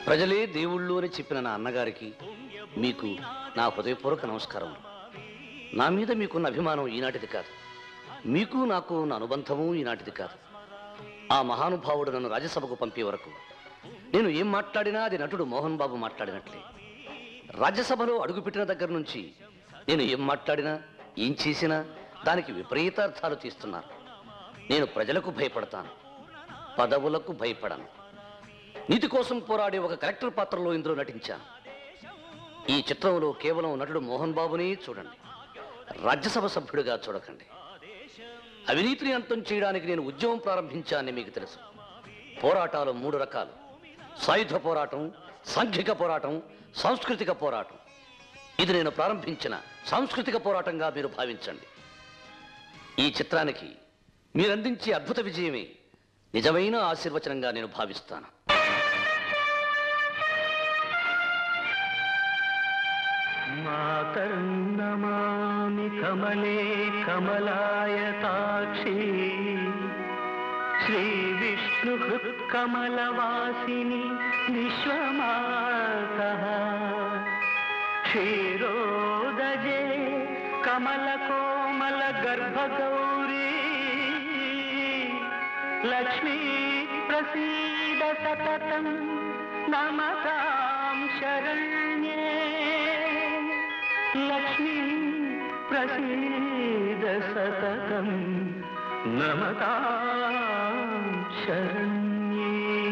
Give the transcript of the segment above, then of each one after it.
ప్రజలే దేవుళ్ళు అని చెప్పిన నా అన్నగారికి మీకు నా హృదయపూర్వక నమస్కారం నా మీద మీకున్న అభిమానం ఈనాటిది కాదు మీకు నాకు ఉన్న అనుబంధము ఈనాటిది కాదు ఆ మహానుభావుడు నన్ను రాజ్యసభకు పంపే వరకు నేను ఏం మాట్లాడినా అది నటుడు మోహన్ బాబు మాట్లాడినట్లే రాజ్యసభలో అడుగుపెట్టిన దగ్గర నుంచి నేను ఏం మాట్లాడినా ఏం చేసినా దానికి విపరీతార్థాలు తీస్తున్నారు నేను ప్రజలకు భయపడతాను పదవులకు భయపడను నీతి కోసం పోరాడే ఒక కలెక్టర్ పాత్రలో ఇందులో నటించాను ఈ చిత్రంలో కేవలం నటుడు మోహన్ బాబుని చూడండి రాజ్యసభ సభ్యుడిగా చూడకండి అవినీతిని అంతం చేయడానికి నేను ఉద్యమం ప్రారంభించానని మీకు తెలుసు పోరాటాలు మూడు రకాలు సాయుధ పోరాటం సాంఘిక పోరాటం సాంస్కృతిక పోరాటం ఇది నేను ప్రారంభించిన సాంస్కృతిక పోరాటంగా మీరు భావించండి ఈ చిత్రానికి మీరు అందించే అద్భుత విజయమే నిజమైన ఆశీర్వచనంగా నేను భావిస్తాను మాతర్నమామి కమలే కమలాయతాక్షి శ్రీ విష్ణు కమలవాసిని విశ్వమాత క్షీరోదజే కమల కోమల గర్భగౌరీ లక్ష్మీ ప్రసీద సతతం నమతాం శరణ్యే లక్ష్మీ ప్రసీద సతతం నమతాం శరణ్యే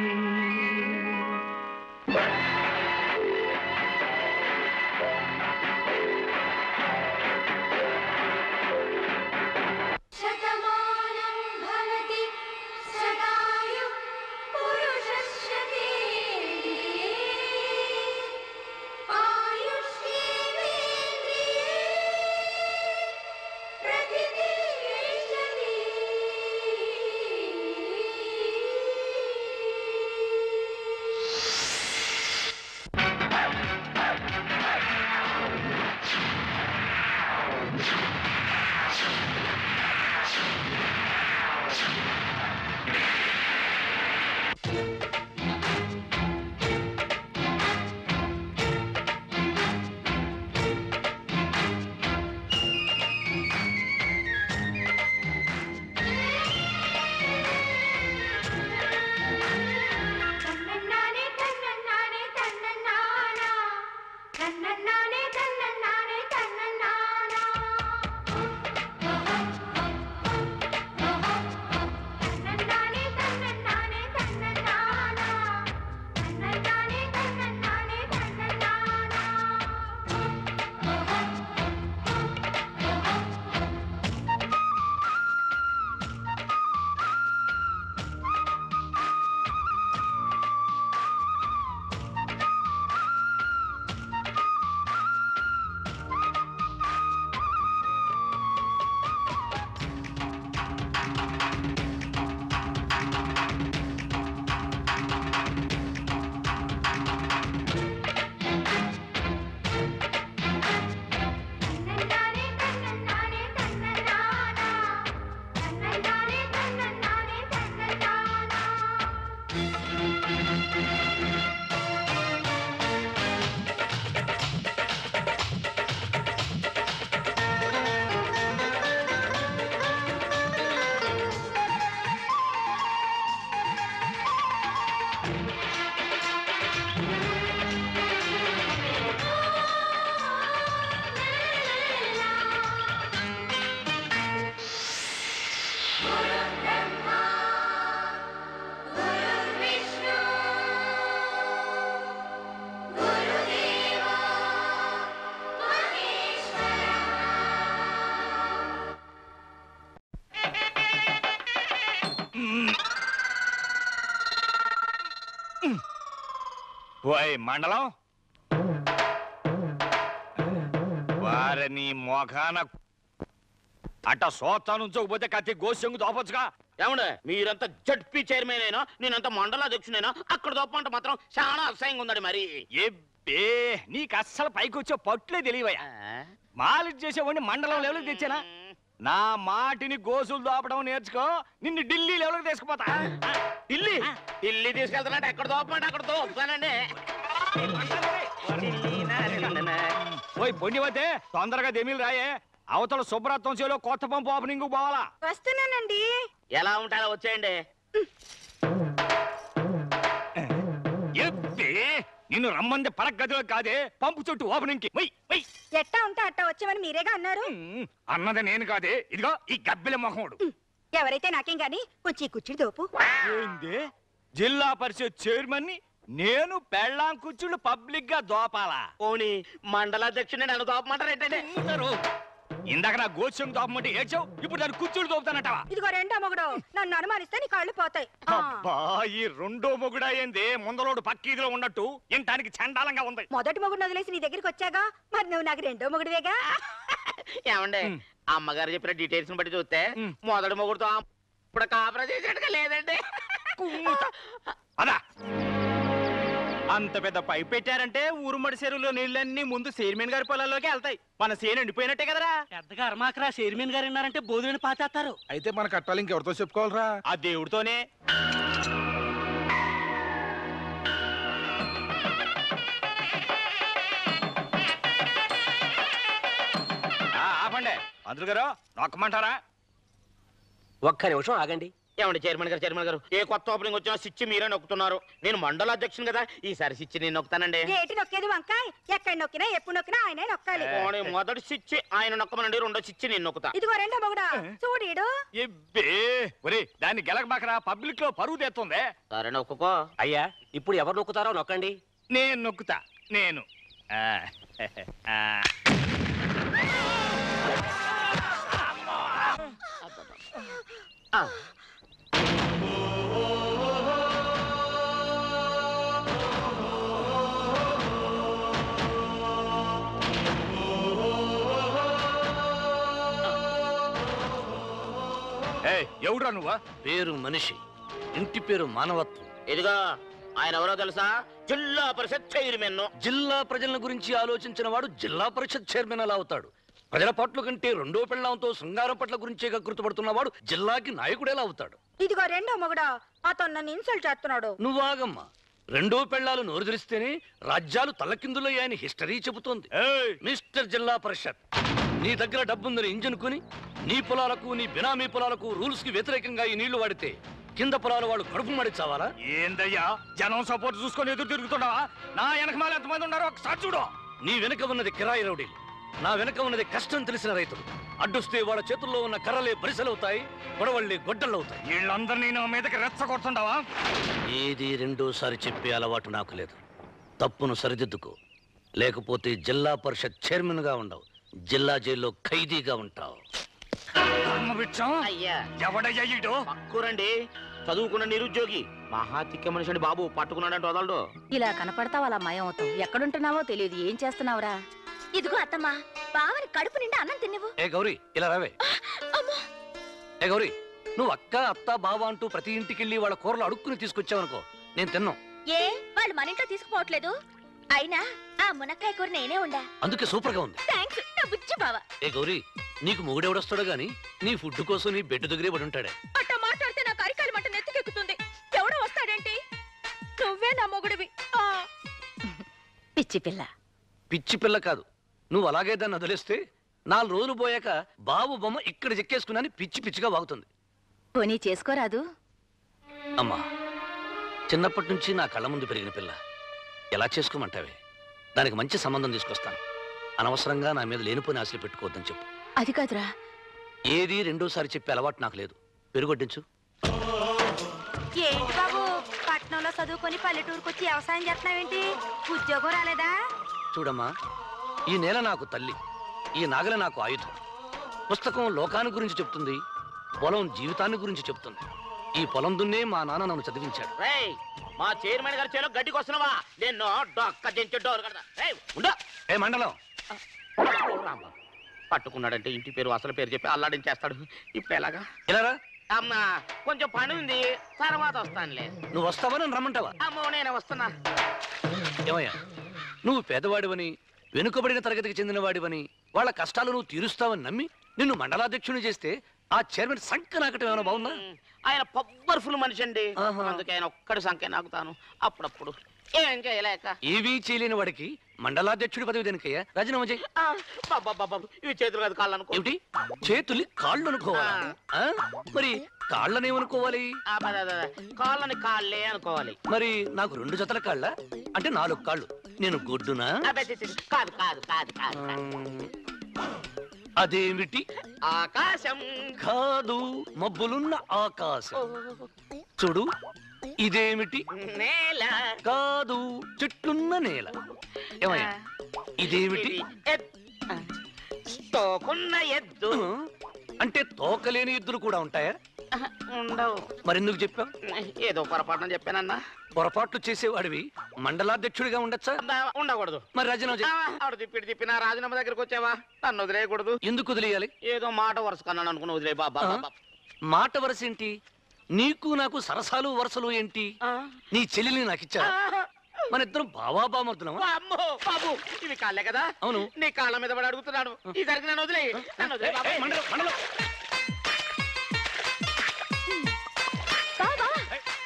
శతమానం భవతి శతాయు పురుషశ్చతేంద్రియే ఆయుష్యేవేంద్రియే ప్రతిదిశతి తన్నన్నానే తన్నన్నానే తన్నన్నానా తన్నన్నానే తన్నన్నానే తన్నన్నానా తన్నన్నానే తన్నన్నానే తన్నన్నానా తన్నన్నానే తన్నన్నానే తన్నన్నానా తన్నన్నానే తన్నన్నానే తన్నన్నానా తన్నన్నానే తన్నన్నానే తన్నన్నానా గురుర్విష్ణు గురుదేవో మహేశ్వర ఓయ్ మండలం వారిని మొఖాన అట్ట సోతా నుంచోకపోతే కత్తి గోసెంగు దోపచ్చుగా ఏమండే మీరంతా జడ్పీ చైర్మన్ అయినా నేనంతా మండల అధ్యక్షునైనా అక్కడ దోపంట మాత్రం చాలా అసహ్యంగా ఉందండి మరి ఎబ్బే నీకు అస్సలు పైకి వచ్చే పట్లే తెలియవయ్యా మాలిష్ చేసేవాడిని మండలం లెవెల్కి తెచ్చానా నా మాటిని గోసులు దోపడం నేర్చుకో నిన్ను ఢిల్లీ లెవెల్కి తీసుకుపోతా ఢిల్లీ ఢిల్లీ తీసుకెళ్తున్నట్టు ఎక్కడ దోపమంటే అక్కడ దోపుతానండి పోయి పొండివతే తొందరగా దెమిలు రాయే అవతల శుభ్రత్వం చేలో కొత్త పంపు ఓపెనింగ్ పోవాలా వస్తున్నానండి ఎలా ఉంటారో వచ్చేయండి ఎబ్బే నిన్ను రమ్మంది పడక గదిలో కాదే పంపు చుట్టూ ఓపెనింగ్ కి వై వై ఎట్టా ఉంటే అట్టా వచ్చామని మీరేగా అన్నారు ఉమ్, అన్నది నేను కాదే ఇదిగో ఈ గబ్బిల మొహముడు ఎవరైతే నాకేం గాని వచ్చి కూర్చుని దోపు ఏంది జిల్లా పరిషత్ చైర్మన్ ని నేను పెళ్ళాం కూర్చుండు పబ్లిక్ గా దోపాలా పోనీ మండలాధ్యక్షుడిని నన్ను దోపమంటారు ఏంటంటే అందరూ ఇందాక నా గోచం దోపమంటే ఏడ్చావు ఇప్పుడు దాన్ని కూర్చుని దోపుతానటవా ఇదిగో రెండో మొగుడు నన్ను అనుమానిస్తే నీ కాళ్ళు పోతాయి ఆ, అబ్బా ఈ రెండో మొగుడా ఏంది ముందలోడు పక్కీదిలో ఉన్నట్టు ఇంటానికి చండాలంగా ఉంది మొదటి మొగుడు వదిలేసి నీ దగ్గరికి వచ్చాగా మరి నువ్వు నాకు రెండో మొగుడువేగా ఏమండి అమ్మగారు చెప్పిన డీటెయిల్స్ బట్టి చూస్తే ఉమ్. మొదటి మొగుడుతో ఇప్పుడు కాపురం చేసినట్టుగా లేదండి కుమ్ముతా. అదా అంత పెద్ద పైప్ పెట్టారంటే ఊరుమడి చెరువులో నీళ్ళన్నీ ముందు చైర్మన్ గారి పొలాల్లోకి వెళ్తాయి మన సేను ఎండిపోయినట్టే కదరా పెద్దగా అరమాకరా చైర్మన్ గారు ఉన్నారంటే బోధుని పాతేస్తారు అయితే మన కట్టాలి ఇంకెవరితో చెప్పుకోవాలరా ఆ దేవుడితోనే ఆ, ఆపండి మంత్రులు గారు నొక్కమంటారా ఒక్క నిమిషం ఆగండి ఏమండి చైర్మన్ గారు చైర్మన్ గారు ఏ కొత్త ఓపెనింగ్ వచ్చినా స్విచ్ మీరే నొక్కుతున్నారు నేను మండల అధ్యక్షుని కదా ఈసారి స్విచ్ నేను నొక్కుతానండి ఏటి నొక్కేది వంకాయ ఎక్కడ నొక్కినా ఎప్పుడు నొక్కినా ఆయనే నొక్కాలి పోనీ మొదటి స్విచ్ ఆయన నొక్కమనండి రెండో స్విచ్ నేను నొక్కుతా ఇదిగో రెండో మొగుడా చూడీడు ఎబ్బే ఒరే దాన్ని గెలకబాకరా పబ్లిక్ లో పరువు తెస్తుంది సరే నొక్కుకో అయ్యా ఇప్పుడు ఎవరు నొక్కుతారో నొక్కండి నేను నొక్కుతా నేను ఆ, ఆ. ఆ. ఏయ్, ఎవడురా నువ్వా పేరు మనిషి ఇంటి పేరు మానవత్వం ఇదిగో ఆయన ఎవరో తెలుసా జిల్లా పరిషత్ చైర్మన్ జిల్లా ప్రజల గురించి ఆలోచించిన వాడు జిల్లా పరిషత్ చైర్మన్ అలా అవుతాడు ప్రజల పట్ల కంటే రెండో పెళ్ళంతో శృంగారం పట్ల గురించే గుర్తుపడుతున్నవాడు జిల్లాకి నాయకుడు ఎలా అవుతాడు ఇదిగో రెండో మొగుడా అతను నన్ను ఇన్సల్ట్ చేస్తున్నాడు నువ్వాగమ్మా రెండో పెళ్ళాలు నోరు తెరిస్తేనే రాజ్యాలు తలకిందులయ్యాయని హిస్టరీ చెబుతోంది ఏయ్, మిస్టర్ జిల్లా పరిషత్ నీ దగ్గర డబ్బుందని ఇంజన్ కొని నీ పొలాలకు నీ బినామీ పొలాలకు రూల్స్ కి వ్యతిరేకంగా ఈ నీళ్లు వాడితే కింద పొలాల వాడు కడుపు మడి చావాలా ఏందయ్యా జనం సపోర్ట్ చూసుకొని ఎదురు తిరుగుతున్నావా నా వెనకమాల ఎంతమంది ఉన్నారో ఒకసారి చూడు నీ వెనుక ఉన్నది కిరాయి రౌడీలు నా వెనుక ఉన్నది కష్టం తెలిసిన రైతులు అడ్డొస్తే వాళ్ళ చేతుల్లో ఉన్న కర్రలే బరిసెలవుతాయి గొడవళ్ళే గొడ్డలవుతాయి వీళ్ళందరినీ నా మీదకి రెచ్చగొడుతుండవా ఏది రెండోసారి చెప్పే అలవాటు నాకు లేదు తప్పును సరిదిద్దుకో లేకపోతే జిల్లా పరిషత్ చైర్మన్ గా ఉండవు జిల్లా జైల్లో ఖైదీగా ఉంటావు ధర్మభిక్షం అయ్యా ఎవడయ్యా ఈడు పక్కూరండి చదువుకున్న నిరుద్యోగి మహాతిక్క మనిషి అండి బాబు పట్టుకున్నాడంటే వదలడు ఇలా కనపడతావు అలా మయం అవుతావు ఎక్కడుంటున్నావో తెలియదు ఏం చేస్తున్నావురా ఇదిగో అత్తమ్మా బావని కడుపు నిండా అన్నం తిన్నవు ఏ గౌరీ ఇలా రావే ఏ గౌరీ నువ్వు అక్క అత్త బావ అంటూ ప్రతి ఇంటికెళ్ళి వాళ్ళ కూరలు అడుక్కుని తీసుకొచ్చావనుకో నేను తిన్నాం ఏ వాళ్ళు మన ఇంట్లో తీసుకుపోవట్లేదు అయినా ఆ మునక్కాయ కూర నేనే ఉండా అందుకే సూపర్ గా ఉంది థ్యాంక్స్ నా బుజ్జి బావ ఏ గౌరీ నీకు మొగుడెవడొస్తాడో గాని నీ ఫుడ్ కోసం నీ బెడ్ దగ్గరే పడి ఉంటాడే అట్ట మాట్లాడితే నాకు అరికాలి మంట నెత్తికెక్కుతుంది ఎవడో వస్తాడేంటి నువ్వే నా మొగుడివి ఆ. పిచ్చి పిల్ల పిచ్చి పిల్ల కాదు నువ్వు అలాగే దాన్ని వదిలేస్తే నాలుగు రోజులు పోయాక బాబు బొమ్మ ఇక్కడ చెక్కేసుకున్నాని పిచ్చి పిచ్చిగా వాగుతుంది పోనీ చేసుకోరాదు అమ్మా చిన్నప్పటి నుంచి నా కళ్ళ ముందు పెరిగిన పిల్ల ఎలా చేసుకోమంటావే దానికి మంచి సంబంధం తీసుకొస్తాను అనవసరంగా నా మీద లేనిపోని ఆశలు పెట్టుకోవద్దని చెప్పు అది కాదురా ఏది రెండోసారి చెప్పే అలవాటు నాకు లేదు పెరుగొడ్డించు ఏంటి బాబు పట్నంలో చదువుకొని పల్లెటూరుకు వచ్చి వ్యవసాయం చేస్తున్నావేంటి ఉద్యోగం రాలేదా చూడమ్మా ఈ నేల నాకు తల్లి ఈ నాగల నాకు ఆయుధం పుస్తకం లోకాన్ని గురించి చెప్తుంది పొలం జీవితాన్ని గురించి చెప్తుంది ఈ పొలం దున్నే మా నాన్న నన్ను చదివించాడు రేయ్ మా చైర్మన్ గారి చేలో గడ్డికి వస్తున్నావా నేను డొక్క దించి డోర్ కడతా రేయ్ ఉండు ఏ మండలం ఓ రామ. పట్టుకున్నాడంటే ఇంటి పేరు అసలు పేరు చెప్పి అల్లాడించేస్తాడు ఇప్పుడు ఎలాగా ఇలారా అమ్మా కొంచెం పని ఉంది తర్వాత వస్తానులే నువ్వు వస్తావా నన్ను రమ్మంటావా అమ్మో నేను వస్తున్నా ఏమయ్యా నువ్వు పేదవాడివని వెనుకబడిన తరగతికి చెందినవాడివని వాళ్ళ కష్టాలు నువ్వు తీరుస్తావని నమ్మి నిన్ను మండలాధ్యక్షుని చేస్తే ఆ చైర్మన్ సంఖ్య నాకటం ఏమైనా బాగుందా ఆయన పవర్ఫుల్ మనిషి అండి ఆహా. అందుకే ఆయన ఒక్కడి సంఖ్య నాకుతాను అప్పుడప్పుడు ఏం చేయలేక ఏవీ చేయలేని వాడికి మండలాధ్యక్షుడి పదవి దేనికయ్యా రాజీనామా చేయి ఆ, బాబాబాబా, ఇవి చేతులు కాదు కాళ్ళు అనుకో ఏమిటి చేతుల్ని కాళ్ళు అనుకోవాలా ఆ? మరి కాళ్ళనేమనుకోవాలి ఆ, పద, పద, పద. కాళ్ళని కాళ్ళే అనుకోవాలి మరి నాకు రెండు జతల కాళ్ళ అంటే నాలుగు కాళ్ళు నేను గొడ్డునా అబ్బే, చి, చి, చి. కాదు కాదు కాదు కాదు కాదు. ఉమ్, అదేమిటి ఆకాశం కాదు మబ్బులున్న ఆకాశం చూడు ఇదేమిటి నేల కాదు చెట్లున్న నేల ఏమయ్యా ఇదేమిటి ఇది ఎత్- తోకున్న ఎద్దు ఆ? అంటే తోకలేని ఎద్దులు కూడా ఉంటాయా ఉండవు మరెందుకు చెప్పావు ఏదో పొరపాటున చెప్పానన్నా పొరపాట్లు చేసేవాడివి మండలాధ్యక్షుడిగా ఉండొచ్చా అందా, ఉండకూడదు మరి రాజీనామా ఆ, చేయి. ఆవిడ తిప్పిడి తిప్పిన రాజీనామా దగ్గరికి వచ్చావా నన్ను వదిలేయకూడదు ఎందుకు వదిలేయాలి ఏదో మాట వరుస కన్నాను అనుకుని వదిలే బాబా ఆ? బాబా. మాట వరస ఏంటి నీకు నాకు సరసాలు వరసలు ఏంటి ఆ? నీ చెల్లెల్ని నాకు ఇచ్చా మన ఇద్దరం బావా బామర్దులమా అమ్మో బాబు ఇవి కాళ్ళే కదా అవును. నీ కాళ్ళ మీద పడి అడుగుతున్నాడు ఈసారికి నన్ను వదిలే నన్ను వదిలే బాబు. మండలం మండలం బావా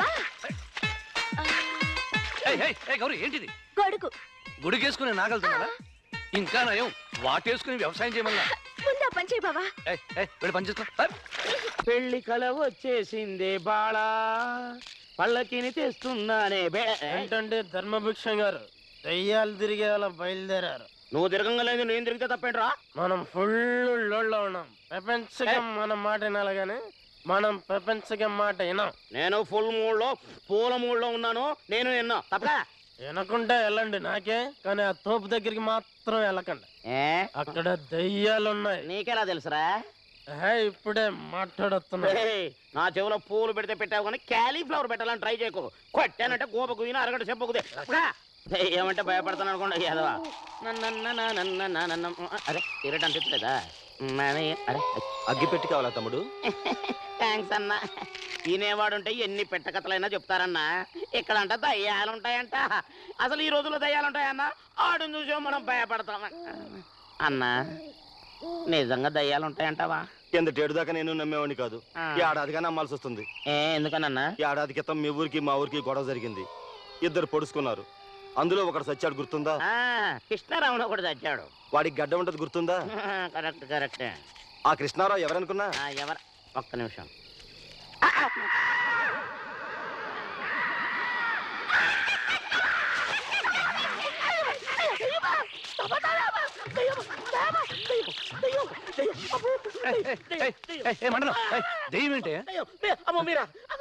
ఏయ్, ఏయ్, ఏయ్, గౌరీ ఏంటిది గొడుగు గుడికేసుకుని నాగలుతున్నారా ఇంకా నయం వాటేసుకుని వ్యవసాయం చేయమన్నా ముందా పని చేయి బావా ఏయ్, ఏయ్, వెళ్ళి పని చేసుకో ఏయ్. పెళ్లి కల వచ్చేసిందే బాళా పళ్ళకిని తెస్తున్నానే బే ఏంటంటే ధర్మభిక్షం గారు దెయ్యాలు తిరిగే వాళ్ళ బయలుదేరారు నువ్వు తిరగలేదు నేను తిరిగితే తప్పేంట్రా మనం ఫుల్ లోడ్లో ఉన్నాం ప్రపంచకం మన మాట వినాలి కానీ మనం ప్రపంచకం మాట వినాం నేను ఫుల్ మూడ్ లో పూల మూడ్ లో ఉన్నాను నేను ఎన్నో తప్ప వినకుంటే వెళ్ళండి నాకే కానీ ఆ తోపు దగ్గరికి మాత్రం వెళ్ళకండి అక్కడ దెయ్యాలు ఉన్నాయి నీకెలా తెలుసురా హే ఇప్పుడే మాట్లాడుతున్నా ఏయ్, నా చెవిలో పూలు పెడితే పెట్టావు కానీ క్యాలీఫ్లవర్ పెట్టాలని ట్రై చేయకు కొట్టానంటే గోప కుయిన అరగంట చెప్పకుదే ఏమంటే భయపడతాను అనుకోండి యాదవా అరే ఇరట అనిపించలేదా నాని- అరే అగ్గి పెట్టి కావాలా తమ్ముడు థ్యాంక్స్ అన్న తినేవాడుంటే ఎన్ని పెట్టకథలైనా చెప్తారన్నా ఇక్కడంట దయ్యాలు ఉంటాయంట అసలు ఈ రోజుల్లో దయ్యాలు ఉంటాయన్న ఆడుని చూసే మనం భయపడతాం అన్నా నిజంగా దయ్యాలు ఉంటాయంటావా కిందటేడు దాకా నేను నమ్మేవాడిని కాదు ఆ. ఈ ఏడాదిగా నమ్మాల్సి వస్తుంది ఏ ఎందుకనన్నా ఈ ఏడాది క్రితం మీ ఊరికి మా ఊరికి గొడవ జరిగింది ఇద్దరు పొడుచుకున్నారు అందులో ఒకడు సచ్చాడు గుర్తుందా ఆ, కృష్ణారావును ఒకటి చచ్చాడు వాడికి గడ్డ ఉంటది గుర్తుందా కరెక్ట్ కరెక్ట్ ఆ కృష్ణారావు ఎవరనుకున్నా ఎవరు ఒక్క నిమిషం ఏయ్, ఏయ్, ఏయ్, ఏయ్, మండలం ఏయ్, దెయ్యం ఏంటి అమ్మో మీరా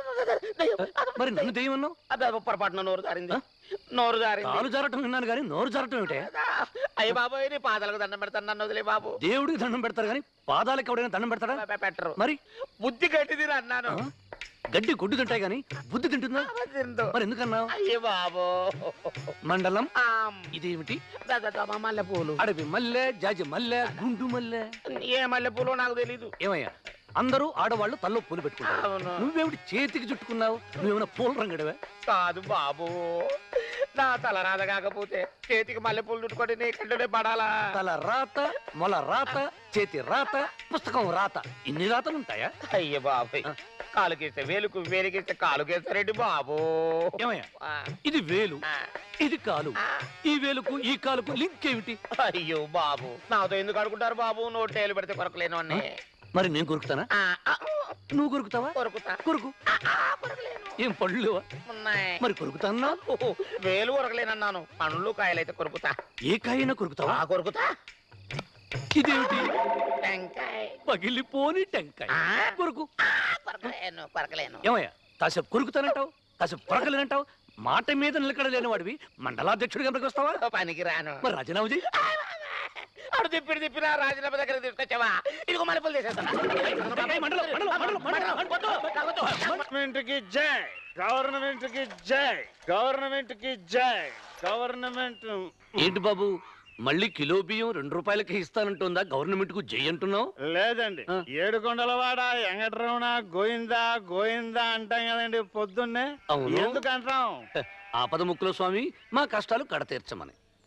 మరి నన్ను దెయ్యం అన్నావు అబ్బే పొరపాటున నోరు జారింది నోరు జారింది కాలు జారటం విన్నాను కానీ నోరు జారటం ఏమిటే అయ్య బాబోయ్ నీ పాదాలకు దండం పెడతాను నన్ను వదిలే బాబు దేవుడికి దండం పెడతారు కానీ పాదాలకు ఎవడైనా దండం పెడతాడా పె- పెట్టరు మరి బుద్ధి గట్టిది అన్నాను ఆ? గడ్డి గుడ్డు తింటాయి కానీ బుద్ధి తింటుందా తిందు. మరి ఎందుకన్నావు అయ్య బాబో మండలం ఆమ్. ఇదేమిటి ద- ద- ద- మల్లె పూలు అడవి మల్లె జాజి మల్లె గుండు మల్లె ఏ మల్లె పూలు నాకు తెలీదు ఏమయ్యా అందరూ ఆడవాళ్ళు తల్లో పూలు పెట్టుకుంటారు అవును. నువ్వేమిటి చేతికి చుట్టుకున్నావు నువ్వేమైనా పూల రంగడివా కాదు బాబు నా తల రాద కాకపోతే చేతికి మల్లె పూలు చుట్టుకొని నీ కంటనే పడాలా తల రాత మొల రాత చేతి రాత పుస్తకం రాత ఇన్ని రాతలు ఉంటాయా అయ్య బాబు కాలుకేస్తే వేలుకు వేలుకేస్తే కాలుకేస్తారండి బాబు ఏమయ్యా ఆ, ఇది వేలు ఆ, ఇది కాలు ఆ. ఈ వేలుకు ఈ కాలుకు లింక్ ఏమిటి అయ్యో బాబు నాతో ఎందుకు అడుగుంటారు బాబు నోటేలు పెడితే కొరకలేను అన్నీ మరి నేను కొరుకుతానా ఆ, ఆ, నువ్వు కొరుకుతావా కొరుకుతా కొరుకు ఏం పళ్ళు లేవా? ఉన్నాయి మరి కొరుకుతాన్నా ఓహో, వేలు కొరకలేనన్నాను పండ్లు కాయలైతే కొరుకుతా ఏ కాయైనా కొరుకుతావా ఆ కొరుకుతా ఇదేమిటి టెంకాయ పగిలిపోని టెంకాయ ఆ? కొరుకు ఆ, కొరకలేను కొరకలేను ఏమయ్యా కాసేపు కొరుకుతానంటావు కాసేపు కొరకలేనంటావు మాట మీద నిలకడలేని వాడివి మండలాధ్యక్షుడిగా ఎందుకు వస్తావా పనికి రాను మరి రాజీనామా చేయి అడు తిప్పిడి తిప్పిన రాజీనామా దగ్గర తీసుకొచ్చావా ఇదిగో మల్లెపూలు చేసేస్తాను మండలం, మండలం, మండలం, మండలం. వద్దు, వద్దు. గవర్నమెంట్ కి జై గవర్నమెంట్ కి జై గవర్నమెంట్ కి జై గవర్నమెంట్ ఏంటి బాబు మళ్ళీ కిలో బియ్యం రెండు రూపాయలకి ఇస్తానంటుందా గవర్నమెంట్ కు జై అంటున్నావు లేదండి ఆ. ఏడు కొండలవాడ వెంకటరమణ గోయిందా గోయిందా అంటాం కదండి పొద్దున్నే అవును. ఎందుకు అంటాం ఆపద ముక్కుల స్వామి మా కష్టాలు కడతీర్చమని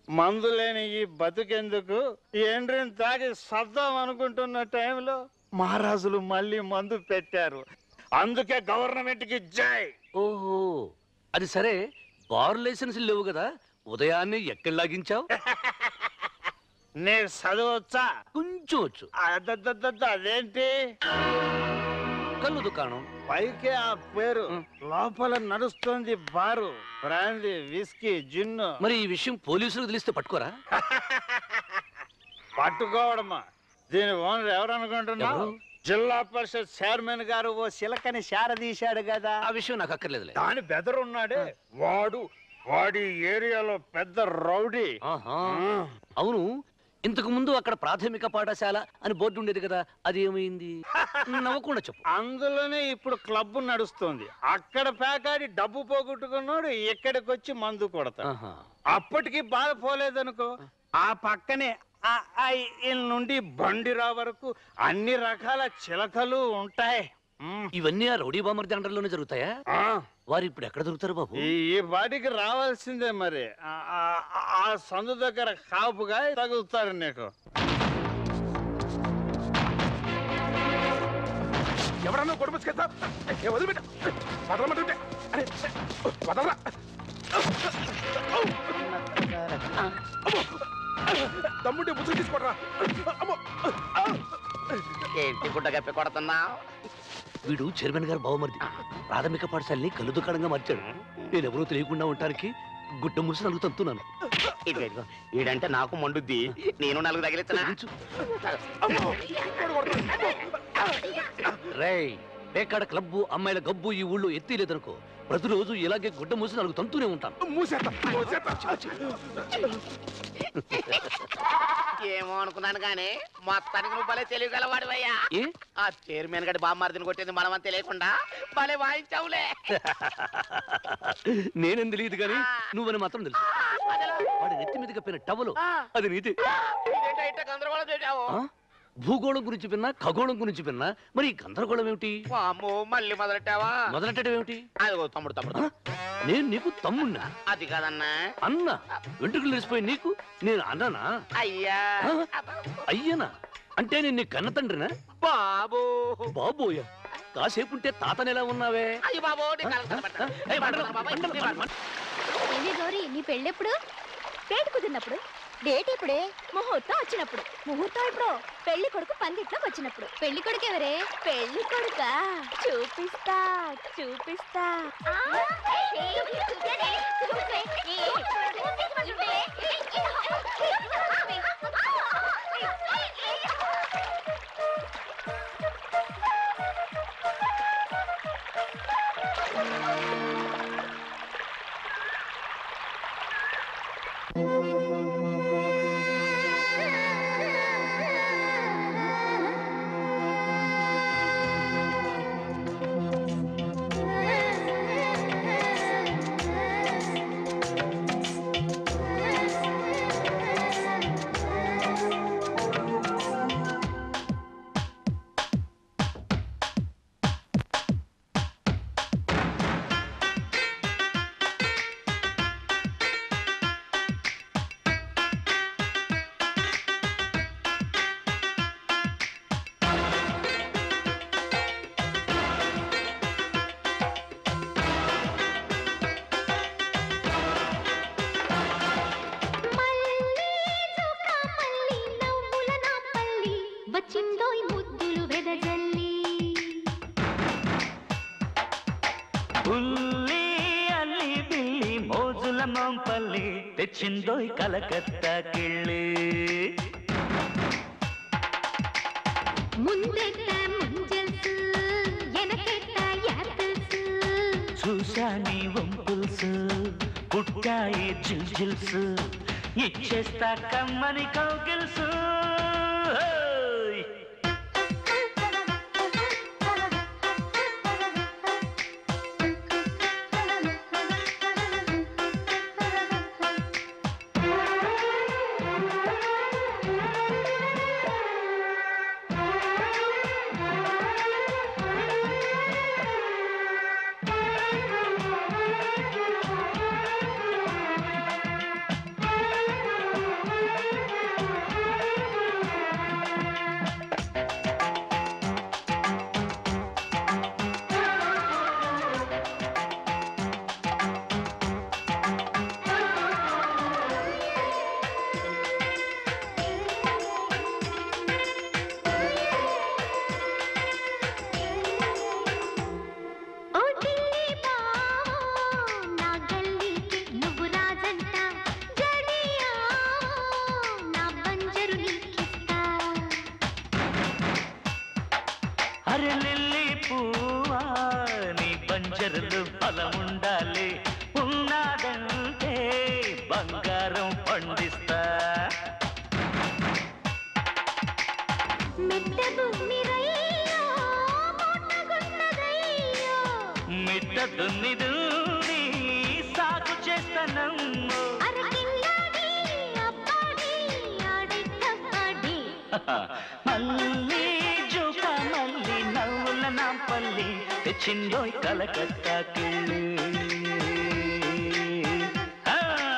మందు లేని ఈ బతుకెందుకు ఎండ్రిని తాగి సర్దాం అనుకుంటున్న టైంలో మహారాజులు మళ్ళీ మందు పెట్టారు అందుకే గవర్నమెంట్ కి జై ఓహో అది సరే బార్ లైసెన్స్ లేవు కదా ఉదయాన్నే ఎక్కడ లాగించావు నే చదవచ్చా కొంచెం వచ్చు అదదదద, అదేంటి కళ్ళు దుకాణం పైకే ఆ పేరు లోపల నడుస్తుంది బారు బ్రాందీ విస్కీ జిన్ను మరి ఈ విషయం పోలీసులకు తెలిస్తే పట్టుకోరా పట్టుకోవడమా దీని ఓనర్ ఎవరు అనుకుంటున్నావు ఎవరు? జిల్లా పరిషత్ చైర్మన్ గారు ఓ సిలకని శారదీశాడు కదా ఆ విషయం నాకు అక్కర్లేదులే దాని బెదరున్నాడే వాడు వాడి ఏరియాలో పెద్ద రౌడీ ఆహా. అవును ఇంతకు ముందు అక్కడ ప్రాథమిక పాఠశాల అని బోర్డు ఉండేది కదా అది ఏమైంది నవ్వకుండా చెప్పు అందులోనే ఇప్పుడు క్లబ్ నడుస్తుంది అక్కడ పేకాడి డబ్బు పోగొట్టుకున్నాడు ఇక్కడికి వచ్చి మందు కొడతాడు ఆహా. అప్పటికి బాధ పోలేదనుకో ఆ పక్కనే ఆ ఆ ఇల్ నుండి బండిరా వరకు అన్ని రకాల చిలకలు ఉంటాయి మ్. ఇవన్నీ ఆ రౌడీ బామర్ది అండర్లోనే జరుగుతాయా ఆ, వారు ఇప్పుడు ఎక్కడ దొరుకుతారు బాబు ఈ ఈ బాడికి రావాల్సిందే మరి ఆ- ఆ- ఆ సందు దగ్గర కాపుగా తగులుతారు నీకు ఎవరన్నా కొడుపుకెళ్తా వదిలిపెట్ట వదలమంటుంటే అరే వదలరా తమ్ముంటే ముసుగు తీసుకోడరా అమ్మో ఏంటి గుడ్డ కప్పి కొడుతున్నా వీడు చైర్మన్ గారు బావమరిది ప్రాథమిక పాఠశాలని కళ్ళు దుకాణంగా మార్చాడు నేను ఎవరో తెలియకుండా ఉండటానికి గుడ్డ మూసి నలుగు తంతున్నాను ఇదిగో ఇదిగో వీడంటే నాకు మండుద్ది నేను నలుగు తగిలిస్తున్నా రేయ్ పేకాడ క్లబ్బు అమ్మాయిల గబ్బు ఈ ఊళ్ళో ఎత్తి లేదనుకో ప్రతిరోజు ఇలాగే గుడ్డ మూసి నలుగు తంతూనే ఉంటాను మూసేస్తా మూసేస్తా ఏమో అనుకున్నాను కానీ మొత్తానికి నువ్వు భలే తెలియగలవాడివయ్యా ఏ ఆ చైర్మన్ గడి బామ్మార్దిని కొట్టేది మనమని తెలియకుండా భలే వాయించావులే నేనేం తెలియదు కానీ నువ్వని మాత్రం తెలుసు వాడి నెత్తి మీద కప్పిన టవలు అది నీతి ఇదేంటో ఇట్ట గందరగోళం చేశావు ఆ? భూగోళం గురించి విన్నా ఖగోళం గురించి విన్నా మరి ఈ గందరగోళం ఏమిటి అమ్మో మళ్ళీ మొదలెట్టావా మొదలెట్టడం ఏమిటి అదిగో తమ్ముడు తమ్ముడు ఆ? నేను నీకు తమ్మున్నా అది కాదన్నా అన్న వెంట్రుకలు తెలిసిపోయి నీకు నేను అన్ననా అయ్యా ఆ? అయ్యనా అంటే నేను నీ కన్న తండ్రినా బాబు బాబోయ కాసేపు ఉంటే తాతనెలా ఉన్నావే అయ్యి బాబు నీ ఆ? కలగ ఆ? ఏయ్, మండలం, మండలం, మండలం. ఏమి గౌరీ నీ పెళ్ళెప్పుడు డేట్ కుదిరినప్పుడు డేట్ ఇప్పుడే ముహూర్తం వచ్చినప్పుడు ముహూర్తం ఎప్పుడు పెళ్లి కొడుకు పందిట్లోకి వచ్చినప్పుడు పెళ్లి కొడుకు ఎవరే పెళ్లి కొడుక చూపిస్తా చూపిస్తా వచ్చిందోయ్ ముద్దులు వెదజల్లి ఉల్లి అల్లి బిల్లి మోజుల మాంపల్లి తెచ్చిందోయ్ కలకత్తా కిళ్ళి ముందెట్ట ముంజల్స్ ఎనకెట్ట యాపిల్స్ చూశా నీ వంపుల్స్ పుట్టాయి జిల్ జిల్స్ ఇచ్చేస్తా కమ్మని కౌగిల్స్ ఆ అరే లిల్లీ పువ్వా నీ పంజరలు బలం ఉండాలి ఉన్నాదంటే బంగారం పండిస్తా మెట్ట భూమి రయ్యో మోటగున్నదయ్యో మిట్ట దున్ని దున్ని సాగు చేస్తానమ్మో అరకిల్లాడి అప్పాడి ఆడిట్టపాడి మళ్ళీ జూక మళ్ళీ నవ్వుల నాంపల్లి తెచ్చిందో కలకత్తాకి ఆ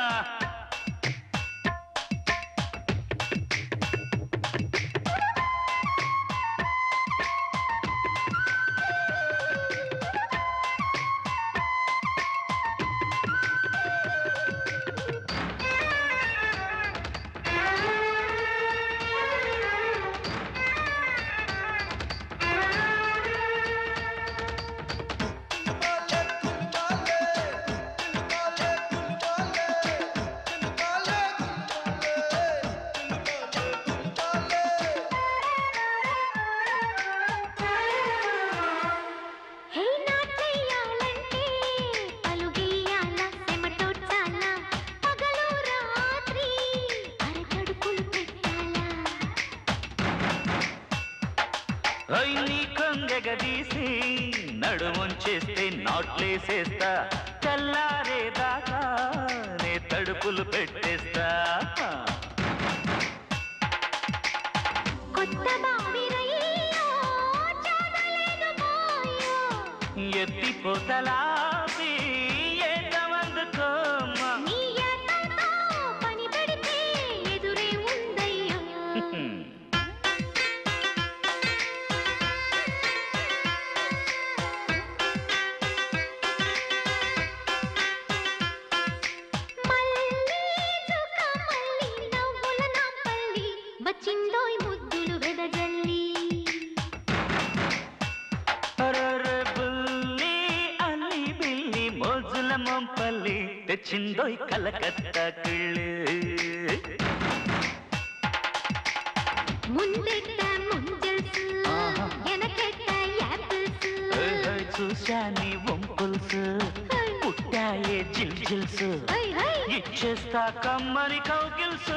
హే నాట్యాలంటే పలుగియాల సెమటో చాలా పగలు రాత్రి అరకడుపులు పెట్టాలా రై నీ కొంగెగదీసి నడుముంచేస్తే నాట్లేసేస్తా తెల్లారేదాకా నే తడుపులు పెట్టేస్తా కొత్త బావి రయ్యో చాదలేదు పోయో ఎత్తిపోతలాపి ఏటమందుకోమ్మా నీ ఏటతో పని పెడితే ఎదురే ఉందయ్యో మళ్ళీ చుక్క మళ్ళీ నవ్వుల నాంపల్లి వచ్చిందోయ్ ముద్దులు వెదజల్లి అరరే బుల్లి అల్లి బిల్లి మోజుల మొంపల్లి తెచ్చిందోయ్ కలకత్తా కిళ్ళి ముందెట్ట ముంజల్స్ వెనకెట్ట యాపిల్స్ ఓయ్ ఓయ్ చూశా నీ వంపుల్స్ పుట్టాయే జిల్ జిల్స్ హై హై ఇచ్చేస్తా కమ్మని కౌకిల్స్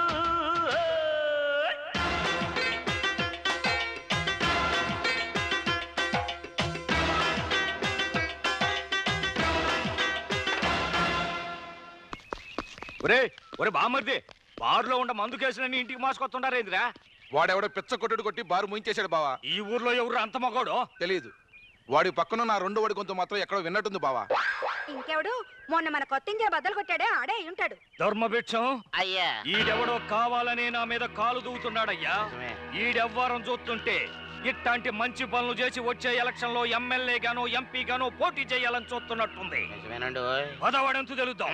ఒరే ఒరే బామర్ది బార్లో ఉండ మందు కేసులన్నీ ఇంటికి మోసుకొస్తుండారేందిరా వాడెవడో పిచ్చ కొట్టుడు కొట్టి బారు ముయించేశాడు బావా ఈ ఊర్లో ఎవరు అంత మగోడు తెలియదు వాడి పక్కన నా రెండు వాడి కొంత మాత్రం ఎక్కడో విన్నట్టుంది బావా ఇంకెవడు మొన్న మన కొత్త ఇంజా బద్దలు కొట్టాడే ఆడే అయి ఉంటాడు ధర్మభిక్షం అయ్యా ఈడెవడో కావాలని నా మీద కాలు దూవుతున్నాడయ్యా నిజమే. ఈడెవ్వరం చూస్తుంటే ఇట్లాంటి మంచి పనులు చేసి వచ్చే ఎలక్షన్ లో ఎమ్మెల్యే గానో ఎంపీ గానో పోటీ చేయాలని చూస్తున్నట్టుంది నిజమేనండి ఓయ్. పదవాడంతు తెలుద్దాం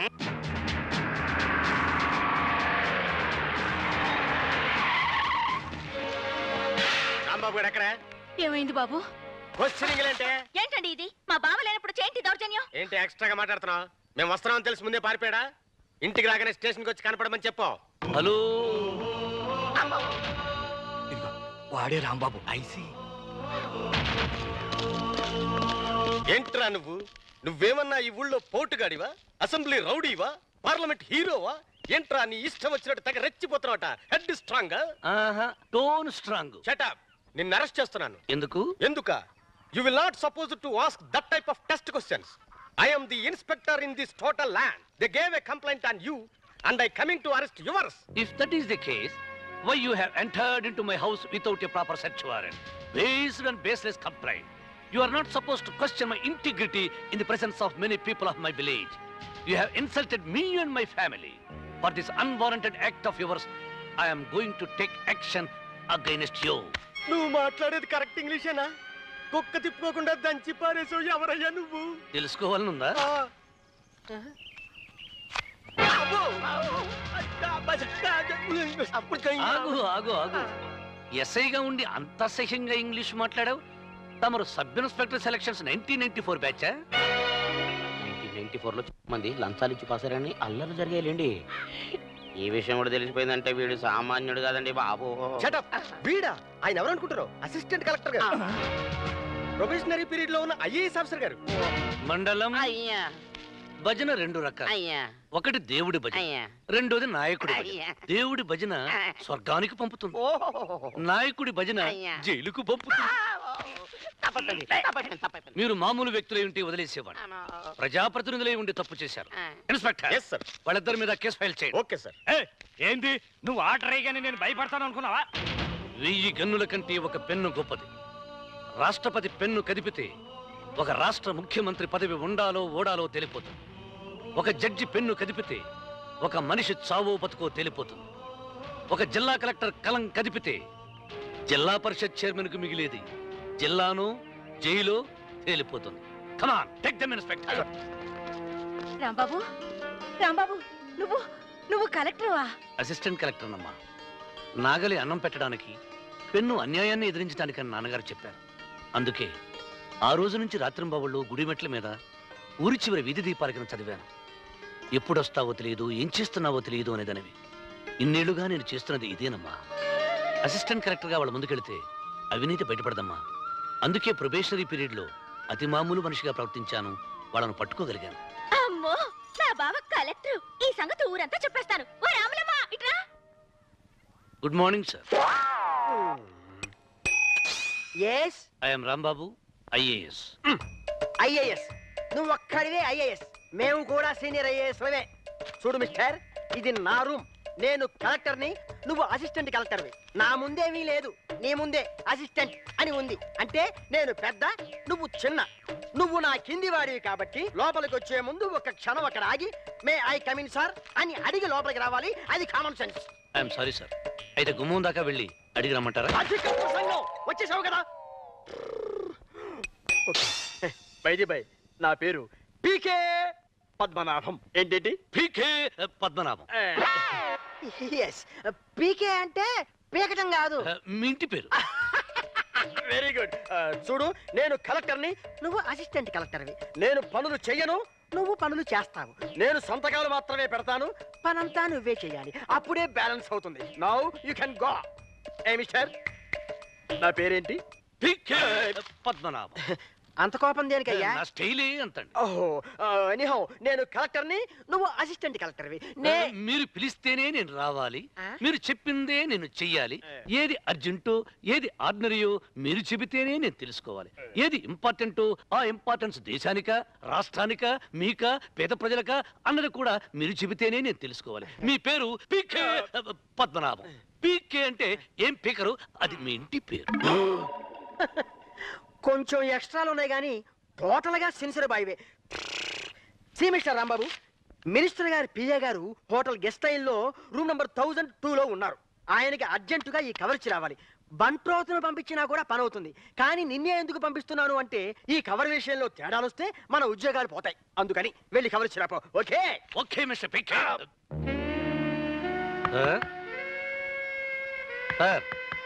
రాంబాబు గారు ఎక్కడ ఏమైంది బాబు క్వశ్చనింగ్ అంటే ఏంటండి ఇది మా బావ లేనప్పుడు చేంటి దౌర్జన్యం ఏంటి ఎక్స్ట్రాగా మాట్లాడుతున్నావు మేము వస్తున్నామని తెలిసి ముందే పారిపోయాడా ఇంటికి రాగానే స్టేషన్కి వచ్చి కనపడమని చెప్పాం హలో వాడే రాంబాబు ఐసి ఏంట్రా నువ్వు నువ్వేమన్నా ఈ ఊళ్ళో పోటుగాడివా అసెంబ్లీ రౌడీవా పార్లమెంట్ హీరోవా ఏంట్రా నీ ఇష్టం వచ్చినట్టు తెగ రెచ్చిపోతున్నావట హెడ్ స్ట్రాంగ్ ఆహా టోన్ స్ట్రాంగ్ షటప్ నిన్ను అరెస్ట్ చేస్తున్నాను ఎందుకు ఎందుక you will not suppose to ask that type of test questions I am the inspector in this total land they gave a complaint on you and I coming to arrest yours If that is the case, why you have entered into my house without a proper search warrant, based on baseless complaint? You are not supposed to question my integrity in the presence of many people of my village. You have insulted me and my family. For this unwarranted act of yours, I am going to take action against you. నువ్వు మాట్లాడేది correct ఇంగ్లీషేనా కుక్క తిప్పుకోకుండా దంచి పారేసావు ఎవరయ్యా నువ్వు తెలుసుకోవాలనుందా ఆ. అబ్బో! ఆగు ఆగు ఆగు ఎస్ఐగా ఉండి అంత సహ్యంగా ఇంగ్లీష్ మాట్లాడావు తమరు sub inspector selections nineteen ninety four బ్యాచా నైన్టీన్ నైన్టీ ఫోర్లో మంది లంచాలు ఇచ్చి పాసారని అల్లరి జరిగాయండి ఈ విషయం కూడా తెలిసిపోయిందంటే వీడు సామాన్యుడు కాదండి బాబు Shut up. వీడా ఆయన ఎవరు అనుకుంటారు అసిస్టెంట్ కలెక్టర్ గారు ప్రొబేషనరీ పీరియడ్ లో ఉన్న ఐఏఎస్ ఆఫీసర్ గారు మండలం అయ్యా భజన రెండు రకాలు అయ్యా ఒకటి దేవుడి భజన అయ్యా రెండోది నాయకుడి భజన అయ్యా. దేవుడి భజన స్వర్గానికి పంపుతుంది ఓహో నాయకుడి భజన అయ్యా. జైలుకు పంపుతుంది తప్పండి తప్పండి తప్పండి మీరు మామూలు వ్యక్తులై ఉంటే వదిలేసేవాడు ప్రజాప్రతినిధులై ఉండి తప్పు చేశారు ఇన్స్పెక్టర్ ఎస్ సార్ వాళ్ళిద్దరి మీద కేసు ఫైల్ చేయండి ఓకే సార్ ఏంది నువ్వు ఆర్డర్ అయ్యగానే నేను భయపడతాను అనుకున్నావా వెయ్యి గన్నుల కంటే ఒక పెన్ను గొప్పది రాష్ట్రపతి పెన్ను కదిపితే ఒక రాష్ట్ర ముఖ్యమంత్రి పదవి ఉండాలో ఓడాలో తెలిపోతుంది ఒక జడ్జి పెన్ను కదిపితే ఒక మనిషి చావో బతుకో తెలిపోతుంది ఒక జిల్లా కలెక్టర్ కలం కదిపితే జిల్లా పరిషత్ చైర్మన్ కు మిగిలేది జిల్లాను జైలు తేలిపోతుంది come on take them inspector Rambabu Rambabu నువ్వు నువ్వు కలెక్టర్వా అసిస్టెంట్ కలెక్టర్ అమ్మా నాగలి అన్నం పెట్టడానికి పెన్ను అన్యాయాన్ని ఎదిరించడానికని నాన్నగారు చెప్పారు అందుకే ఆ రోజు నుంచి రాత్రింబావుళ్ళు గుడి మెట్ల మీద ఊరి చివరి వీధి దీపాల కింద చదివాను ఎప్పుడొస్తావో తెలియదు ఏం చేస్తున్నావో తెలియదు అనేదనివి ఇన్నేళ్లుగా నేను చేస్తున్నది ఇదేనమ్మా అసిస్టెంట్ కలెక్టర్గా వాళ్ళ ముందుకెళ్తే అవినీతి బయటపడదమ్మా అందుకే ప్రొబేషనరీ పీరియడ్లో అతి మామూలు మనిషిగా ప్రవర్తించాను వాళ్ళను పట్టుకోగలిగాను అమ్మో నా బావ కలెక్టర్ ఈ సంగతి ఊరంతా చెప్పేస్తాను ఓ రాములమ్మ ఇట్రా good morning sir yes I'm Rambabu IAS IAS నువ్వు ఒక్కడివే ఐఏఎస్ మేము కూడా సీనియర్ ఐఏఎస్ చూడు మిస్టర్ ఇది నా రూమ్ నేను కలెక్టర్ని నువ్వు అసిస్టెంట్ కలెక్టర్వి నా ముందేమీ లేదు నీ ముందే అసిస్టెంట్ అని ఉంది అంటే నేను పెద్ద నువ్వు చిన్న నువ్వు నా కింది వాడివి కాబట్టి లోపలికి వచ్చే ముందు ఒక క్షణం అక్కడ ఆగి మే ఐ కమిన్ సార్ అని అడిగి లోపలికి రావాలి అది common sense I'm sorry sir అయితే గుమ్మం దాకా వెళ్ళి అడిగి రమ్మంటారా అధిక ప్రసంగం వచ్చేసావు కదా బైది బై నా పేరు పీకే పద్మనాభం ఏంటండి పీకే పద్మనాభం ఎస్ పీకే అంటే పీకటం కాదు మీ ఇంటి పేరు వెరీ గుడ్ చూడు నేను కలెక్టర్ని నువ్వు అసిస్టెంట్ కలెక్టర్వి నేను పనులు చెయ్యను నువ్వు పనులు చేస్తావు నేను సంతకాలు మాత్రమే పెడతాను పనంతా నువ్వే చేయాలి అప్పుడే బ్యాలెన్స్ అవుతుంది నౌ యు కెన్ గో ఏ మిస్టర్ నా పేరేంటి పీకే పద్మనాభం అంత కోపం దేనికయ్యా నా స్టైలే అంతండి ఓహో ఎనీహౌ నేను కలెక్టర్ని నువ్వు అసిస్టెంట్ కలెక్టర్వి నే మీరు పిలిస్తేనే నేను రావాలి మీరు చెప్పిందే నేను చెయ్యాలి ఏది అర్జెంటో ఏది ఆర్డినరీయో మీరు చెబితేనే నేను తెలుసుకోవాలి ఏది ఇంపార్టెంటో ఆ ఇంపార్టెన్స్ దేశానిక రాష్ట్రానిక మీక పేద ప్రజలక అన్నది కూడా మీరు చెబితేనే నేను తెలుసుకోవాలి మీ పేరు పీకే పద్మనాభం పీకే అంటే ఏం పీకరు అది మీ ఇంటి పేరు కొంచెం ఎక్స్ట్రాలు ఉన్నాయి కానీ టోటల్ గా సిన్సియర్ బాయ్వే సి మిస్టర్ రాంబాబు మినిస్టర్ గారి పిఏ గారు హోటల్ గెస్ట్ లో రూమ్ నెంబర్ థౌజండ్ లో ఉన్నారు ఆయనకి అర్జెంటుగా ఈ కవర్ ఇచ్చి రావాలి బంట్రోతును పంపించినా కూడా పని అవుతుంది కానీ నిన్నే ఎందుకు పంపిస్తున్నాను అంటే ఈ కవర్ విషయంలో తేడాలు వస్తే మన ఉద్యోగాలు పోతాయి అందుకని వెళ్ళి కవర్ ఇచ్చి రాపో okay okay mister PK sir sir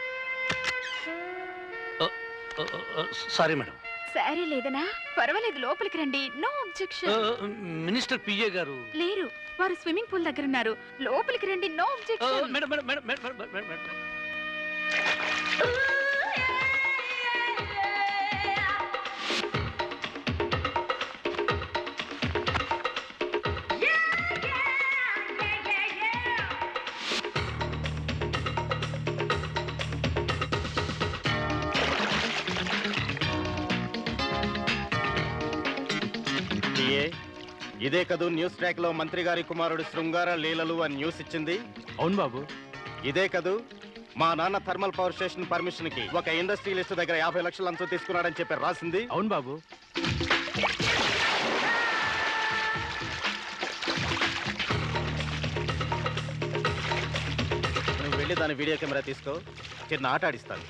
sorry madam సరే లేదనా పర్వాలేదు లోపలికి రండి నో అబ్జెక్షన్ మినిస్టర్ పిఏ గారు లేరు వారు స్విమ్మింగ్ పూల్ దగ్గర ఉన్నారు లోపలికి రండి నో ఆ, objection madam madam madam madam madam madam madam ఇదే కదూ న్యూస్ ట్రాక్ లో మంత్రి గారి కుమారుడు శృంగార లీలలు అని న్యూస్ ఇచ్చింది అవును బాబు ఇదే కదూ మా నాన్న థర్మల్ పవర్ స్టేషన్ పర్మిషన్ కి ఒక ఇండస్ట్రియలిస్ట్ దగ్గర యాభై లక్షలు అంచు తీసుకున్నాడని చెప్పి రాసింది అవును బాబు నువ్వు వెళ్ళి దాని వీడియో కెమెరా తీసుకో చిన్న ఆట ఆడిస్తాను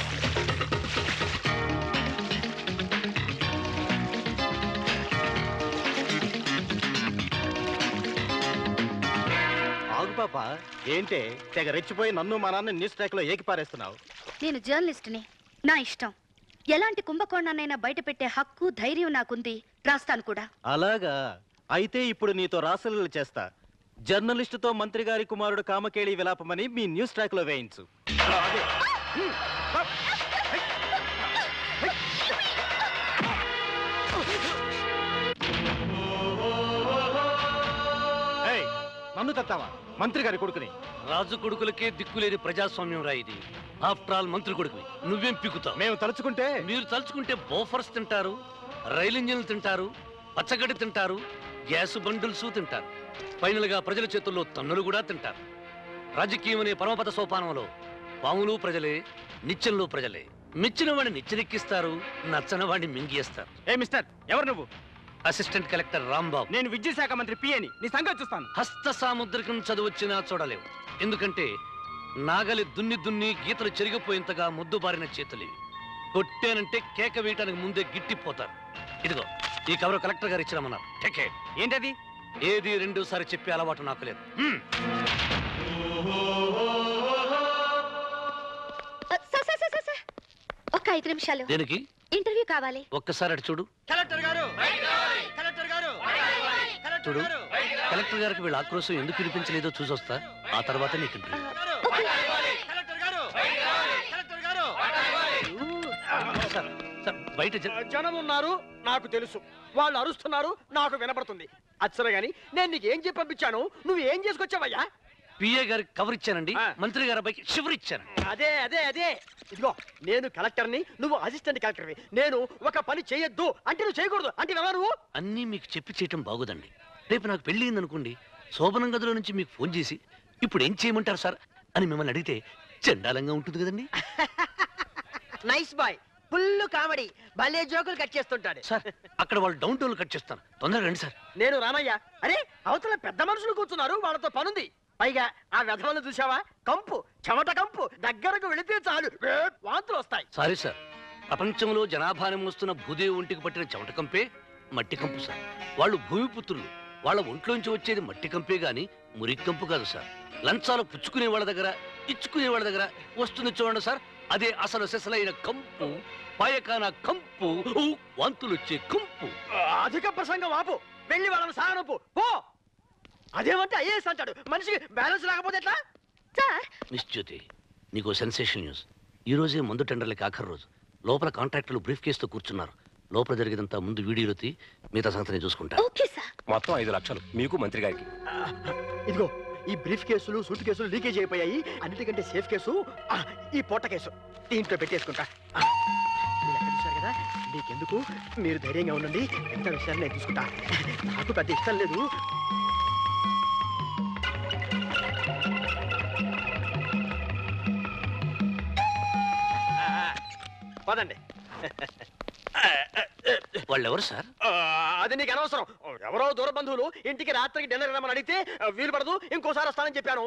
ఆగు పాప ఏంటే తెగ రెచ్చిపోయి నన్ను మా నాన్న న్యూస్ ట్రాక్ లో ఏకిపారేస్తున్నావు నేను జర్నలిస్ట్ని నా ఇష్టం ఎలాంటి కుంభకోణాన్నైనా బయట పెట్టే హక్కు ధైర్యం నాకుంది రాస్తాను కూడా అలాగా అయితే ఇప్పుడు నీతో రాసలీలు చేస్తా జర్నలిస్టుతో మంత్రి గారి కుమారుడు కామకేళి విలాపమని మీ న్యూస్ ట్రాక్ లో వేయించు ఏయ్, నన్ను తత్తావా మంత్రి గారి కొడుకుని రాజు కొడుకులకే దిక్కులేని ప్రజాస్వామ్యం రా ఇది ఆఫ్టర్ ఆల్ మంత్రి కొడుకువి నువ్వేం పీకుతావు మేము తలుచుకుంటే మీరు తలుచుకుంటే బోఫర్స్ తింటారు రైలు ఇంజిన్లు తింటారు పచ్చగడ్డి తింటారు గ్యాస్ బండిల్స్ తింటారు ఫైనల్ గా ప్రజల చేతుల్లో తన్నులు కూడా తింటారు రాజకీయం అనే పరమపద సోపానంలో పాములు ప్రజలే నిత్యంలో ప్రజలే మెచ్చిన వాడిని నిచ్చెనెక్కిస్తారు నచ్చని వాడిని మింగేస్తారు ఏ మిస్టర్ ఎవరు నువ్వు అసిస్టెంట్ కలెక్టర్ రాంబాబు నేను విద్యుత్ శాఖ మంత్రి పిఏని నీ సంగతి చూస్తాను హస్త సాముద్రికం చదువొచ్చినా చూడలేవు ఎందుకంటే నాగలి దున్ని దున్ని గీతలు చెరిగిపోయేంతగా ముద్దుబారిన చేతులు కొట్టానంటే కేక వేయటానికి ముందే గిట్టిపోతారు ఇదిగో ఈ కవర్ కలెక్టర్ గారు ఇచ్చినామన్నారు టేక్ కేర్. ఏంటది ఏది రెండోసారి చెప్పే అలవాటు నాకు లేదు హ్మ్. Sir sir sir, sir sir ఒక ఐదు నిమిషాలు దేనికి ఇంటర్వ్యూ కావాలి ఒక్కసారి అటు చూడు కలెక్టర్ గారు కలెక్టర్ గారు చూడు కలెక్టర్ గారికి వీళ్ళ ఆక్రోశం ఎందుకు వినిపించలేదో చూసొస్తా ఆ తర్వాత నీకు ఇంటర్వ్యూ. సార్, సార్, బయట జ- జనం ఉన్నారు నాకు తెలుసు వాళ్ళు అరుస్తున్నారు నాకు వినపడుతుంది అచ్చరు గాని నేను నీకు ఏం చెప్పి పంపించాను నువ్వు ఏం చేసుకొచ్చావయ్యా పిఏ గారికి కవర్ ఇచ్చానండి మంత్రి గారి అబ్బాయికి షివర్ ఇచ్చాను అదే అదే అదే ఇదిగో నేను కలెక్టర్ని నువ్వు అసిస్టెంట్ కలెక్టర్వి నేను ఒక పని చేయొద్దు అంటే నువ్వు చేయకూడదు అంటే ఎలా నువ్వు అన్నీ మీకు చెప్పి చేయటం బాగోదండి రేపు నాకు పెళ్ళి అయిందనుకోండి శోభనం గదిలో నుంచి మీకు ఫోన్ చేసి ఇప్పుడు ఏం చేయమంటారు సార్ అని మిమ్మల్ని అడిగితే చండాలంగా ఉంటుంది కదండి నైస్ బాయ్ ఫుల్ కామెడీ భలే జోకులు కట్ చేస్తుంటాడు సార్ అక్కడ వాళ్ళు డౌన్ టౌన్ కట్ చేస్తాను తొందరగా రండి సార్ నేను రానయ్య అరే అవతల పెద్ద మనుషులు కూర్చున్నారు వాళ్ళతో పనుంది పైగా ఆ వ్యధవలను చూసావా కంపు చెమట కంపు దగ్గరకు వెళితే చాలు ఏ, వాంతులు వస్తాయి సారీ సార్ ప్రపంచంలో జనాభాని మోస్తున్న భూదేవి ఒంటికి పట్టిన చెమట కంపే మట్టి కంపు సార్ వాళ్ళు భూమిపుత్రులు వాళ్ళ ఒంట్లోంచి వచ్చేది మట్టి కంపే గాని మురికి కంపు కాదు సార్ లంచాలు పుచ్చుకునే వాళ్ళ దగ్గర ఇచ్చుకునే వాళ్ళ దగ్గర వస్తుంది చూడండి సార్ అదే అసలు సెసలైన కంపు పాయకాన కంపు ఊ, వాంతులు వచ్చే కంపు ఆ, అధిక ప్రసంగం ఆపు వెళ్ళి వాళ్ళని సాగనపు పో అదేమంటే ఐఏఎస్ అంటాడు మనిషికి బ్యాలెన్స్ రాకపోతే ఎట్లా సార్ మిస్ జ్యోతి నీకు సెన్సేషన్ న్యూస్ ఈ రోజే మందు టెండర్లకి ఆఖరి రోజు లోపల కాంట్రాక్టులు బ్రీఫ్ కేసుతో కూర్చున్నారు లోపల జరిగేదంతా ముందు వీడియోలో తీ మిగతా సంగతి నేను చూసుకుంటా ఓకే సార్ మొత్తం ఐదు లక్షలు మీకు మంత్రి గారికి ఇదిగో ఈ బ్రీఫ్ కేసులు సూట్ కేసులు లీకేజ్ అయిపోయాయి అన్నిటికంటే సేఫ్ కేసు ఆ, ఈ పొట్ట కేసు దీంట్లో పెట్టేసుకుంటా ఆ, మీరు ఎక్కడ చూశారు కదా మీకెందుకు మీరు ధైర్యంగా ఉండండి ఎంత విషయాలు నేను చూసుకుంటా నాకు పెద్ద ఇష్టం లేదు పదండి వాళ్ళు ఎవరు సార్ ఆ, అది నీకు అనవసరం ఎవరో దూర బంధువులు ఇంటికి రాత్రికి డిన్నర్ రమ్మని అడిగితే ఆ, వీలు పడదు ఇంకోసారి వస్తానని చెప్పాను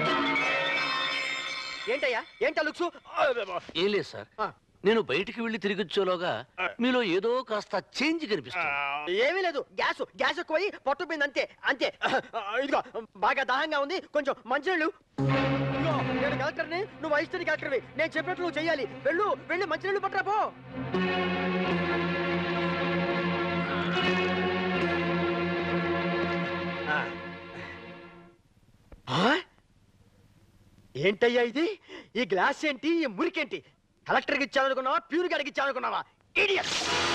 ఏంటయ్యా ఏంటా లుక్స్ ఏం లేదు సార్ నేను బయటికి వెళ్ళి తిరిగి వచ్చేలోగా మీలో ఏదో కాస్త చేంజ్ కనిపిస్తుంది ఏమీ లేదు గ్యాస్ గ్యాస్ ఎక్కువై పట్టుపోయింది అంతే అంతే ఆ, ఇదిగో బాగా దాహంగా ఉంది కొంచెం మంచినీళ్ళు ఇదిగో నేను కలెక్టర్ని నువ్వు అయిస్తుంది కలెక్టర్వి నేను చెప్పినట్లు నువ్వు చెయ్యాలి వెళ్ళు వెళ్ళి మంచినీళ్ళు పట్టరా పో ఆ. ఆ? ఏంటయ్యా ఇది ఈ గ్లాస్ ఏంటి ఈ మురికేంటి కలెక్టర్కి ఇచ్చాలనుకున్నావా ప్యూర్ గారికి ఇచ్చాలనుకున్నావా ఇడియట్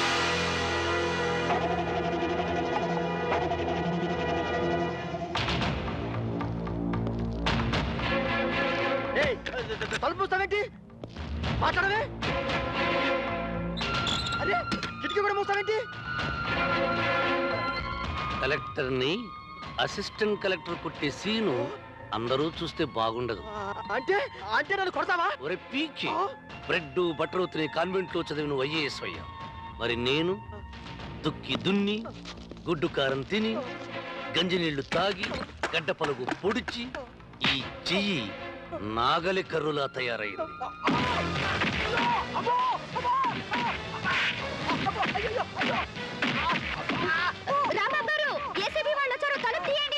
ఏయ్, తలుపు మూస్తావేంటి మాట్లాడవే అరే కిటికీ కూడా మూస్తావేంటి కలెక్టర్ని అసిస్టెంట్ కలెక్టర్ కొట్టే సీను అందరూ చూస్తే బాగుండదు ఆ, అంటే అంటే నన్ను కొడతావా ఒరే పీకి బ్రెడ్ బటర్ తినే కాన్వెంట్ లో చదివిన ఐఏఎస్ అయ్యా మరి నేను దుక్కి దున్ని గుడ్డు కారం తిని గంజి నీళ్లు తాగి గడ్డ పలుగు పొడిచి ఈ చెయ్యి నాగలి కర్రులా తయారైంది రాంబాబు గారు ఏసీబీ వాళ్ళు వచ్చారు తలుపు తీయండి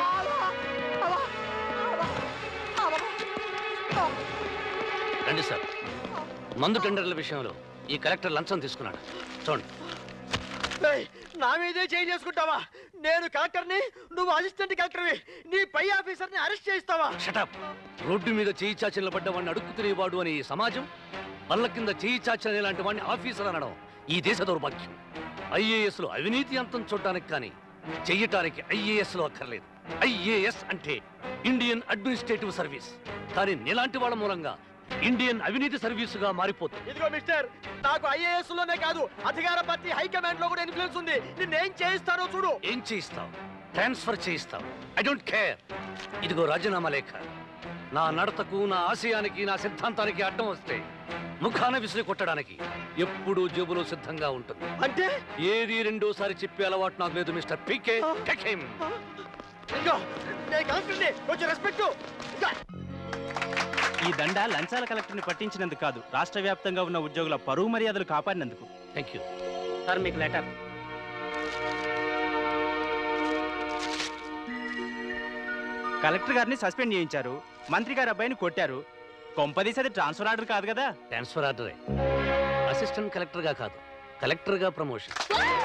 రండి సార్ మందు టెండర్ల విషయంలో ఈ కలెక్టర్ లంచం తీసుకున్నాడు చూడండి ఏయ్, నా మీదే చేయి చేసుకుంటావా నేను కలెక్టర్ని నువ్వు అసిస్టెంట్ కలెక్టర్వి నీ పై ఆఫీసర్ని అరెస్ట్ చేయిస్తావా షటప్ రోడ్డు మీద చేయి చాచి నిలబడ్డ వాడిని అడుక్కు తినేవాడు అనే ఈ సమాజం బల్ల కింద చేయి చాచని లాంటి వాడిని ఆఫీసర్ అనడం ఈ దేశ దౌర్భాగ్యం ఐఏఎస్ లో అవినీతి అంతం చూడటానికి కానీ చెయ్యటానికి ఐఏఎస్ లో అక్కర్లేదు ఐఏఎస్ అంటే ఇండియన్ అడ్మినిస్ట్రేటివ్ సర్వీస్ కానీ నీలాంటి వాళ్ళ మూలంగా ఇండియన్ అవినీతి సర్వీసుగా మారిపోతుంది ఇదిగో మిస్టర్ నాకు ఐఏఎస్ లోనే కాదు అధికార పార్టీ హైకమాండ్ లో కూడా ఇన్ఫ్లుయెన్స్ ఉంది నిన్నేం చేయిస్తానో చూడు ఏం చేయిస్తావు ట్రాన్స్ఫర్ చేయిస్తావు ఐ డోంట్ కేర్ ఇదిగో రాజీనామా లేఖ నా నడతకు నా ఆశయానికి నా సిద్ధాంతానికి అడ్డం వస్తే ముఖాన విసిరి కొట్టడానికి ఎప్పుడూ జేబులో సిద్ధంగా ఉంటుంది అంటే ఏది రెండోసారి చెప్పే అలవాటు నాకు లేదు మిస్టర్ పీకే టేక్ హిమ్ ఇదిగో నేను కలెక్టర్ని కొంచెం రెస్పెక్ట్ ఈ దండ లంచాల కలెక్టర్ని పట్టించినందుకు కాదు రాష్ట్ర వ్యాప్తంగా ఉన్న ఉద్యోగుల పరువు మర్యాదలు కాపాడినందుకు థ్యాంక్ యూ సార్ మీకు లెటర్ కలెక్టర్ గారిని సస్పెండ్ చేయించారు మంత్రి గారి అబ్బాయిని కొట్టారు కొంపదీసి అది ట్రాన్స్ఫర్ ఆర్డర్ కాదు కదా ట్రాన్స్ఫర్ ఆర్డరే అసిస్టెంట్ కలెక్టర్గా కాదు కలెక్టర్గా ప్రమోషన్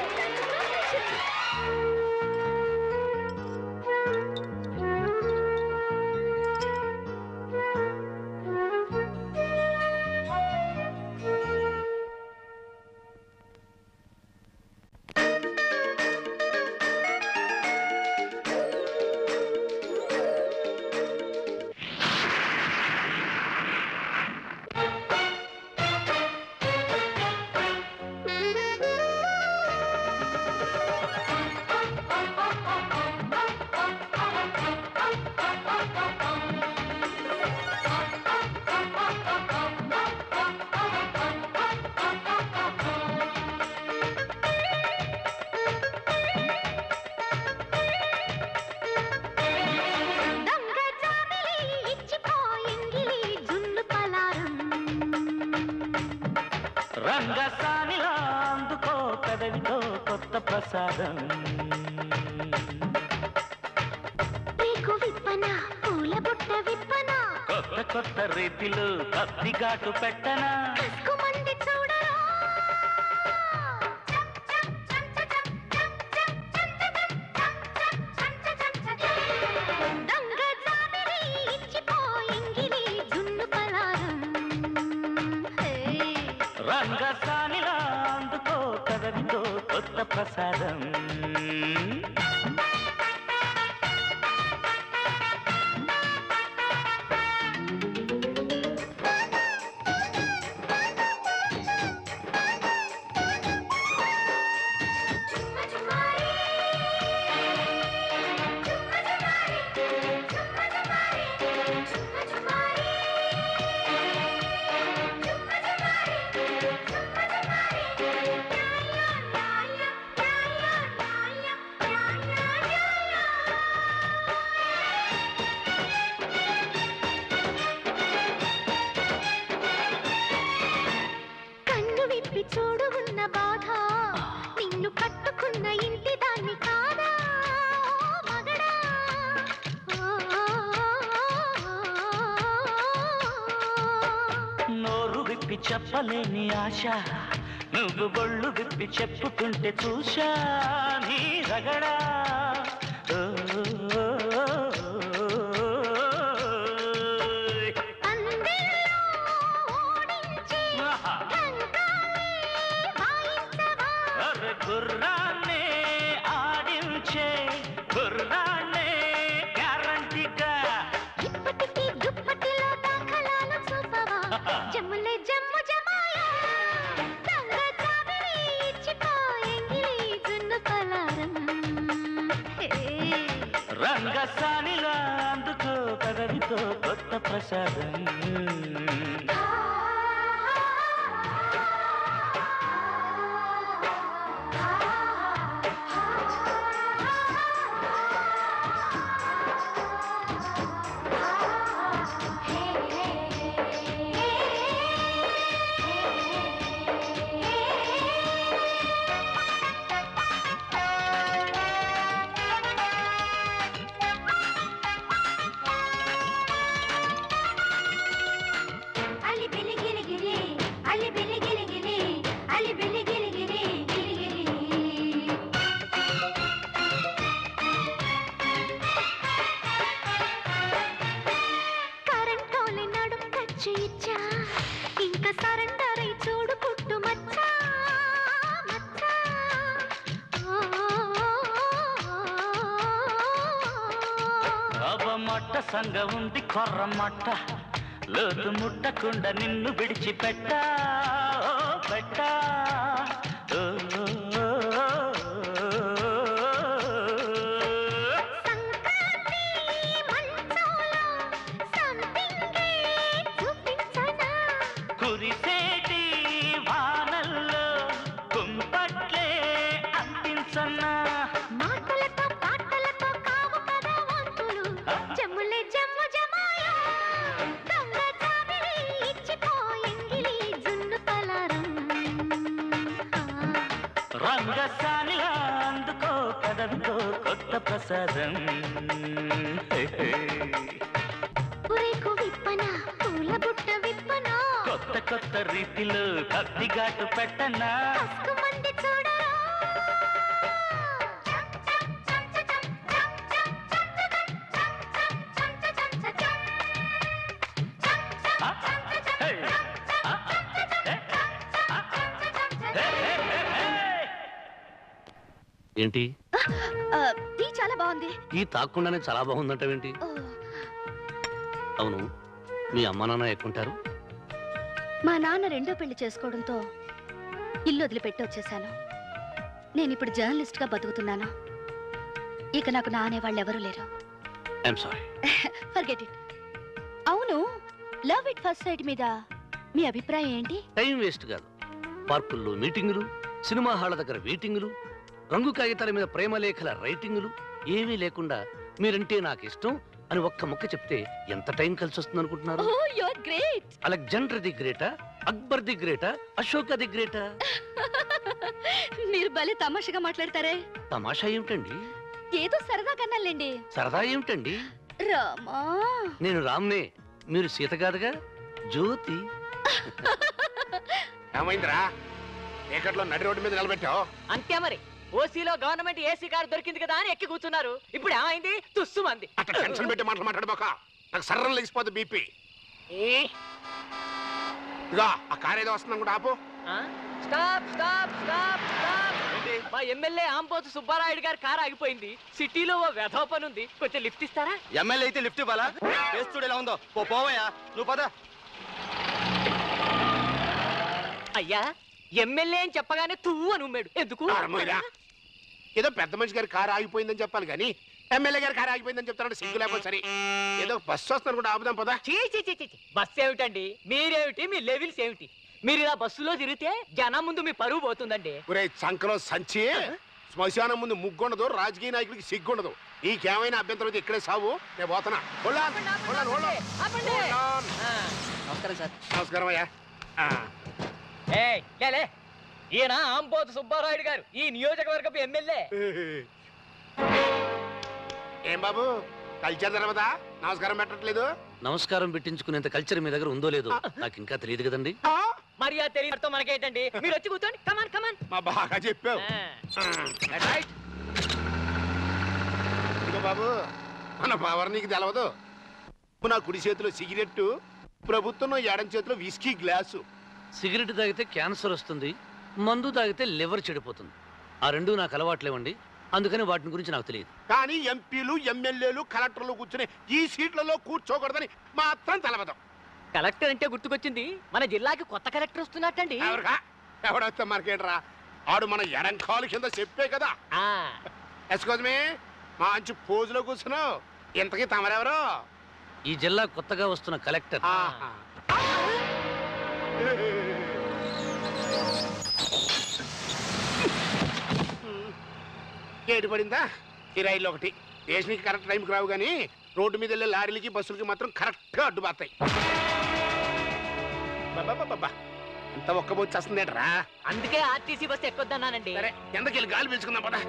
దొంగ జాబిలి ఇచ్చిపోయింగిలి జున్ను పలారం రంగసానిలా అందుకో పెదవితో కొత్త ప్రసాదం నీకు విప్పన పూల బుట్ట విప్పన కొత్త కొత్త రీతిలో కత్తి ఘాటు పెట్టనా కస్కుమంది చూడరా దొంగ జాబిలి ఇచ్చిపోయింగిలి జున్ను పలారం హే రంగసానిలా అందుకో పెదవితో కొత్త ప్రసాదం కన్ను విప్పి చూడు ఉన్న బాధ నిన్ను కట్టుకున్న ఇంటి దాన్ని కాదా ఓ మగడా ఓ, నోరు విప్పి చెప్పలేని ఆశ నువ్వు బొళ్ళు విప్పి చెప్పుకుంటే చూశా నీ రగడా ఓ, ఓ, ఓ, ఓయ్. పందెంలో ఓడించి ఘంటాలే వాయించవా అరె గుర్రాన్నే ఆడించే గుర్రాన్నే గ్యారంటీగా ఇప్పటికీ దుప్పటిలో దాఖలాలు చూపవా జమ్ములే జమ్ము జమాయా దొంగ జాబిలి ఇచ్చిపోయింగిలి జున్ను పలారం హే రంగసానిలా అందుకో పదవితో కొత్త ప్రసాదం అలి వెలిగి స్కెచ్ ఇచ్చా ఇంకా సరెండర్ అయి చూడు పుట్టు మచ్చా మచ్చా మట్ట సంగ ఉంది కొర్ర మట్ట లోతు ముట్టకుండా నిన్ను విడిచిపెట్ట ఓ, పెట్ట ఓ, ఓ, ఓ, ఓ. కురిసేటి వానల్లో కుంపట్లే అందించన్నా మాటలతో పాటలతో కావు కదా వంతులు జమ్ములే జమ్ము జమాయో దొంగ జాబిలి ఇచ్చిపో ఎంగిలి జున్ను పలారం రంగసానిలా అందుకో కదవికో కొత్త ప్రసాదం హే, హే. పురేకు విప్పన పూల బుట్ట విప్పన కొత్త కొత్త రీతిలో కత్తిగాటు పెట్టనా మంది చూడరా ఏంటి ఆ, టీ చాలా బాగుంది ఈ తాక్కుండానే చాలా బాగుందంటావేంటి ఓ, అవును మీ అమ్మ నాన్న ఎక్కుంటారు మా నాన్న రెండో పెళ్లి చేసుకోవడంతో ఇల్లు వదిలిపెట్టి వచ్చేసాను నేను ఇప్పుడు జర్నలిస్ట్ గా బతుకుతున్నాను ఇక నాకు నా అనేవాళ్ళు ఎవరూ లేరు ఐఎమ్ సారీ ఫర్గెట్ ఇట్ అవును లవ్ ఇట్ ఫస్ట్ సైట్ మీద మీ అభిప్రాయం ఏంటి టైం వేస్ట్ కాదు పార్కుల్లో మీటింగులు సినిమా హాళ్ల దగ్గర వెయిటింగులు రంగు కాగితాల మీద ప్రేమ లేఖల రైటింగులు ఏమీ లేకుండా మీరంటే నాకు ఇష్టం అని ఒక్క ముక్క చెప్తే ఎంత టైం కలిసి వస్తుంది అనుకుంటున్నారు oh your great Alexander the గ్రేటా అక్బర్ ది గ్రేటా అశోక ది గ్రేటా మీరు భలే తమాషగా మాట్లాడతారే తమాషా ఏమిటండి ఏదో సరదా కన్నాలేండి సరదా ఏమిటండి రామా నేను రామ్నే మీరు సీత కాదుగా జ్యోతి ఏమైందిరా చీకట్లో నడి రోడ్డు మీద నిలబెట్టావు అంతే మరి ఓసీలో గవర్నమెంట్ ఏసీ కారు దొరికింది కదా అని ఎక్కి కూర్చున్నారు ఇప్పుడు ఏమైంది తుస్సు మంది అట్లా టెన్షన్ పెట్టి మాటలు మాట్లాడబోక నాకు సర్రం లేచిపోతుంది బీపీ ఇదిగో ఆ కార్ ఏదో వస్తుందని కూడా ఆపు స్టాప్ స్టాప్ స్టాప్ స్టాప్ మా ఎమ్మెల్యే ఆంపోతు సుబ్బారాయుడు గారి కారు ఆగిపోయింది సిటీలో ఓ వెధవ పని ఉంది కొంచెం లిఫ్ట్ ఇస్తారా ఎమ్మెల్యే అయితే లిఫ్ట్ ఇవ్వాలా చేస్తుడు ఎలా ఉందో పో పోవయ్యా నువ్వు పద అయ్యా ఎమ్మెల్యే అని చెప్పగానే తువ్వు అని ఉమ్మాడు ఎందుకు నార్మల్గా. ఏదో పెద్ద మనిషి గారి కారు ఆగిపోయిందని చెప్పాలి కానీ ఎమ్మెల్యే గారి కారు ఆగిపోయిందని చెప్తారంటే సిగ్గు లేకపోతే సరే ఏదో బస్సు వస్తాను కూడా ఆపుదాం పదా చీ చీ చీ చీ చీ. బస్సు ఏమిటండి మీరేమిటి మీ లెవెల్స్ ఏమిటి మీరు ఇలా బస్సులో తిరిగితే జనం ముందు మీ పరువు పోతుందండి ఒరే చంకలో సంచి శ్మశానం ముందు ముగ్గుండదు రాజకీయ నాయకుడికి సిగ్గుండదు నీకేమైనా అభ్యంతరం అయితే ఇక్కడే సావు నేను పోతున్నా Hold on, hold on, hold on. Hold on. నమస్కారం సార్ నమస్కారం అయ్యా ఆ, ఏయ్, లే, లే. ఈయన ఆంపోతు సుబ్బారాయుడు గారు ఈ నియోజకవర్గపు ఎమ్మెల్యే ఏం బాబు కల్చర్ తర్వాతా నమస్కారం పెట్టట్లేదు నమస్కారం పెట్టించుకునేంత కల్చర్ మీ దగ్గర ఉందో లేదో నాకు ఇంకా తెలియదు కదండి మరి ఆ తెలియతో మనకేంటండి మీరు వచ్చి కూర్చోండి కమాన్ కమాన్ మా బాగా చెప్పావు రైట్ ఇదిగో బాబు మన పవర్ నీకు తెలవదు నా కుడి చేతిలో సిగరెట్టు ప్రభుత్వం ఎడం చేతిలో విస్కీ గ్లాసు సిగరెట్ తాగితే క్యాన్సర్ వస్తుంది మందు తాగితే లివర్ చెడిపోతుంది ఆ రెండు నాకు అలవాట్లేవండి అందుకని వాటిని గురించి నాకు తెలియదు కానీ ఎంపీలు ఎమ్మెల్యేలు కలెక్టర్లు కూర్చుని ఈ సీట్లలో కూర్చోకూడదని మాత్రం తెలవదు కలెక్టర్ అంటే గుర్తుకొచ్చింది మన జిల్లాకి కొత్త కలెక్టర్ వస్తున్నట్టండి ఎవరుగా ఎవడొస్తే మనకేంట్రా ఆడు మన ఎడం కాలు కింద చెప్పే కదా ఎస్కోజ్ మీ మంచి పోజులో కూర్చున్నావు ఇంతకీ తమరెవరు ఈ జిల్లా కొత్తగా వస్తున్న కలెక్టర్ ఆహా. ఏడు పడిందా ఈ రైలు ఒకటి స్టేషన్కి కరెక్ట్ టైంకి రావు కానీ రోడ్డు మీద వెళ్ళే లారీలకి బస్సులకి మాత్రం కరెక్ట్గా అడ్డుపడతాయి బాబా ఎంత ఒక్కబోచ్చి వస్తుందేట్రా అందుకే ఆర్టీసీ బస్ ఎక్కొద్దన్నానండి సరే ఎంతకెళ్ళి గాలి పీల్చుకుందాం పదా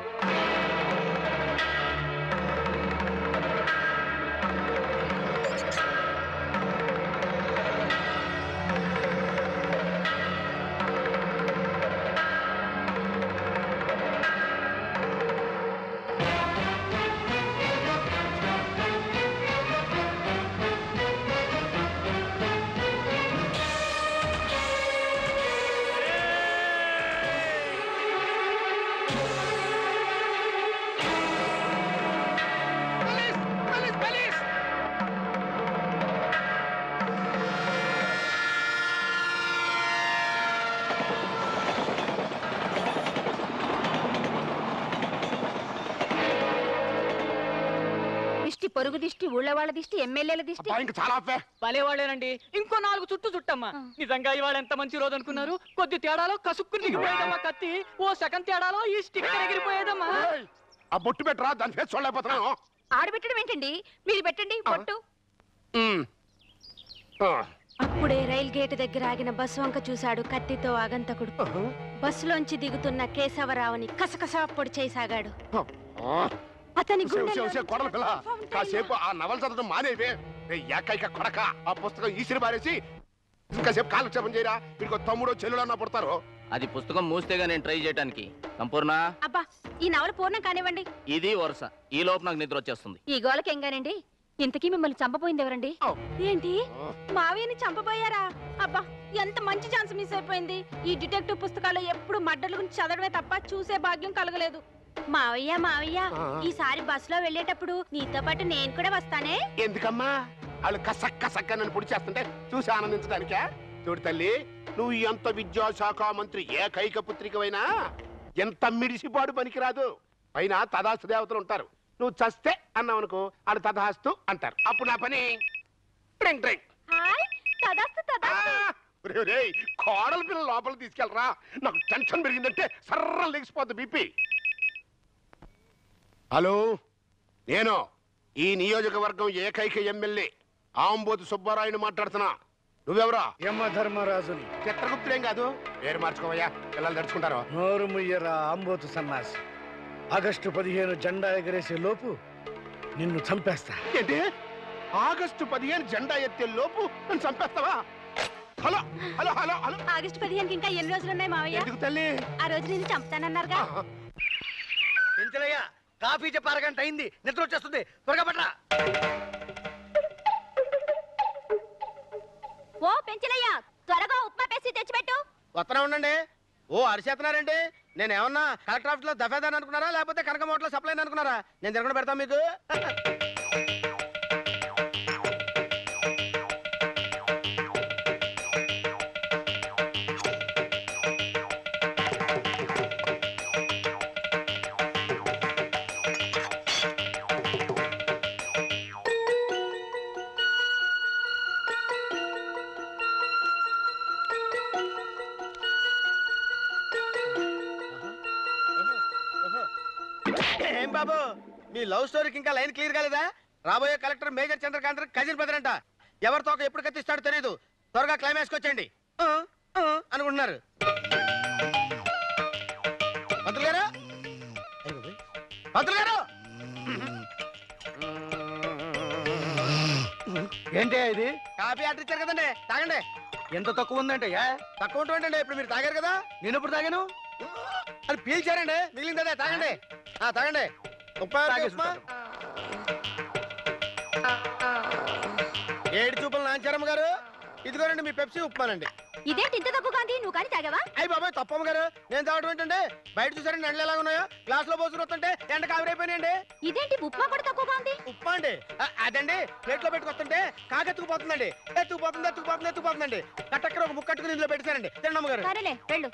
దిష్టి పొరుగు దిష్టి ఊళ్ళ వాళ్ళ దిష్టి ఎమ్మెల్యేల దిష్టి ఇంకా చాలా భలే వాళ్ళేనండి ఇంకో నాలుగు చుట్టూ చుట్టమ్మా నిజంగా ఇవాళ ఎంత మంచి రోజు అనుకున్నారు కొద్ది తేడాలో కసుక్కుని దిగిపోయేదమ్మా కత్తి ఓ సెకండ్ తేడాలో ఈ స్టిక్కర్ ఎగిరిపోయేదమ్మా ఆ బొట్టు పెట్టరా దాని ఫేస్ చూడలేకపోతున్నాను ఆడబెట్టడం ఏంటండి మీరు పెట్టండి పొట్టు ఉమ్. ఆ. అప్పుడే రైల్ గేట్ దగ్గర ఆగిన బస్సు వంక చూశాడు కత్తితో ఆగంతకుడు బస్సులోంచి దిగుతున్న కేశవరావుని కసకస పొడి చేయసాగాడు ఆ. అతని ఉసే, ఉసే, గుండెల్లో ఉసే, కొడల పిల్ల కాసేపు ఆ నవల చదవడం మానేవే రే, ఏకైక కొడక ఆ పుస్తకం ఈసిరి పారేసి ఇంకాసేపు కాలక్షేపం చేయరా వీడికి ఒక తమ్ముడు చెల్లుడు అన్న పుడతారు అది పుస్తకం మూస్తేగా నేను ట్రై చేయడానికి సంపూర్ణ అబ్బా ఈ నవల పూర్ణం కానివ్వండి ఇది వరుస ఈ లోపు నాకు నిద్ర వచ్చేస్తుంది ఈ గోలకేంగానండి ఇంతకీ మిమ్మల్ని చంపపోయింది ఎవరండి ఏంటి మావయ్యని చంపబోయారా అబ్బా ఎంత మంచి ఛాన్స్ మిస్ అయిపోయింది ఈ డిటెక్టివ్ పుస్తకాలు ఎప్పుడు మడ్డల గురించి చదవడమే తప్ప చూసే భాగ్యం కలగలేదు మావయ్య మావయ్య ఆ. ఈసారి బస్సులో వెళ్ళేటప్పుడు నీతో పాటు నేను కూడా వస్తానే ఎందుకమ్మా వాళ్ళు కసక్క సక్క నన్ను పొడి చేస్తుంటే చూసి ఆనందించడానికే చూడు తల్లి నువ్వు ఎంత విద్యాశాఖ మంత్రి ఏకైక పుత్రికవైనా ఎంత మిడిసిపాడు పనికిరాదు పైన తదాస్తు దేవతలు ఉంటారు నువ్వు చస్తే అన్నావు అనుకో ఆడు తదాస్తు అంటారు అప్పుడు నా పని ట్రింగ్ ట్రింగ్ హాయ్ తదాస్తు తదాస్తు ఒరేయ్, ఒరేయ్, కోడల పిల్ల లోపల తీసుకెళ్ళరా నాకు టెన్షన్ పెరిగిందంటే సర్ర లెగిసిపోద్ది బీపీ హలో నేను ఈ నియోజకవర్గం ఏకైక ఎమ్మెల్యే ఆంబోతు సుబ్బారాయుని మాట్లాడుతున్నా నువ్వెవరా యమధర్మరాజుని చిత్రగుప్తుడేం కాదు పేరు మార్చుకోవయ్యా పిల్లలు తడుచుకుంటారు నోరు ముయ్యరా అంబోతు సన్నాసి ఆగస్టు పదిహేను జెండా ఎగరేసే లోపు నిన్ను చంపేస్తా ఏంటి ఆగస్టు పదిహేను జెండా ఎత్తే లోపు నన్ను చంపేస్తావా hello hello hello hello August పదిహేనుకి ఇంకా ఎన్ని రోజులు ఉన్నాయి మావయ్య ఎందుకు తల్లి ఆ రోజు నేను చంపుతానన్నారుగా పెంచలయ్యా కాఫీ చెప్పి అరగంట అయింది నిద్ర వచ్చేస్తుంది త్వరగా పట్రా ఓ పెంచలయ్య త్వరగా ఉప్మా పేసి తెచ్చిపెట్టు వస్తూనే ఉండండి ఓ అరిచేస్తున్నారండి నేను ఏమన్నా కలెక్టర్ ఆఫీస్ లో దఫేదాన్ అనుకున్నారా లేకపోతే కనక మోట్లో సప్లై అనుకున్నారా నేను తిరగడం పెడతా మీకు ఏం బాబు మీ లవ్ స్టోరీకి ఇంకా లైన్ క్లియర్ కాలేదా రాబోయే collector major Chandrakanth cousin brother అంట ఎవరితో ఎప్పుడు కత్తిస్తాడో తెలియదు త్వరగా క్లైమాక్స్కి వచ్చేయండి ఆ, ఆ అనుకుంటున్నారు పంతులు గారు పంతులు గారు ఏంటి ఇది కాఫీ ఆర్డర్ ఇచ్చారు కదండి తాగండి ఎంత తక్కువ ఉందంటే తక్కువ ఉంటుందండి ఇప్పుడు మీరు తాగారు కదా నేను ఎప్పుడు తాగాను అది పీల్చారండి మిగిలింది అదే తాగండి ఆ, తాగండి ఉప్మా తాగేసి ఉప్మా ఏడు చూపులు నాంచారమ్మ గారు ఇదిగోనండి మీ పెప్సీ ఉప్మానండి ఇదేంటి ఇంత తక్కువ కాంతి నువ్వు కానీ తాగావా అయ్యి బాబాయ్ తప్పమ్మ గారు నేను తాగడం ఏంటంటే బయట చూసారండి ఎండలు ఎలా ఉన్నాయో గ్లాస్ లో పోసుకుని వస్తుంటే ఎండ కావిరైపోయినాయండి ఇదేంటి ఉప్మా కూడా తక్కువ ఉంది ఉప్మా అండి ఆ, అదండి ప్లేట్ లో పెట్టుకొస్తుంటే కాకెత్తుకుపోతుందండి ఎత్తుకుపోతుంది ఎత్తుకుపోతుంది ఎత్తుకుపోతుందండి కట్టక్కర ఒక ముక్కట్టుకుని ఇందులో పెట్టారండి తినండి గారు సరేలే వెళ్ళు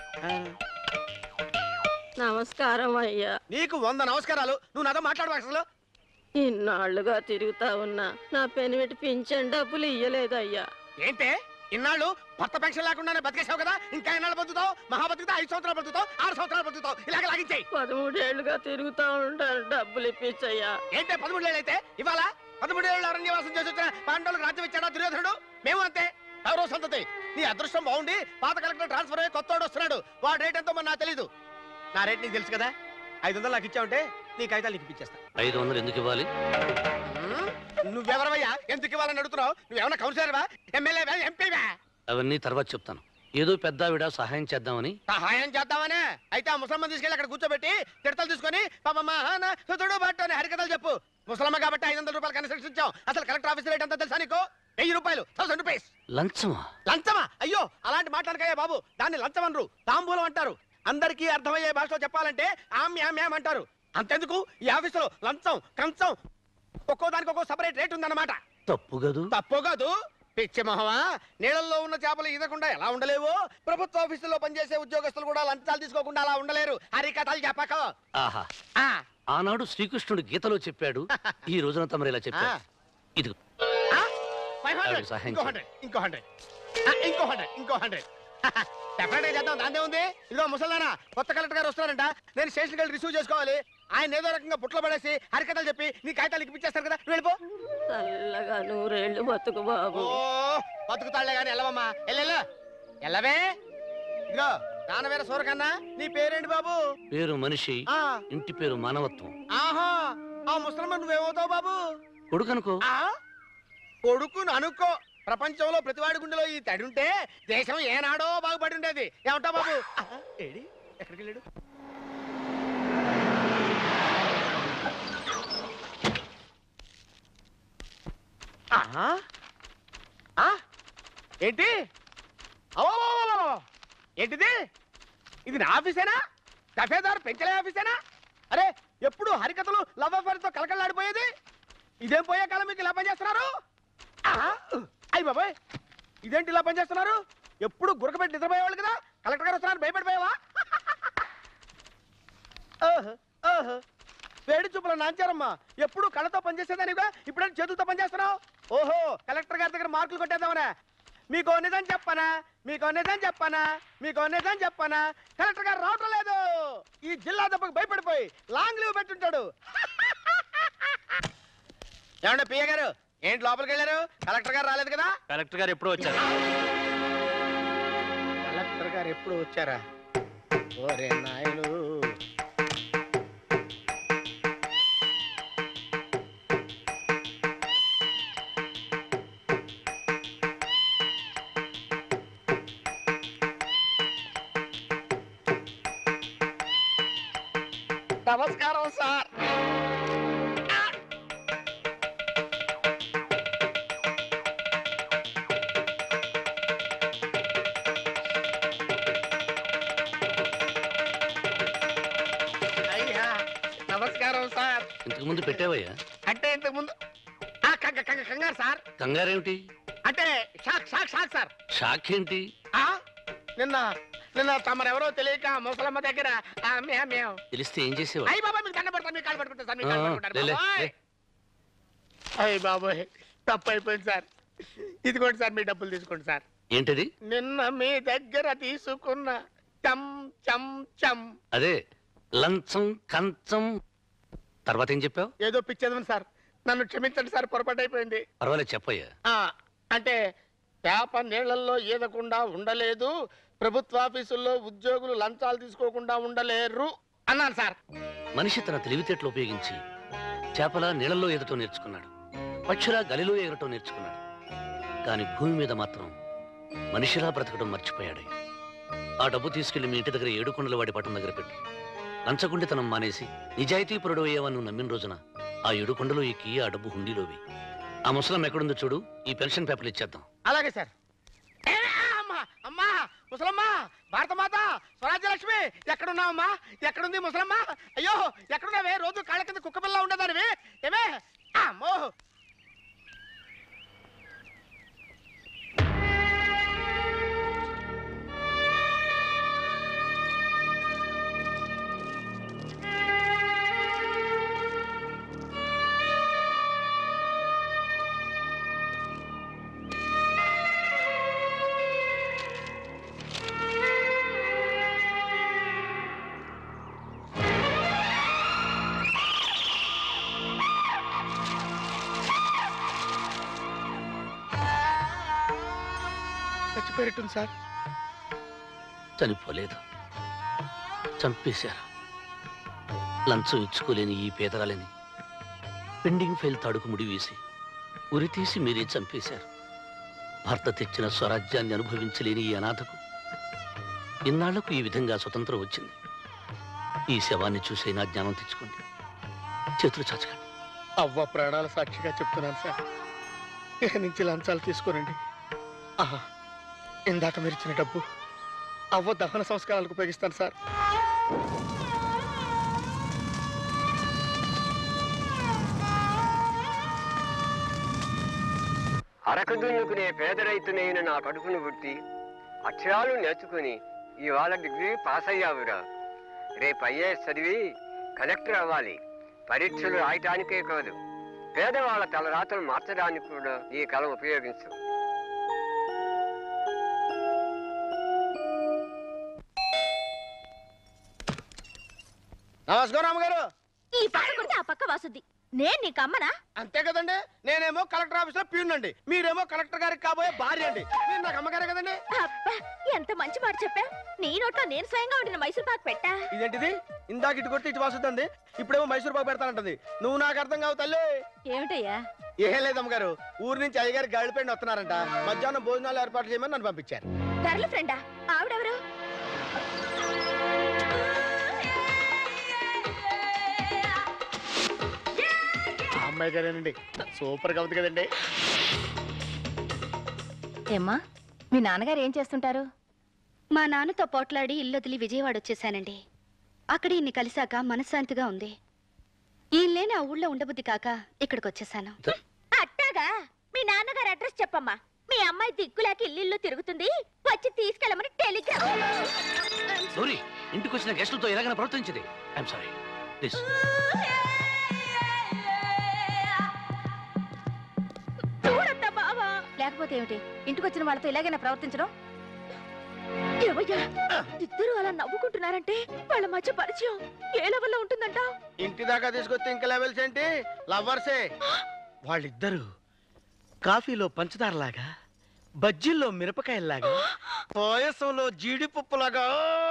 నమస్కారం అయ్యా నీకు వంద నమస్కారాలు నువ్వు నాతో మాట్లాడు అసలు ఇన్నాళ్లుగా తిరుగుతా ఉన్నా నా పెనిమిటి పింఛన్ డబ్బులు ఇయ్యలేదయ్యా ఏంటే ఇన్నాళ్ళు భర్త పెన్షన్ లేకుండానే బతికేసావు కదా ఇంకా ఎన్నాళ్ళు బతుకుతావు మహా బతుకుతా ఐదు సంవత్సరాలు బతుకుతావు ఆరు సంవత్సరాలు బతుకుతావు ఇలాగ లాగించాయి పదమూడేళ్లుగా తిరుగుతా ఉంటాను డబ్బులు ఇప్పించయ్యా ఏంటే పదమూడేళ్ళు అయితే ఇవాళ పదమూడేళ్ళు అరణ్యవాసం చేసి వచ్చిన పాండవులకు రాజ్యం ఇచ్చాడా దుర్యోధనుడు మేము అంతే ఎవరో సంతతి నీ అదృష్టం బాగుండి పాత కలెక్టర్ ట్రాన్స్ఫర్ అయ్యి కొత్త వస్తున్నాడు వాడు రేట్ ఎంతో మరి నాకు తెలీదు నా రేట్ నీకు తెలుసు కదా ఐదు వందలు నాకు ఇచ్చావుంటే నీ కాగితాలు నీకు ఇప్పించేస్తా ఐదు వందలు ఎందుకు ఇవ్వాలి హ్మ్? నువ్వెవరవయ్యా ఎందుకు ఇవ్వాలని అడుగుతున్నావు నువ్వేమన్నా కౌన్సిలర్వా ఎమ్మెల్యేవా ఎంపీవా అవన్నీ తర్వాత చెప్తాను ఏదో పెద్ద ఆవిడ సహాయం చేద్దామని సహాయం చేద్దామనే అయితే ఆ ముసలమ్మ తీసుకెళ్ళి అక్కడ కూర్చోబెట్టి తిడతలు తీసుకొని పాప మహాన సుతుడు బట్టు అని హరికథలు చెప్పు ముసలమ్మ కాబట్టి ఐదు వందల రూపాయలు కన్సెషన్ ఇచ్చాం అసలు కలెక్టర్ ఆఫీస్ రేట్ ఎంత తెలుసా నీకు వెయ్యి రూపాయలు థౌసండ్ రూపీస్ లంచమా లంచమా అయ్యో అలాంటి మాట్లాడకయ్యా బాబు దాన్ని లంచం అనరు తాంబూలం అంటారు అందరికీ అర్థమయ్యే భాషలో చెప్పాలంటే ఆమ్ యామ్ యామ్ అంటారు అంతెందుకు ఈ ఆఫీసులో లంచం కంచం ఒక్కో దానికి ఒక్కో సపరేట్ రేట్ ఉందన్నమాట తప్పు కదూ తప్పు కాదు పిచ్చి మొహమా నీళ్ళల్లో ఉన్న చేపలు ఈదకుండా ఎలా ఉండలేవు ప్రభుత్వ ఆఫీసులో పనిచేసే ఉద్యోగస్తులు కూడా లంచాలు తీసుకోకుండా అలా ఉండలేరు హరికథలు చెప్పక ఆహా ఆనాడు శ్రీకృష్ణుడు గీతలో చెప్పాడు ఈ రోజున తమరు ఇలా చెప్పారు ఇది ఫైవ్ ఆవిడ హండ్రెడ్ సహాయం ఇంకో చేయండి. హండ్రెడ్ ఇంకో హండ్రెడ్ ఇంకో హండ్రెడ్ ఇంకో హండ్రెడ్ డెఫినెట్ చేద్దాం దాందే ఉంది ఇదిగో ముసలానా కొత్త కలెక్టర్ గారు వస్తున్నారంట నేను స్టేషన్కి వెళ్ళి రిసీవ్ చేసుకోవాలి ఆయన ఏదో రకంగా బుట్లో పడేసి హరికథలు చెప్పి నీ కాగితాలు ఇప్పించేస్తారు కదా నువ్వు వెళ్ళిపో చల్లగా నూరేళ్ళు బతుకు బాబు ఓ బతుకుతాళ్లే కానీ వెళ్ళవమ్మా వెళ్ళు వెళ్ళవే ఇదిగో దానవీర సూరకన్నా నీ పేరేంటి బాబు పేరు మనిషి ఆ. ఇంటి పేరు మానవత్వం ఆహా ఆ ముసలమ్మ నువ్వేమవుతావు బాబు కొడుకనుకో ఆ కొడుకును అనుకో ప్రపంచంలో ప్రతివాడి గుండెలో ఈ తడి ఉంటే దేశం ఏనాడో బాగుపడి ఉండేది ఏమంటావు బాబు ఆ, ఏడి ఎక్కడికి వెళ్ళాడు ఆహా. ఆ? ఏంటి అవో ఏంటిది ఇది నా ఆఫీసేనా దఫేదారు పెంచలే ఆఫీసేనా అరే ఎప్పుడు హరికథలు లవ్ అఫేర్తో కలకల్లాడిపోయేది ఇదేం పోయే కాలం మీకు ఇలా పనిచేస్తున్నారు ఆహా. అయ్ బాబాయ్ ఇదేంటి ఇలా పనిచేస్తున్నారు ఎప్పుడు గురకబెట్టి నిద్రపోయేవాళ్ళు కదా కలెక్టర్ గారు వస్తున్నారు భయపడిపోయావా ఓహో ఓహో వేడి చూపుల నాంచారమ్మా ఎప్పుడు కళ్ళతో పనిచేసేదానిగా ఇప్పుడే చేతులతో పనిచేస్తున్నావు ఓహో కలెక్టర్ గారి దగ్గర మార్కులు కొట్టేద్దామనా మీకు నిజం చెప్పనా మీకు నిజం చెప్పనా మీకు నిజం చెప్పనా కలెక్టర్ గారు రావటం లేదు ఈ జిల్లా దెబ్బకు భయపడిపోయి లాంగ్ లీవ్ పెట్టుంటాడు ఏమండి పియ్య గారు ఏంటి లోపలికి వెళ్ళారు కలెక్టర్ గారు రాలేదు కదా కలెక్టర్ గారు ఎప్పుడో వచ్చారు కలెక్టర్ గారు ఎప్పుడు వచ్చారా ఓరే నాయను నమస్కారం సార్ అయ్యా నమస్కారం సార్ ఇంతకు ముందు పెట్టావయ్యా అంటే ఇంతకు ముందు ఆ, కంగ కంగ కంగారు సార్ కంగారేమిటి అంటే shock shock shock sir shock ఏంటి ఆ నిన్న నిన్న తమరెవరో తెలియక ముసలమ్మ దగ్గర ఆ, మే- మేము తెలిస్తే ఏం చేసేవా అయ్యి బాబా మీకు దండ పెడతాను మీకు కాళ్ళు పట్టుకుంటా సార్ మీకు ఆ, కాళ్ళు పట్టుకుంటాను లే, లే, బాబోయ్. లే. అయ్యి బాబోయ్ తప్పు అయిపోయింది సార్ ఇదిగోండి సార్ మీ డబ్బులు తీసుకోండి సార్ ఏంటది నిన్న మీ దగ్గర తీసుకున్న చం చం చం అదే లంచం కంచం తర్వాత ఏం చెప్పావు ఏదో పిచ్చేదం సార్ నన్ను క్షమించండి సార్ పొరపాటు అయిపోయింది పర్వాలేదు చెప్పయ్యా ఆ, అంటే చేప నీళ్లలో ఈదకుండా ఉండలేదు ప్రభుత్వ ఆఫీసుల్లో ఉద్యోగులు లంచాలు తీసుకోకుండా ఉండలేరు అన్నాను సార్ మనిషి తన తెలివితేటలు ఉపయోగించి చేపల నీళ్ళల్లో ఎగటం నేర్చుకున్నాడు పక్షులా గలిలో ఎగరటం నేర్చుకున్నాడు కానీ భూమి మీద మాత్రం మనిషిలా బ్రతకడం మర్చిపోయాడు ఆ డబ్బు తీసుకెళ్లి మీ ఇంటి దగ్గర ఏడుకొండల వాడి పట్టం దగ్గర పెట్టు లంచగుండితనం మానేసి నిజాయితీపరుడు అయ్యావని నువ్వు నమ్మిన రోజున ఆ ఏడుకొండలో ఎక్కి ఆ డబ్బు హుండీలోవి ఆ ముసలం ఎక్కడుందో చూడు ఈ పెన్షన్ పేపర్లు ఇచ్చేద్దాం అలాగే సార్ ఏ, అమ్మా అమ్మా ముసలమ్మ భారతమాత స్వరాజ్యలక్ష్మి ఎక్కడున్నావమ్మా ఎక్కడుంది ముసలమ్మ అయ్యో ఎక్కడున్నావే రోజు కాళ్ళ కింద కుక్క పిల్ల ఉండదానివి ఏమే అమ్మో చచ్చిపోయేట్టుంది సార్ చనిపోలేదు చంపేశారు లంచం ఇచ్చుకోలేని ఈ పేదరాలని పెండింగ్ ఫైల్ తాడుకు ముడివేసి ఉరి తీసి మీరే చంపేశారు భర్త తెచ్చిన స్వరాజ్యాన్ని అనుభవించలేని ఈ అనాథకు ఇన్నాళ్లకు ఈ విధంగా స్వతంత్రం వచ్చింది ఈ శవాన్ని చూసే నా జ్ఞానం తెచ్చుకోండి చేతులు చాచకండి అవ్వ ప్రాణాల సాక్షిగా చెప్తున్నాను సార్ ఇక నుంచి లంచాలు తీసుకోనండి ఆహా ఇందాక మీరు ఇచ్చిన డబ్బు అవ్వ దహన సంస్కారాలకు ఉపయోగిస్తాను సార్ అరకు దున్నుకునే పేద రైతునైన నా కడుపును పుట్టి అక్షరాలు నేర్చుకుని ఇవాళ డిగ్రీ పాస్ అయ్యావురా రేపు ఐఏఎస్ చదివి కలెక్టర్ అవ్వాలి పరీక్షలు రాయటానికే కాదు పేదవాళ్ళ తలరాతలు మార్చడానికి కూడా ఈ కళ ఉపయోగించు నమస్కారం అమ్మగారు ఈ పక్క కొడితే ఆ పక్క వాసుద్ది నేను నీకు అమ్మనా అంతే కదండి నేనేమో కలెక్టర్ ఆఫీస్ లో ప్యూన్ అండి మీరేమో కలెక్టర్ గారికి కాబోయే భార్య అండి మీరు నాకు అమ్మగారే కదండి అబ్బా ఎంత మంచి మాట చెప్పావు నీ నోట్లో నేను స్వయంగా వండిన మైసూర్ పాక్ పెట్టా ఇదేంటిది ఇందాక ఇటు కొట్టి ఇటు వాసుతుంది ఇప్పుడేమో మైసూర్ పాకు పెడతానంటుంది నువ్వు నాకు అర్థం కావు తల్లి ఏమిటయ్యా ఏం లేదు అమ్మగారు ఊరు నుంచి అయ్యగారు గర్ల్ ఫ్రెండ్ వస్తున్నారంట మధ్యాహ్నం భోజనాలు ఏర్పాటు చేయమని నన్ను పంపించారు ధరల ఫ్రెండా ఆవిడెవరు ఆ అమ్మాయి గారేనండి సూపర్ గా ఉంది కదండి ఏమ్మా మీ నాన్నగారు ఏం చేస్తుంటారు మా నాన్నతో పోట్లాడి ఇల్లు వదిలి విజయవాడ వచ్చేసానండి అక్కడ ఇన్ని కలిశాక మనశ్శాంతిగా ఉంది ఈ లేని ఆ ఊళ్ళో ఉండబుద్ధి కాక ఇక్కడికి వచ్చేసాను అట్టాగా మీ నాన్నగారు అడ్రస్ చెప్పమ్మా మీ అమ్మాయి దిక్కులేక ఇల్లు తిరుగుతుంది వచ్చి తీసుకెళ్ళమని టెలిగ్రామ్ సారీ ఇంటికి వచ్చిన గెస్టులతో ఎలాగైనా ప్రవర్తించింది ఐఎమ్ సారీ ప్లీజ్ చూడత్తా బావా లేకపోతే ఏమిటి ఇంటికి వచ్చిన వాళ్ళతో ఇలాగైనా ప్రవర్తించడం ఏమయ్యా ఇద్దరు అలా నవ్వుకుంటున్నారంటే వాళ్ళ మధ్య పరిచయం ఏ లెవెల్లో ఉంటుందంట ఇంటి దాకా తీసుకొస్తే ఇంకా లెవెల్స్ ఏంటి లవర్సే వాళ్ళిద్దరు కాఫీలో పంచదారలాగా బజ్జీల్లో మిరపకాయల్లాగా పాయసంలో జీడిపప్పులాగా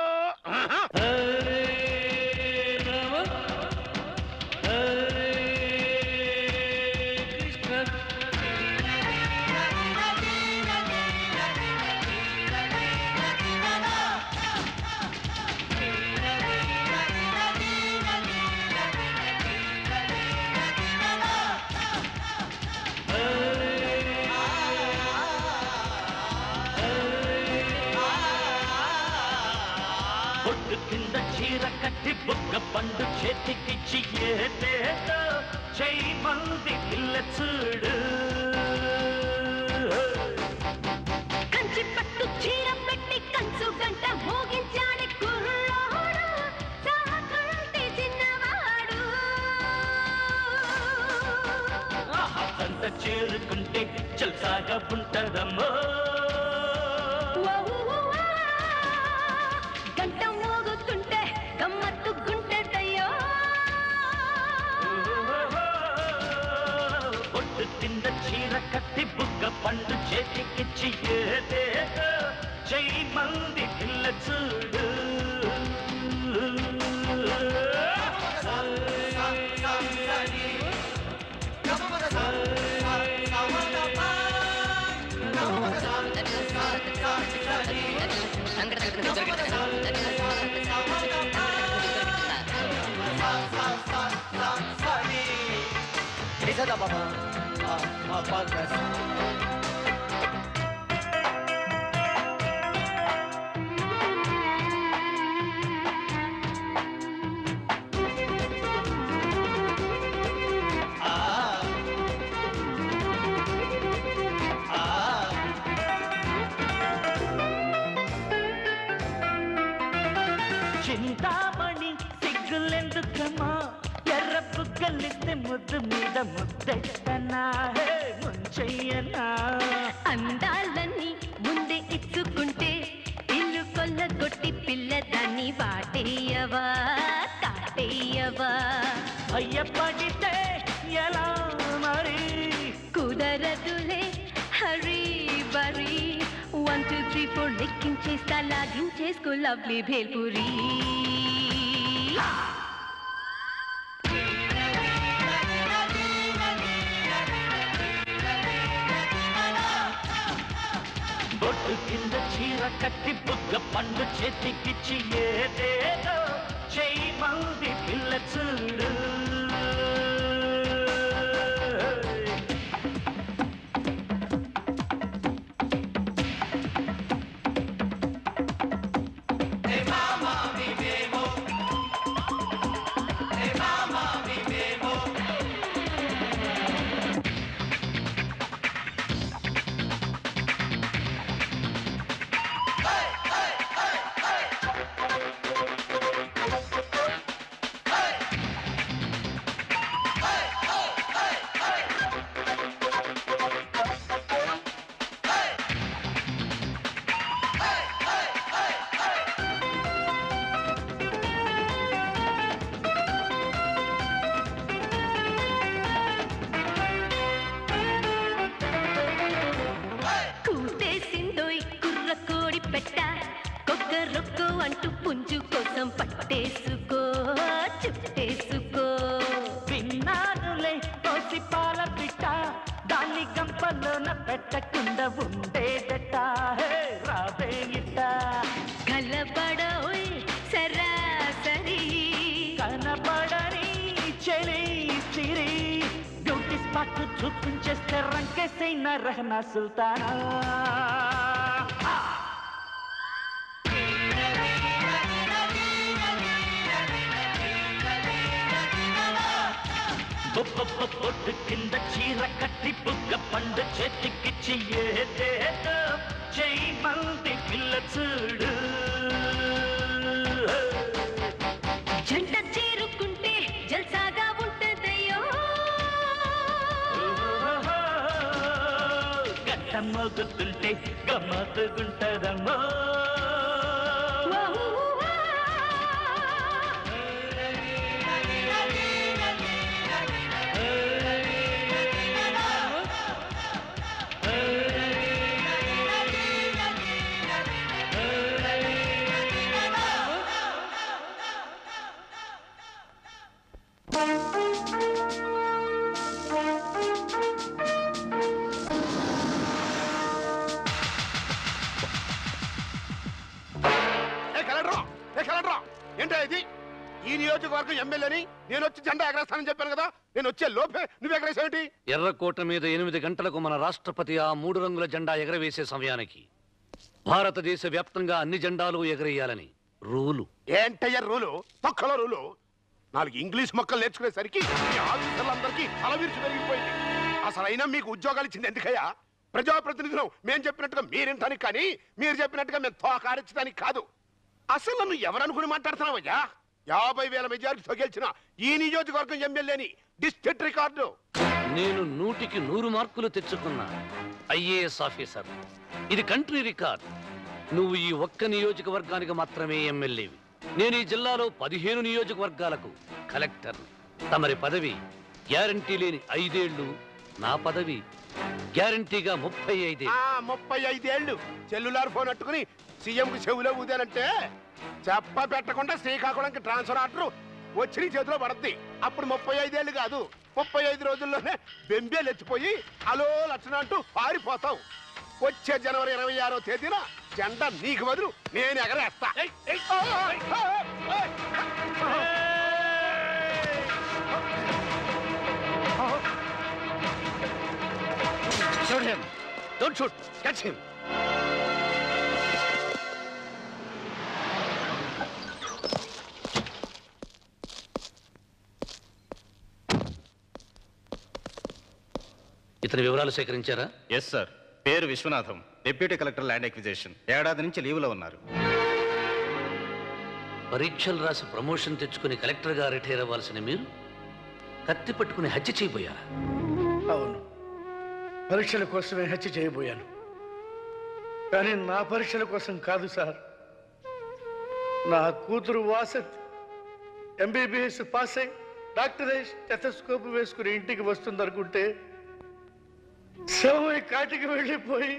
బొడ్డు కింద చీర కట్టి బుగ్గ పండు చేతికిచ్చి ఏదేదో చెయ్యి మంది పిల్ల చూడు కంచి పట్టు చీర పెట్టి కంచు గంట మోగించాడు కుర్రోడు సాకుంటే చిన్నవాడు అంత చేరుకుంటే జల్సాగా ఉంటదమ్మో గంట మోగుతుంటే గమ్మత్తు గుంటెదయ్యో బొడ్డు కింద చీర కట్టి బుగ్గ పండు చేతికిచ్చి ఏదేదో చెయ్యి మంది పిల్ల చూడు చింతామణి సిగ్గులెందుకమ్మా ఎర్ర బుగ్గలిస్తే ముద్దు మీద ముద్దెట్టనా హే ముంచెయ్యనా అందాలన్నీ ముందే ఇచ్చుకుంటే ఇల్లు కొల్ల కొట్టి పిల్లదాన్ని వాటేయవా కాటేయవా భయపడితే ఎలా మరి కుదరదులే హరి బరి వన్ టూ త్రీ ఫోర్ లెక్కించేస్తా లాగించేసుకో లవ్లీ భేల్పురి బొట్టు కింద చీర కట్టి బుగ్గ పండు చేతికిచ్చి ఏదేదో చెయ్యి మంది పిల్ల చూడు పుంజు కోసం పట్టేసుకో చుట్టేసుకో విన్నానులే కోసి పాల పిట్ట దాని గంపలోన పెట్టకుండా ఉండేదట హే, రావే ఇట్ట కలపడోయ్ సరాసరి కనపడని చెలి సిరి బ్యూటీ స్పాట్ చూపించేస్తే రంకేసైన రహనా సుల్తానా బొబ్బొబ్బ పొట్టు కింద చీర కట్టి బుగ్గ పండు చేతికిచ్చి ఏదేదో చెయ్యి మంది పిల్ల చూడు జంట చేరుకుంటే జల్సాగా ఉంటదయ్యో గట్ట మోగుతుంటే గమ్మత్తుగుంటదమ్మో ఏ కలెక్టరా ఏ కలెక్టరా ఏంటో ఇది ఈ నియోజకవర్గం ఎమ్మెల్యేని నేను వచ్చి జెండా ఎగరేస్తానని చెప్పాను కదా నేను వచ్చే లోపే నువ్వు ఎగరేసావేంటి ఎర్రకోట మీద ఎనిమిది గంటలకు మన రాష్ట్రపతి ఆ మూడు రంగుల జెండా ఎగరవేసే సమయానికి భారతదేశ వ్యాప్తంగా అన్ని జెండాలు ఎగరేయాలని రూలు ఏంటయ్య రూలు తొక్కలో రూలు నాలుగు ఇంగ్లీష్ మొక్కలు నేర్చుకునేసరికి మీ ఆఫీసర్లందరికీ అలవిరిచి పెరిగిపోయింది అసలైనా మీకు ఉద్యోగాలు ఇచ్చింది ఎందుకయ్యా ప్రజాప్రతినిధులు మేము చెప్పినట్టుగా మీరింటానికి కానీ మీరు చెప్పినట్టుగా మేము తోకారించడానికి కాదు అసలు నన్ను ఎవరనుకుని మాట్లాడుతున్నావయ్యా యాభై వేల మెజారిటీతో గెలిచిన ఈ నియోజకవర్గం ఎమ్మెల్యేని డిస్ట్రిక్ట్ రికార్డు నేను నూటికి నూరు మార్కులు తెచ్చుకున్న ఐఏఎస్ ఆఫీసర్ ఇది కంట్రీ రికార్డ్ నువ్వు ఈ ఒక్క నియోజకవర్గానికి మాత్రమే ఎమ్మెల్యేవి నేను ఈ జిల్లాలో పదిహేను నియోజకవర్గాలకు కలెక్టర్ తమరి పదవి గ్యారంటీ లేని ఐదేళ్లు నా పదవి గ్యారంటీగా ముప్పై ఐదే ఆ ముప్పై ఐదేళ్లు సెల్యులార్ ఫోన్ అట్టుకుని సీఎం కు చెవిలో ఊదానంటే చెప్ప పెట్టకుండా శ్రీకాకుళంకి ట్రాన్స్ఫర్ ఆర్డర్ వచ్చి నీ చేతిలో పడద్ది అప్పుడు ముప్పై ఐదేళ్లు కాదు ముప్పై ఐదు రోజుల్లోనే బెంబేలు ఎత్తిపోయి అలో లక్షణ అంటూ పారిపోతావు వచ్చే జనవరి ఇరవై ఆరో తేదీన జెండా నీకు బదులు నేను ఎగరేస్తా ఏయ్, ఏయ్, ఓయ్, ఓయ్, ఓయ్. Shoot him. Don't shoot. Catch him. ఇతని వివరాలు సేకరించారా ఎస్ సార్ పేరు Viswanatham deputy collector land acquisition ఏడాది నుంచి లీవ్లో ఉన్నారు పరీక్షలు రాసి ప్రమోషన్ తెచ్చుకుని కలెక్టర్గా రిటైర్ అవ్వాల్సిన మీరు కత్తి పట్టుకుని హత్య చేయబోయారా అవును పరీక్షల కోసమే హత్య చేయబోయాను కానీ నా పరీక్షల కోసం కాదు సార్ నా కూతురు వాసత్ ఎంబీబీఎస్ పాస్ అయి డాక్టర్ అయి స్టెథోస్కోప్ వేసుకుని ఇంటికి వస్తుందనుకుంటే శవమై కాటికి వెళ్ళిపోయి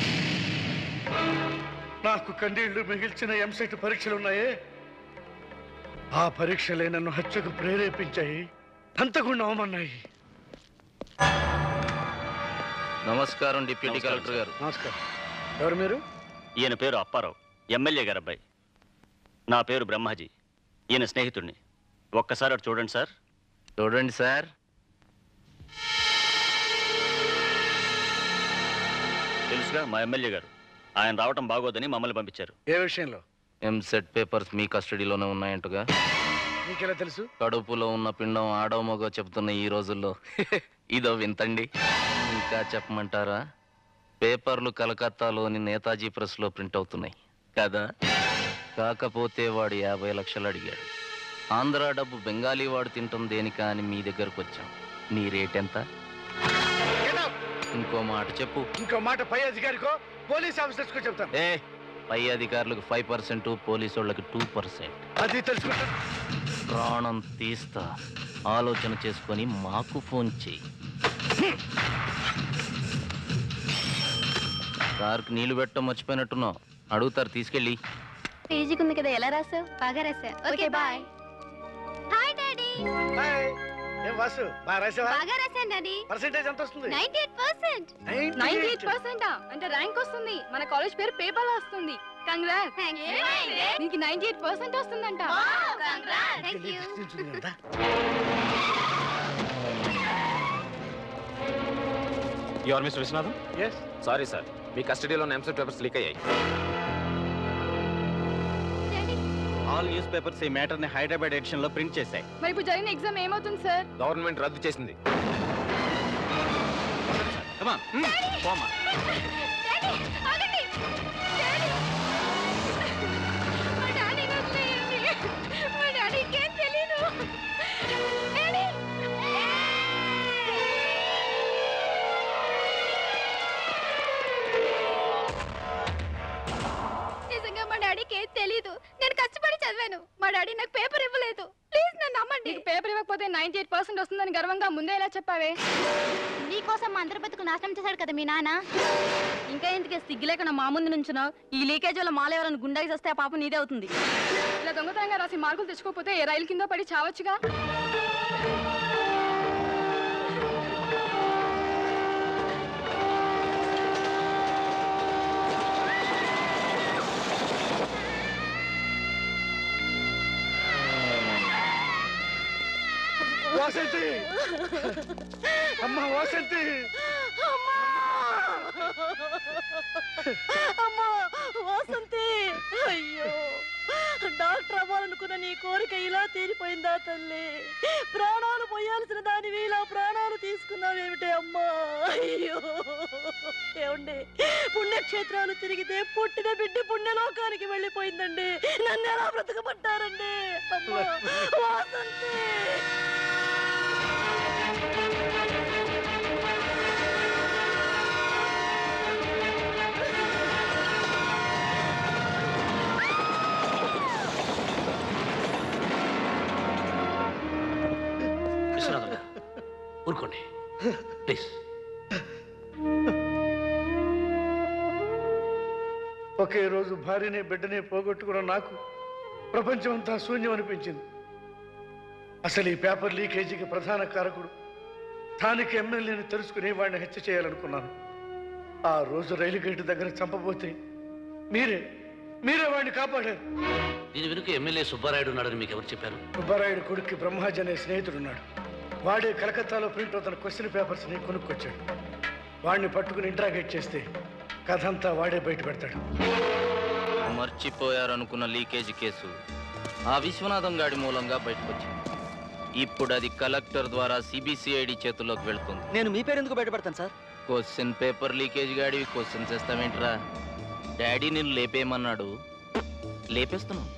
నాకు కన్నీళ్లు మిగిల్చిన ఎంసెట్ పరీక్షలున్నాయే ఆ పరీక్షలే నన్ను హత్యకు ప్రేరేపించాయి అంతకుండా అవమన్నాయి నమస్కారం డిప్యూటీ కలెక్టర్ గారు నమస్కారం ఎవరు మీరు ఈయన పేరు అప్పారావు ఎమ్మెల్యే గారు అబ్బాయి నా పేరు బ్రహ్మాజీ ఈయన స్నేహితుడిని ఒక్కసారి అటు చూడండి సార్ చూడండి సార్ తెలుసుగా మా ఎమ్మెల్యే గారు ఆయన రావటం బాగోదని మమ్మల్ని పంపించారు ఏ విషయంలో ఎంసెట్ పేపర్స్ మీ కస్టడీలోనే ఉన్నాయంటగా నీకెలా తెలుసు కడుపులో ఉన్న పిండం ఆడో మగో చెప్తున్న ఈ రోజుల్లో ఇదో వింతండి ఇంకా చెప్పమంటారా పేపర్లు కలకత్తాలోని నేతాజీ ప్రెస్లో ప్రింట్ అవుతున్నాయి కదా కాకపోతే వాడు యాభై లక్షలు అడిగాడు ఆంధ్ర డబ్బు బెంగాలీ వాడు తింటాం దేనికా అని మీ దగ్గరకు వచ్చాం నీ రేట్ ఎంత ఇంకో మాట చెప్పు ఇంకో మాట పై అధికారికో పోలీస్ ఆఫీసర్స్కో చెప్తాను ఏ పై అధికారులకు ఫైవ్ పర్సెంట్ పోలీసు వాళ్ళకి టూ పర్సెంట్ అది తెలుసుకుంటాను ప్రాణం తీస్తా ఆలోచన చేసుకొని మాకు ఫోన్ చేయి కార్కి నీళ్లు పెట్టడం మర్చిపోయినట్టున్నావు అడుగుతారు తీసుకెళ్ళి పేజీకి ఉంది కదా ఎలా రాసావు బాగా రాసా ఓకే బాయ్ హాయ్ డాడీ ఏం వాసు బాగా రాసావా బాగా రాశాను డాడీ పర్సెంటేజ్ ఎంత వస్తుంది ninety eight percent ninety eight percent అంటే ర్యాంక్ వస్తుంది మన కాలేజ్ పేరు పేపర్ లో వస్తుంది కంగ్రాట్ నీకు నైన్టీ ఎయిట్ పర్సెంట్ వస్తుందంట thank you you are mister Viswanatham yes sorry sir మీ కస్టడీలో ఎంసెట్ పేపర్స్ లీక్ అయ్యాయి ఆల్ న్యూస్ పేపర్స్ ఈ మ్యాటర్ ని హైదరాబాద్ ఎడిషన్ లో ప్రింట్ చేశాయి మరి ఇప్పుడు జరిగిన ఎగ్జామ్ ఏమవుతుంది సార్ గవర్నమెంట్ రద్దు చేసింది పోమా మా డాడీ వదిలేయండి మా డాడీకి ఏం తెలీదు డాడీ నిజంగా మా డాడీకి ఏం తెలీదు నేను కష్టపడి చదివాను మా డాడీ నాకు పేపర్ ఇవ్వలేదు ప్లీజ్ నన్ను నమ్మండి నీకు పేపర్ ఇవ్వకపోతే నైన్టీ ఎయిట్ పర్సెంట్ వస్తుందని గర్వంగా ముందే ఎలా చెప్పావే నీకోసం మా అందరి బతుకు నాశనం చేశాడు కదా మీ నాన్న ఇంకా ఎందుకే సిగ్గు లేకుండా మా ముందు నుంచున్నావు ఈ లీకేజ్ వల్ల మాల ఎవరైనా గుండాకి వస్తే ఆ పాప నీదే అవుతుంది ఇలా దొంగతనంగా రాసి మార్కులు తెచ్చుకోకపోతే రైలు కింద పడి చావచ్చుగా వాసంతి అమ్మ వాసంతి అమ్మా వాసంతి అయ్యో డాక్టర్ అవ్వాలనుకున్న నీ కోరిక ఇలా తీరిపోయిందా తల్లి ప్రాణాలు పోయాల్సిన దానివి ఇలా ప్రాణాలు తీసుకున్నావేమిటే అమ్మా అయ్యో ఏమండి పుణ్యక్షేత్రాలు తిరిగితే పుట్టిన బిడ్డ పుణ్యలోకానికి వెళ్ళిపోయిందండి నన్ను ఎలా బ్రతకబట్టారండి అమ్మా వాసంతి విశ్వనాథం గారు ఊరుకోండి ప్లీజ్ ఒకే రోజు భార్యని బిడ్డని పోగొట్టుకున్న నాకు ప్రపంచం అంతా శూన్యం అనిపించింది అసలు ఈ పేపర్ లీకేజీకి ప్రధాన కారకుడు స్థానిక ఎమ్మెల్యేని తెలుసుకుని వాడిని హత్య చేయాలనుకున్నాను ఆ రోజు రైలు గేటు దగ్గర చంపబోతే మీరే మీరే వాడిని కాపాడారు దీని వెనుక ఎమ్మెల్యే సుబ్బారాయుడు ఉన్నాడని మీకు ఎవరు చెప్పారు సుబ్బారాయుడు కొడుక్కి బ్రహ్మాజీ అనే స్నేహితుడున్నాడు వాడే కలకత్తాలో ప్రింట్ అవుతున్న క్వశ్చన్ పేపర్స్ని కొనుక్కొచ్చాడు వాడిని పట్టుకుని ఇంట్రాగేట్ చేస్తే కథ అంతా వాడే బయట పెడతాడు మర్చిపోయారనుకున్న లీకేజ్ కేసు ఆ విశ్వనాథం గాడి మూలంగా బయటకొచ్చింది ఇప్పుడు అది కలెక్టర్ ద్వారా సిబిసిఐడి చేతుల్లోకి వెళ్తుంది నేను మీ పేరు ఎందుకు బయటపడతాను సార్ క్వశ్చన్ పేపర్ లీకేజ్ గాడివి క్వశ్చన్స్ వేస్తావేంట్రా డాడీ నిన్ను లేపేయమన్నాడు లేపేస్తున్నావు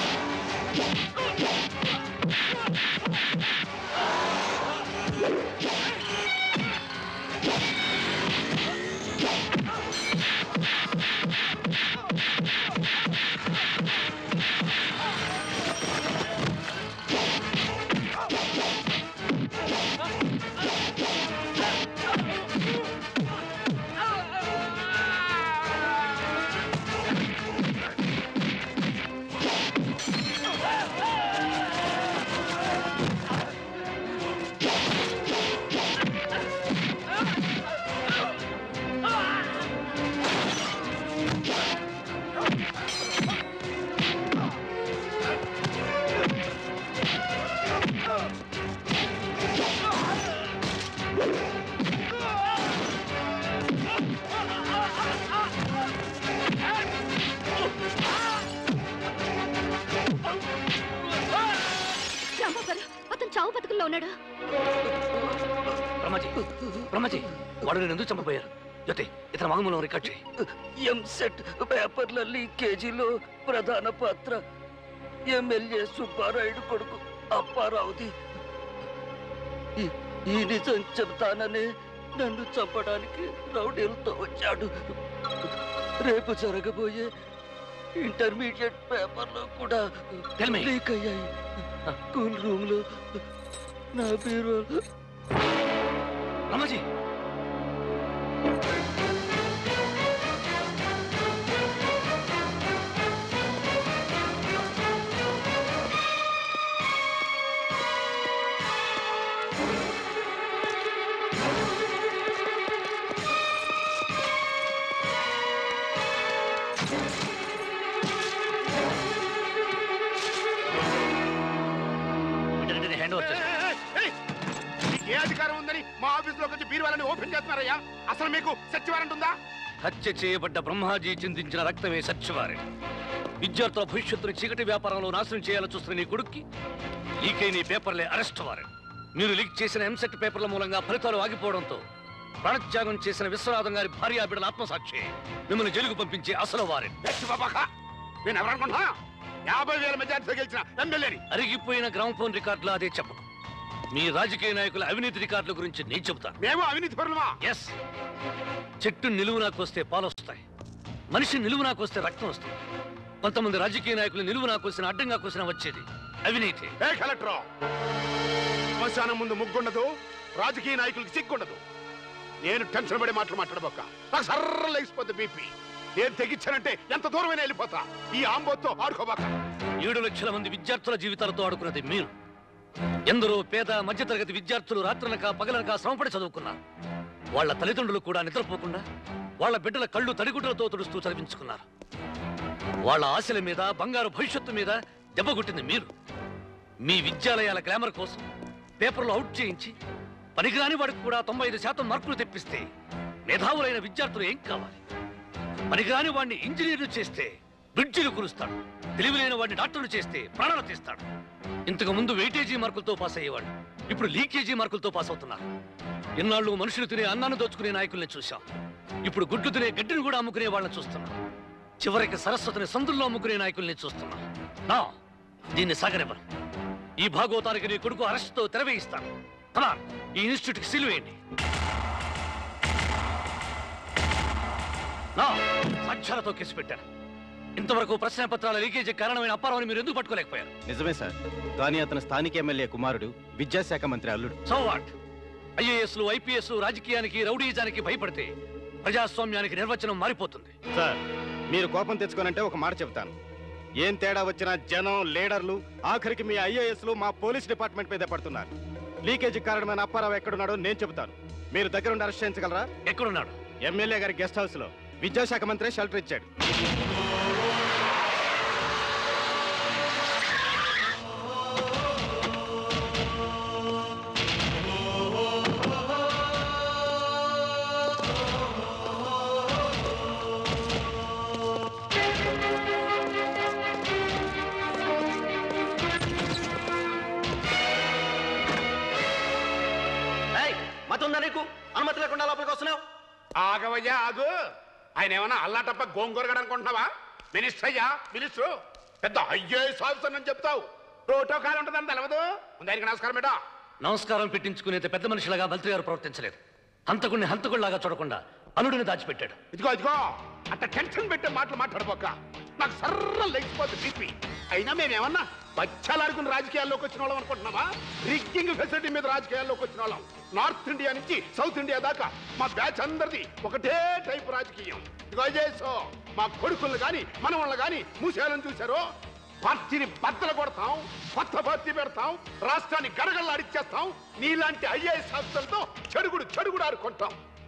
ఆ రాంబాబు గారు అతను చావు బతుకుల్లో ఉన్నాడు బ్రహ్మజీ బ్రహ్మజీ వాడు నేను ఎందుకు చంపబోయారు జ్యోతి ఇతర మగమూలం రికార్డ్ చేయి ఎంసెట్ పేపర్ల లీకేజీలో ప్రధాన పాత్ర ఎమ్మెల్యే సుబ్బారాయుడు కొడుకు అప్పారావుది ఈ- ఈ నిజం చెప్తానని నన్ను చంపడానికి రౌడీలతో వచ్చాడు రేపు జరగబోయే ఇంటర్మీడియట్ పేపర్లో కూడా లీక్ అయ్యాయి స్కూల్ రూమ్ లో నా పేరు రమజీ వీటన్నిటిని హ్యాండ్ ఓవర్ చేస్తాను మీకు ఏ అధికారం ఉందని మా ఆఫీసులోకి వచ్చి బీరువాలని ఓపెన్ చేస్తున్నారయ్యా అసలు మీకు సెర్చ్ వారెంట్ ఉందా హత్య చేయబడ్డ బ్రహ్మాజీ చిందించిన రక్తమే సత్యవారి విద్యార్థుల భవిష్యత్తును చీకటి వ్యాపారంలో నాశనం చేయాలని చూస్తున్న నీ కొడుక్కి లీకై నీ పేపర్లే అరెస్ట్ వారు మీరు లీక్ చేసిన ఎంసెట్ పేపర్ల మూలంగా ఫలితాలు ఆగిపోవడంతో ప్రాణత్యాగం చేసిన విశ్వనాథం గారి భార్య బిడ్డల ఆత్మసాక్షి మిమ్మల్ని జైలుకు పంపించే అసలు వారి నేను ఎవరనుకుంటున్నా యాభై వేల మెజార్టీతో గెలిచిన ఎమ్మెల్యేని అరిగిపోయిన గ్రామఫోన్ రికార్డులు అదే చెప్పదు మీ రాజకీయ నాయకుల అవినీతి రికార్డుల గురించి నేను చెబుతాను మేము అవినీతి పరులమా ఎస్ చెట్టు నిలువునాకు వస్తే పాలు వస్తాయి మనిషి నిలువునాకు వస్తే రక్తం వస్తుంది కొంతమంది రాజకీయ నాయకులు నిలువునాకు వచ్చిన అడ్డంగా కోసిన వచ్చేది అవినీతి ఏ కలెక్టర్ శ్మశానం ముందు ముగ్గుండదు రాజకీయ నాయకులకి సిగ్గుండదు నేను టెన్షన్ పడే మాటలు మాట్లాడబోక నాకు సర్ర లేచిపోద్ది బీపీ నేను తెగించానంటే ఎంత దూరమైనా వెళ్ళిపోతా ఈ ఆంబోతో ఆడుకోబాక ఏడు లక్షల మంది విద్యార్థుల జీవితాలతో ఆడుకున్నది మీరు ఎందరో పేద మధ్యతరగతి విద్యార్థులు రాత్రులక పగలనక శ్రమపడి చదువుకున్నారు వాళ్ళ తల్లిదండ్రులు కూడా నిద్రపోకుండా వాళ్ళ బిడ్డల కళ్ళు తడిగుడ్డలతో తుడుస్తూ చదివించుకున్నారు వాళ్ళ ఆశల మీద బంగారు భవిష్యత్తు మీద దెబ్బకొట్టింది మీరు మీ విద్యాలయాల గ్లామర్ కోసం పేపర్లు అవుట్ చేయించి పనికిరాని వాడికి కూడా తొంభై ఐదు శాతం మార్కులు తెప్పిస్తే మేధావులైన విద్యార్థులు ఏం కావాలి పనికిరాని వాడిని ఇంజనీర్లు చేస్తే బ్రిడ్జిలు కురుస్తాడు తెలివిలేని వాడిని డాక్టర్లు చేస్తే ప్రాణాలు తీస్తాడు ఇంతకు ముందు వెయిటేజీ మార్కులతో పాస్ అయ్యేవాడు ఇప్పుడు లీకేజీ మార్కులతో పాస్ అవుతున్నారు ఇన్నాళ్ళు మనుషులు తినే అన్నాన్ని దోచుకునే నాయకుల్ని చూశాం ఇప్పుడు గుడ్లు తినే గడ్డిని కూడా అమ్ముకునే వాళ్ళని చూస్తున్నాం చివరికి సరస్వతిని సందుల్లో అమ్ముకునే నాయకుల్ని చూస్తున్నాం నా దీన్ని సాగనివ్వను ఈ భాగవతానికి నీ కొడుకు అరెస్ట్తో తెరవేయిస్తాను కమా ఈ ఇన్స్టిట్యూట్కి సీల్ వేయండి నా సాక్ష్యాలతో కేసు పెట్టాను ఇంతవరకు ప్రశ్న పత్రాల లీకేజీ కారణమైన అప్పారావుని మీరు ఎందుకు పట్టుకోలేకపోయారు నిజమే సార్ కానీ అతని స్థానిక ఎమ్మెల్యే కుమారుడు విద్యాశాఖ మంత్రి అల్లుడు సో వాట్ ఐఏఎస్లు ఐపీఎస్లు రాజకీయానికి రౌడీజానికి భయపడితే ప్రజాస్వామ్యానికి నిర్వచనం మారిపోతుంది సార్ మీరు కోపం తెచ్చుకోనంటే ఒక మాట చెప్తాను ఏం తేడా వచ్చినా జనం లీడర్లు ఆఖరికి మీ ఐఏఎస్లు మా పోలీస్ డిపార్ట్మెంట్ మీద పడుతున్నారు లీకేజీ కారణమైన అప్పారావు ఎక్కడున్నాడో నేను చెబుతాను మీరు దగ్గరుండి అరెస్ట్ చేయించగలరా ఎక్కడున్నాడు ఎమ్మెల్యే గారి గెస్ట్ హౌస్ లో విద్యాశాఖ మంత్రి షెల్టర్ ఇచ్చాడు మతం ఉందా నీకు అనుమతి లేకుండా లోపలికి వస్తున్నావు ఆగవయ్యా ఆగు ఆయన ఏమన్నా అల్లాటప్ప గోంగూరగడ అనుకుంటున్నావా మినిస్టర్ అయ్యా మినిస్టర్ పెద్ద ఐఏఎస్ ఆఫీసర్ అని చెప్తావు ప్రోటోకాల్ ఉంటుందని తెలవదు ముందు ఆయనకి నమస్కారం మేడం నమస్కారం పెట్టించుకునేంత పెద్ద మనిషిలాగా మంత్రి గారు ప్రవర్తించలేదు హంతకుడిని హంతకుడిలాగా చూడకుండా అల్లుడిని దాచిపెట్టాడు ఇదిగో ఇదిగో అట్ట టెన్షన్ పెట్టే మాటలు మాట్లాడబోక నాకు సర్ర లేచిపోతుంది బీపీ అయినా మేమేమన్నా బచ్చాలాడుకుని రాజకీయాల్లోకి వచ్చిన వాళ్ళం అనుకుంటున్నావా రిగ్గింగ్ ఫెసిలిటీ మీద రాజకీయాల్లోకి వచ్చిన వాళ్ళం నార్త్ ఇండియా నుంచి సౌత్ ఇండియా దాకా మా బ్యాచ్ అందరిది ఒకటే టైప్ రాజకీయం ఇదిగో చేసో మా కొడుకులను కానీ మనవాళ్ళని కానీ మూసేయాలని చూశారో పార్టీని బద్దలు కొడతాం కొత్త పార్టీ పెడతాం రాష్ట్రాన్ని గడగడలాడిచ్చేస్తాం నీలాంటి ఐఏఎస్ ఆఫీసర్లతో చెడుగుడు చెడుగుడు ఆడుకుంటాం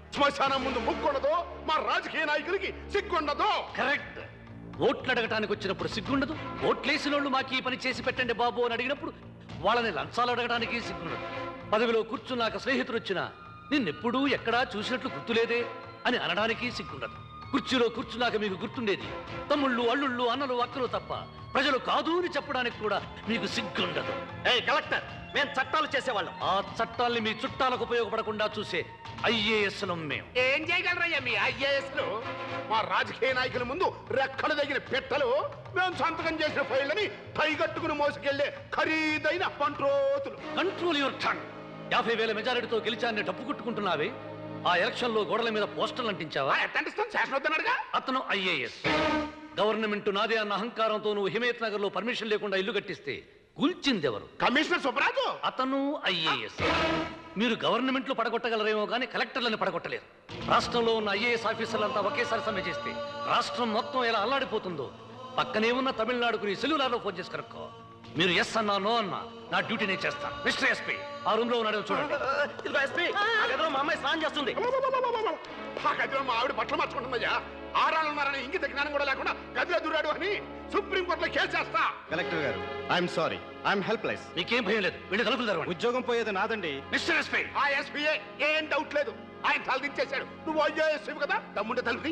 శ్మశానం ముందు ముక్కుండదు మా రాజకీయ నాయకులకి సిగ్గుండదు కరెక్ట్ ఓట్లు అడగటానికి వచ్చినప్పుడు సిగ్గుండదు ఓట్లేసిన వాళ్ళు మాకు ఈ పని చేసి పెట్టండి బాబు అని అడిగినప్పుడు వాళ్ళని లంచాలు అడగడానికి సిగ్గుండదు పదవిలో కూర్చున్నాక స్నేహితుడు వచ్చినా నిన్నెప్పుడూ ఎక్కడా చూసినట్లు గుర్తులేదే అని అనడానికి సిగ్గుండదు కుర్చీలో కూర్చున్నాక మీకు గుర్తుండేది తమ్ముళ్ళు అల్లుళ్ళు అన్నలు అక్కలు తప్ప ప్రజలు కాదు అని చెప్పడానికి కూడా మీకు సిగ్గుండదు ఏ కలెక్టర్ మేము చట్టాలు చేసేవాళ్ళం ఆ చట్టాల్ని మీ చుట్టాలకు ఉపయోగపడకుండా చూసే ఐఏఎస్ మేము ఏం చేయగలరయ్యా మీ ఐఏఎస్ లు మా రాజకీయ నాయకుల ముందు రెక్కలు తగిన పెట్టలు మేము సంతకం చేసిన ఫైళ్ళని పైగట్టుకుని మోసుకెళ్లే ఖరీదైన పంట్రోతులు కంట్రోల్ యువర్ టంగ్ యాభై వేల మెజారిటీతో గెలిచాన్ని డప్పు కొట్టుకుంటున్నావే ఆ ఎలక్షన్ లో గోడల మీద పోస్టర్లు అంటించావా శాసనొద్దన్నాడుగా అతను ఐఏఎస్ గవర్నమెంట్ నాదే అన్న అహంకారంతో నువ్వు హిమయత్ నగర్ లో పర్మిషన్ లేకుండా ఇల్లు కట్టిస్తే కూల్చిందెవరు కమిషనర్ సుబ్బరాజు అతను ఐఏఎస్ మీరు గవర్నమెంట్ లో పడగొట్టగలరేమో కానీ కలెక్టర్లను పడగొట్టలేరు రాష్ట్రంలో ఉన్న ఐఏఎస్ ఆఫీసర్లంతా ఒకేసారి సమ్మె చేస్తే రాష్ట్రం మొత్తం ఎలా అల్లాడిపోతుందో పక్కనే ఉన్న తమిళనాడుకు నీ సెల్యులార్లో ఫోన్ చేసి కనుక్కో మీరు ఎస్ అన్నా నో అన్నా నా డ్యూటీ నేను చేస్తాను మిస్టర్ ఎస్పీ ఆ రూమ్ లో ఉన్నాడో చూడండి ఎస్పీ మా అమ్మాయి స్నానం చేస్తుంది ఆ గదిలో మా ఆవిడ బట్టలు మార్చుకుంటుందయ్యా ఆరాళ్ళు ఉన్నారని ఇంగిత జ్ఞానం కూడా లేకుండా గదిలో దూరాడు అని సుప్రీం కోర్టులో కేసు చేస్తా కలెక్టర్ గారు ఐఎమ్ సారీ ఐఎమ్ హెల్ప్లెస్ మీకేం భయం లేదు వెళ్ళి తలుపులు తెరవండి ఉద్యోగం పోయేది నాదండి మిస్టర్ ఎస్పీ ఆ ఎస్పీఏ ఏం డౌట్ లేదు ఆయన తలదించేశాడు నువ్వు ఐఏఎస్ కదా తమ్ముండే తలుపుది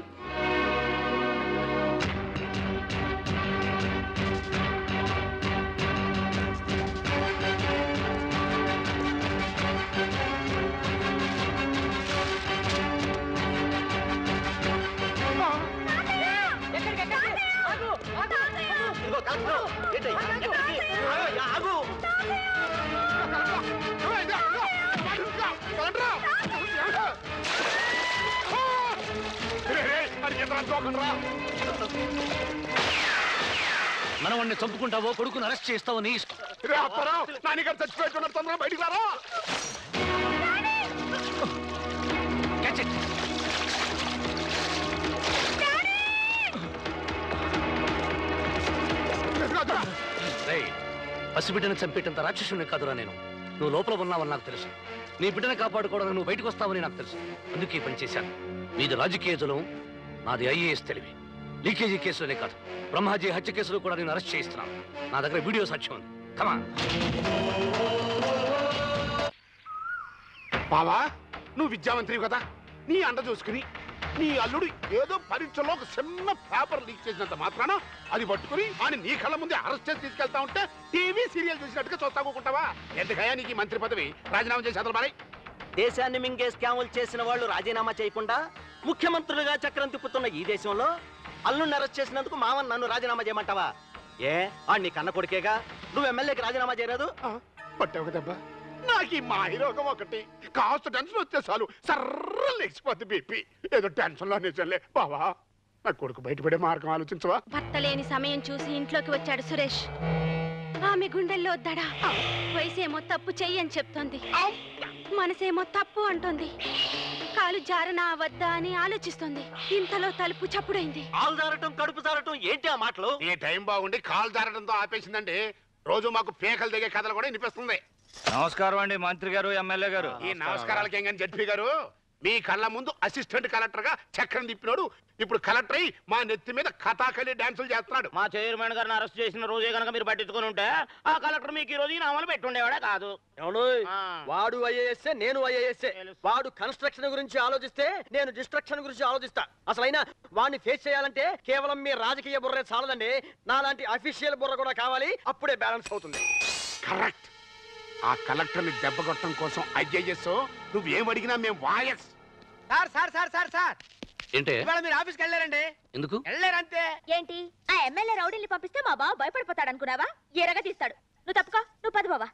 మనవణ్ణి చంపుకుంటావో కొడుకుని అరెస్ట్ చేస్తావో నీ ఇష్టం రే అప్పారావు నాన్నగారు చచ్చిపోతున్నారు తొందరగా బయటికి రారా Catch it. రేయ్, పసిబిడ్డను చంపేటంత రాక్షసుని కాదురా నేను నువ్వు లోపల ఉన్నావని నాకు తెలుసు నీ బిడ్డను కాపాడుకోవడానికి నువ్వు బయటకు వస్తావని నాకు తెలుసు అందుకే ఈ పని చేశాను నీది రాజకీయ జలం నాది ఐఏఎస్ తెలివి లీకేజీ కేసులోనే కాదు బ్రహ్మాజీ హత్య కేసులో కూడా నేను అరెస్ట్ చేయిస్తున్నాను నా దగ్గర వీడియో సాక్ష్యం ఉంది కమా బావా నువ్వు విద్యామంత్రి కదా నీ అండ చూసుకుని నీ అల్లుడు ఏదో పరీక్షలో ఒక చిన్న పేపర్ లీక్ చేసినంత మాత్రాన అది పట్టుకుని అని నీ కళ్ళ ముందే అరెస్ట్ చేసి తీసుకెళ్తా ఉంటే టీవీ సీరియల్ చూసినట్టుగా చూస్తా కూకుంటావా ఎందుకయ్యా నీకు ఈ మంత్రి పదవి రాజీనామా చేసి అదలు మరి దేశాన్ని మింగే స్కాములు చేసిన వాళ్ళు రాజీనామా చేయకుండా ముఖ్యమంత్రులుగా చక్రం తిప్పుతున్న ఈ దేశంలో అల్లుడిని అరెస్ట్ చేసినందుకు మావన్ నన్ను రాజీనామా చేయమంటావా ఏ ఆ నీ కన్న కొడుకేగా నువ్వు ఎమ్మెల్యేకి రాజీనామా చేయరాదు పట్టావు దెబ్బ నాకు ఈ మాహిరోగం ఒకటి కాస్త టెన్షన్ వస్తే చాలు సర్ర లేచిపోద్ది బీపీ ఏదో టెన్షన్ లో నిజంలే బావా నా కొడుకు బయటపడే మార్గం ఆలోచించవా భర్త లేని సమయం చూసి ఇంట్లోకి వచ్చాడు సురేష్ ఆమె గుండెల్లో దడ వయసేమో తప్పు చెయ్యని చెప్తోంది మనసేమో తప్పు అంటోంది కాలు జారనా వద్దా అని ఆలోచిస్తోంది ఇంతలో తలుపు చప్పుడైంది కాలు జారటం కడుపు జారటం ఏంటి ఆ మాటలు ఈ టైం బాగుండి కాలు జారడంతో ఆపేసిందండి రోజు మాకు పేకలు దిగే కథలు కూడా వినిపిస్తుంది నమస్కారం అండి మంత్రి గారు ఎమ్మెల్యే గారు ఈ నమస్కారాలకి ఏం కానీ జడ్పీ గారు మీ కళ్ళ ముందు అసిస్టెంట్ కలెక్టర్ గా చక్రం తిప్పినోడు ఇప్పుడు కలెక్టర్ అయి మా నెత్తి మీద కథాకలి డాన్సులు చేస్తున్నాడు మా చైర్మన్ గారిని అరెస్ట్ చేసిన రోజే కనుక మీరు పట్టించుకుని ఉంటే ఆ కలెక్టర్ మీకు ఈ రోజు ఈ నామలు పెట్టుండేవాడే కాదు అవును వాడు ఐఏఎస్ఏ నేను ఐఏఎస్ఏ వాడు కన్స్ట్రక్షన్ గురించి ఆలోచిస్తే నేను డిస్ట్రక్షన్ గురించి ఆలోచిస్తా అసలైనా వాడిని ఫేస్ చేయాలంటే కేవలం మీ రాజకీయ బుర్రే చాలదండి నాలాంటి అఫీషియల్ బుర్ర కూడా కావాలి అప్పుడే బ్యాలెన్స్ అవుతుంది కరెక్ట్ ఆ కలెక్టర్ ని దెబ్బ కొట్టడం కోసం ఐఏఎస్ నువ్వేం అడిగినా మేము వాయస్ sir sir sir sir sir ఏంటే ఇవాళ మీరు ఆఫీస్కి వెళ్ళారండి ఎందుకు వెళ్ళారంతే ఏంటి ఆ ఎమ్మెల్యే రౌడీని పంపిస్తే మా బావ భయపడిపోతాడు అనుకున్నావా ఎరగ తీస్తాడు నువ్వు తప్పుకో నువ్వు పది బావా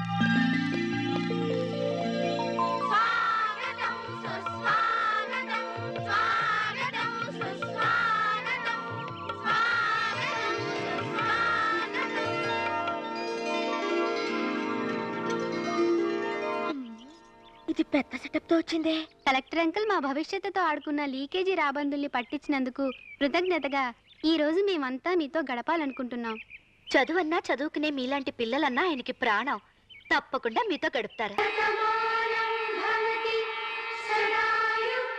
ఇది పెద్ద సెటప్ తో వచ్చిందే కలెక్టర్ అంకుల్ మా భవిష్యత్తుతో ఆడుకున్న లీకేజీ రాబందుల్ని పట్టించినందుకు కృతజ్ఞతగా ఈ రోజు మేమంతా మీతో గడపాలనుకుంటున్నాం చదువన్నా చదువుకునే మీలాంటి పిల్లలన్నా ఆయనకి ప్రాణం తప్పకుండా మీతో గడుపుతారు సదాయు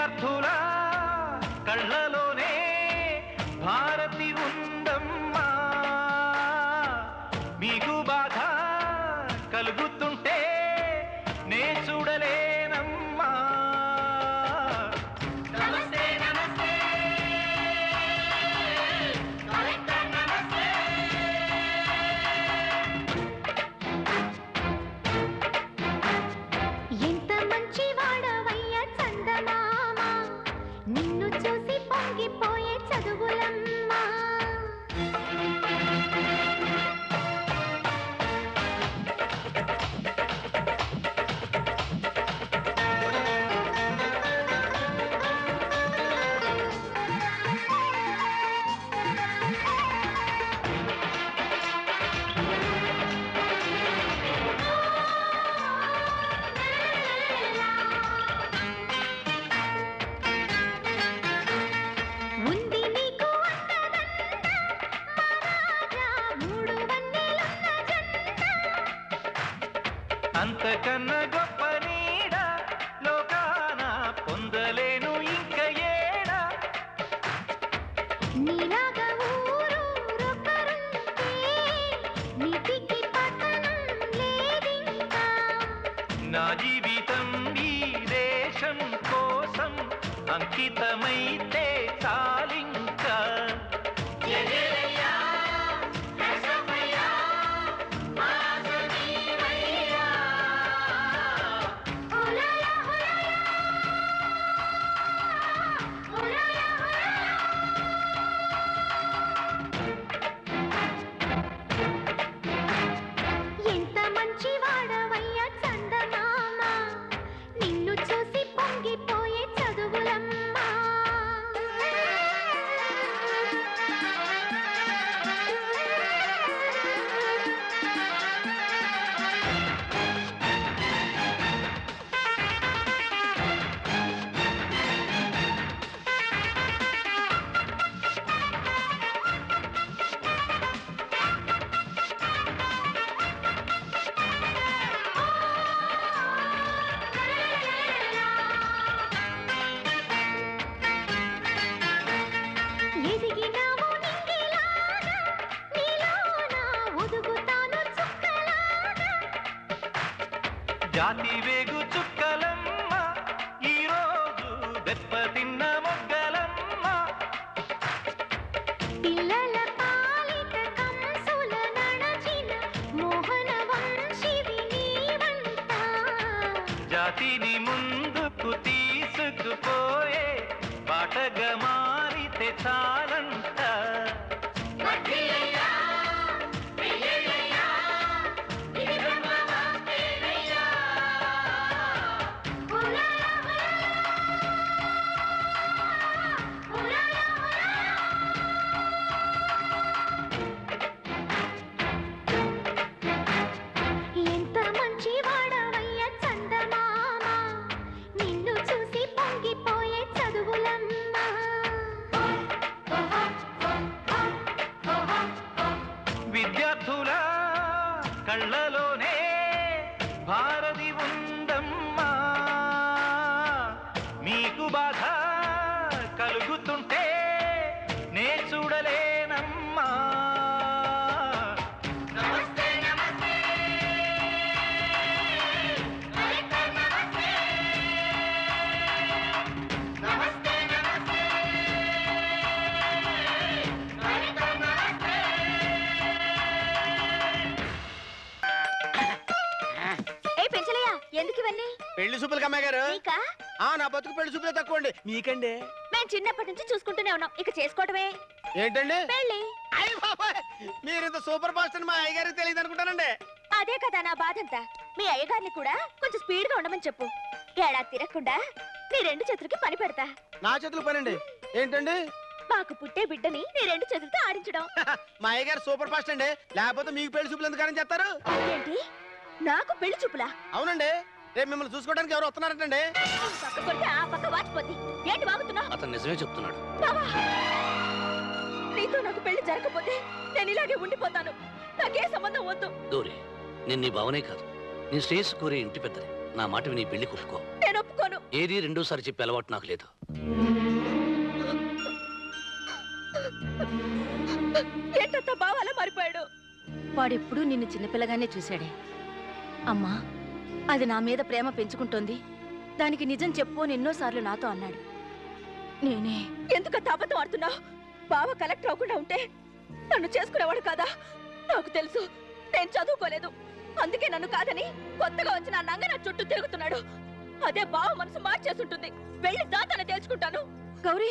విద్యార్థుల కళ్ళలోనే భారతి ఉందమ్మా మీకు బాధ కలుగుతుంటే నే చూడలేనమ్మా నమస్తే నమస్తే ఎంత మంచి వాడవయ్యా చందమామ నిన్ను చూసి పొంగిపోయే చదువులమ్మా ఉంది నీకు అండదండ మహారాజా మూడు వన్నెలున్న జెండ అంతకన్నా గొప్ప నీడ లోకాన పొందలేను ఇంక ఏడా నీలాగా ఊరూరొకరుంటే నీతికి పతనం లేదింకా నా జీవితం ఈ దేశం కోసం అంకితమైతే చాలింకా ఎంత మంచి వాడవయ్యా చందమామ నిన్ను చూసి పొంగిపోయే చదువులమ్మా ఎదిగినావు నింగిలాగా నీలోన ఒదుగుతాను చుక్కలాగా జాతి వేగు చుక్కలమ్మ ఈరోజు దెబ్బతిన్న మొగ్గలమ్మ పిల్లల పాలిట కంసుల నడచిన మోహన వంశివి నీవంట జాతిని ముందుకు తీసుకుపోయే బాటగా మారితే చాలంట ఎంత మంచి వాడవయ్య చందమామ నిన్ను చూసి పొంగిపోయే చదువులమ్మా విద్యార్థుల కళ్ళలోనే భారతి ఉందమ్మా మీకు బాధ కలుగుతుంటే నే చూడలేనమ్మా నమస్తే నమస్తే నమస్తే నమస్తే ఏ పెంచలయ్య ఎందుకు ఇవన్నీ పెళ్లి చూపులకి అమ్మాయి గారు నీకా ఆ నా బతుకు పెళ్లి చూపులే తక్కువ అండి మీకండి మేము చిన్నప్పటి నుంచి చూసుకుంటూనే ఉన్నాం ఇక చేసుకోవటమే ఏంటండి పెళ్ళి అయ్య బాబాయ్ మీరు ఇంత సూపర్ ఫాస్ట్ అని మా అయ్యగారికి తెలియదు అనుకుంటానండి అదే కదా నా బాధంతా మీ అయ్యగారిని కూడా కొంచెం స్పీడ్ గా ఉండమని చెప్పు ఏడాది తిరగకుండా నీ రెండు చేతులకి పని పెడతా నా చేతులు పనండి ఏంటండి మాకు పుట్టే బిడ్డని నీ రెండు చేతులతో ఆడించడం మా అయ్యగారు సూపర్ ఫాస్ట్ అండి లేకపోతే మీకు పెళ్లి చూపులు ఎందుకని చేస్తారు ఏంటి నాకు పెళ్లి చూపులా అవునండి రేపు మిమ్మల్ని చూసుకోవడానికి ఎవరు వస్తున్నారంటండి ఈ పక్క కొడితే ఆ పక్క వాచిపోద్ది ఏంటి వాగుతున్నావు అతను నిజమే చెప్తున్నాడు బావా నీతో నాకు పెళ్లి జరగకపోతే నేను ఇలాగే ఉండిపోతాను నాకే సంబంధం వద్దు గౌరీ నేను నీ భావనే కాదు నీ శ్రేయస్సు కోరే ఇంటి పెద్దది నా మాట విని పెళ్లి ఒప్పుకో నేను ఒప్పుకోను ఏది రెండోసారి చెప్పే అలవాటు నాకు లేదు ఏంటంత బావ అలా మారిపోయాడు వాడెప్పుడు నిన్ను చిన్నపిల్లగానే చూశాడే అమ్మా అది నా మీద ప్రేమ పెంచుకుంటోంది దానికి నిజం చెప్పు అని ఎన్నోసార్లు నాతో అన్నాడు నేనే ఎందుకంత అబద్ధం ఆడుతున్నావు బావ కలెక్టర్ అవ్వకుండా ఉంటే నన్ను చేసుకునేవాడు కాదా నాకు తెలుసు నేను చదువుకోలేదు అందుకే నన్ను కాదని కొత్తగా వచ్చిన ఆ నంగ నా చుట్టూ తిరుగుతున్నాడు అదే బావ మనసు మార్చేసుంటుంది వెళ్ళి దాతను తేల్చుకుంటాను Gauri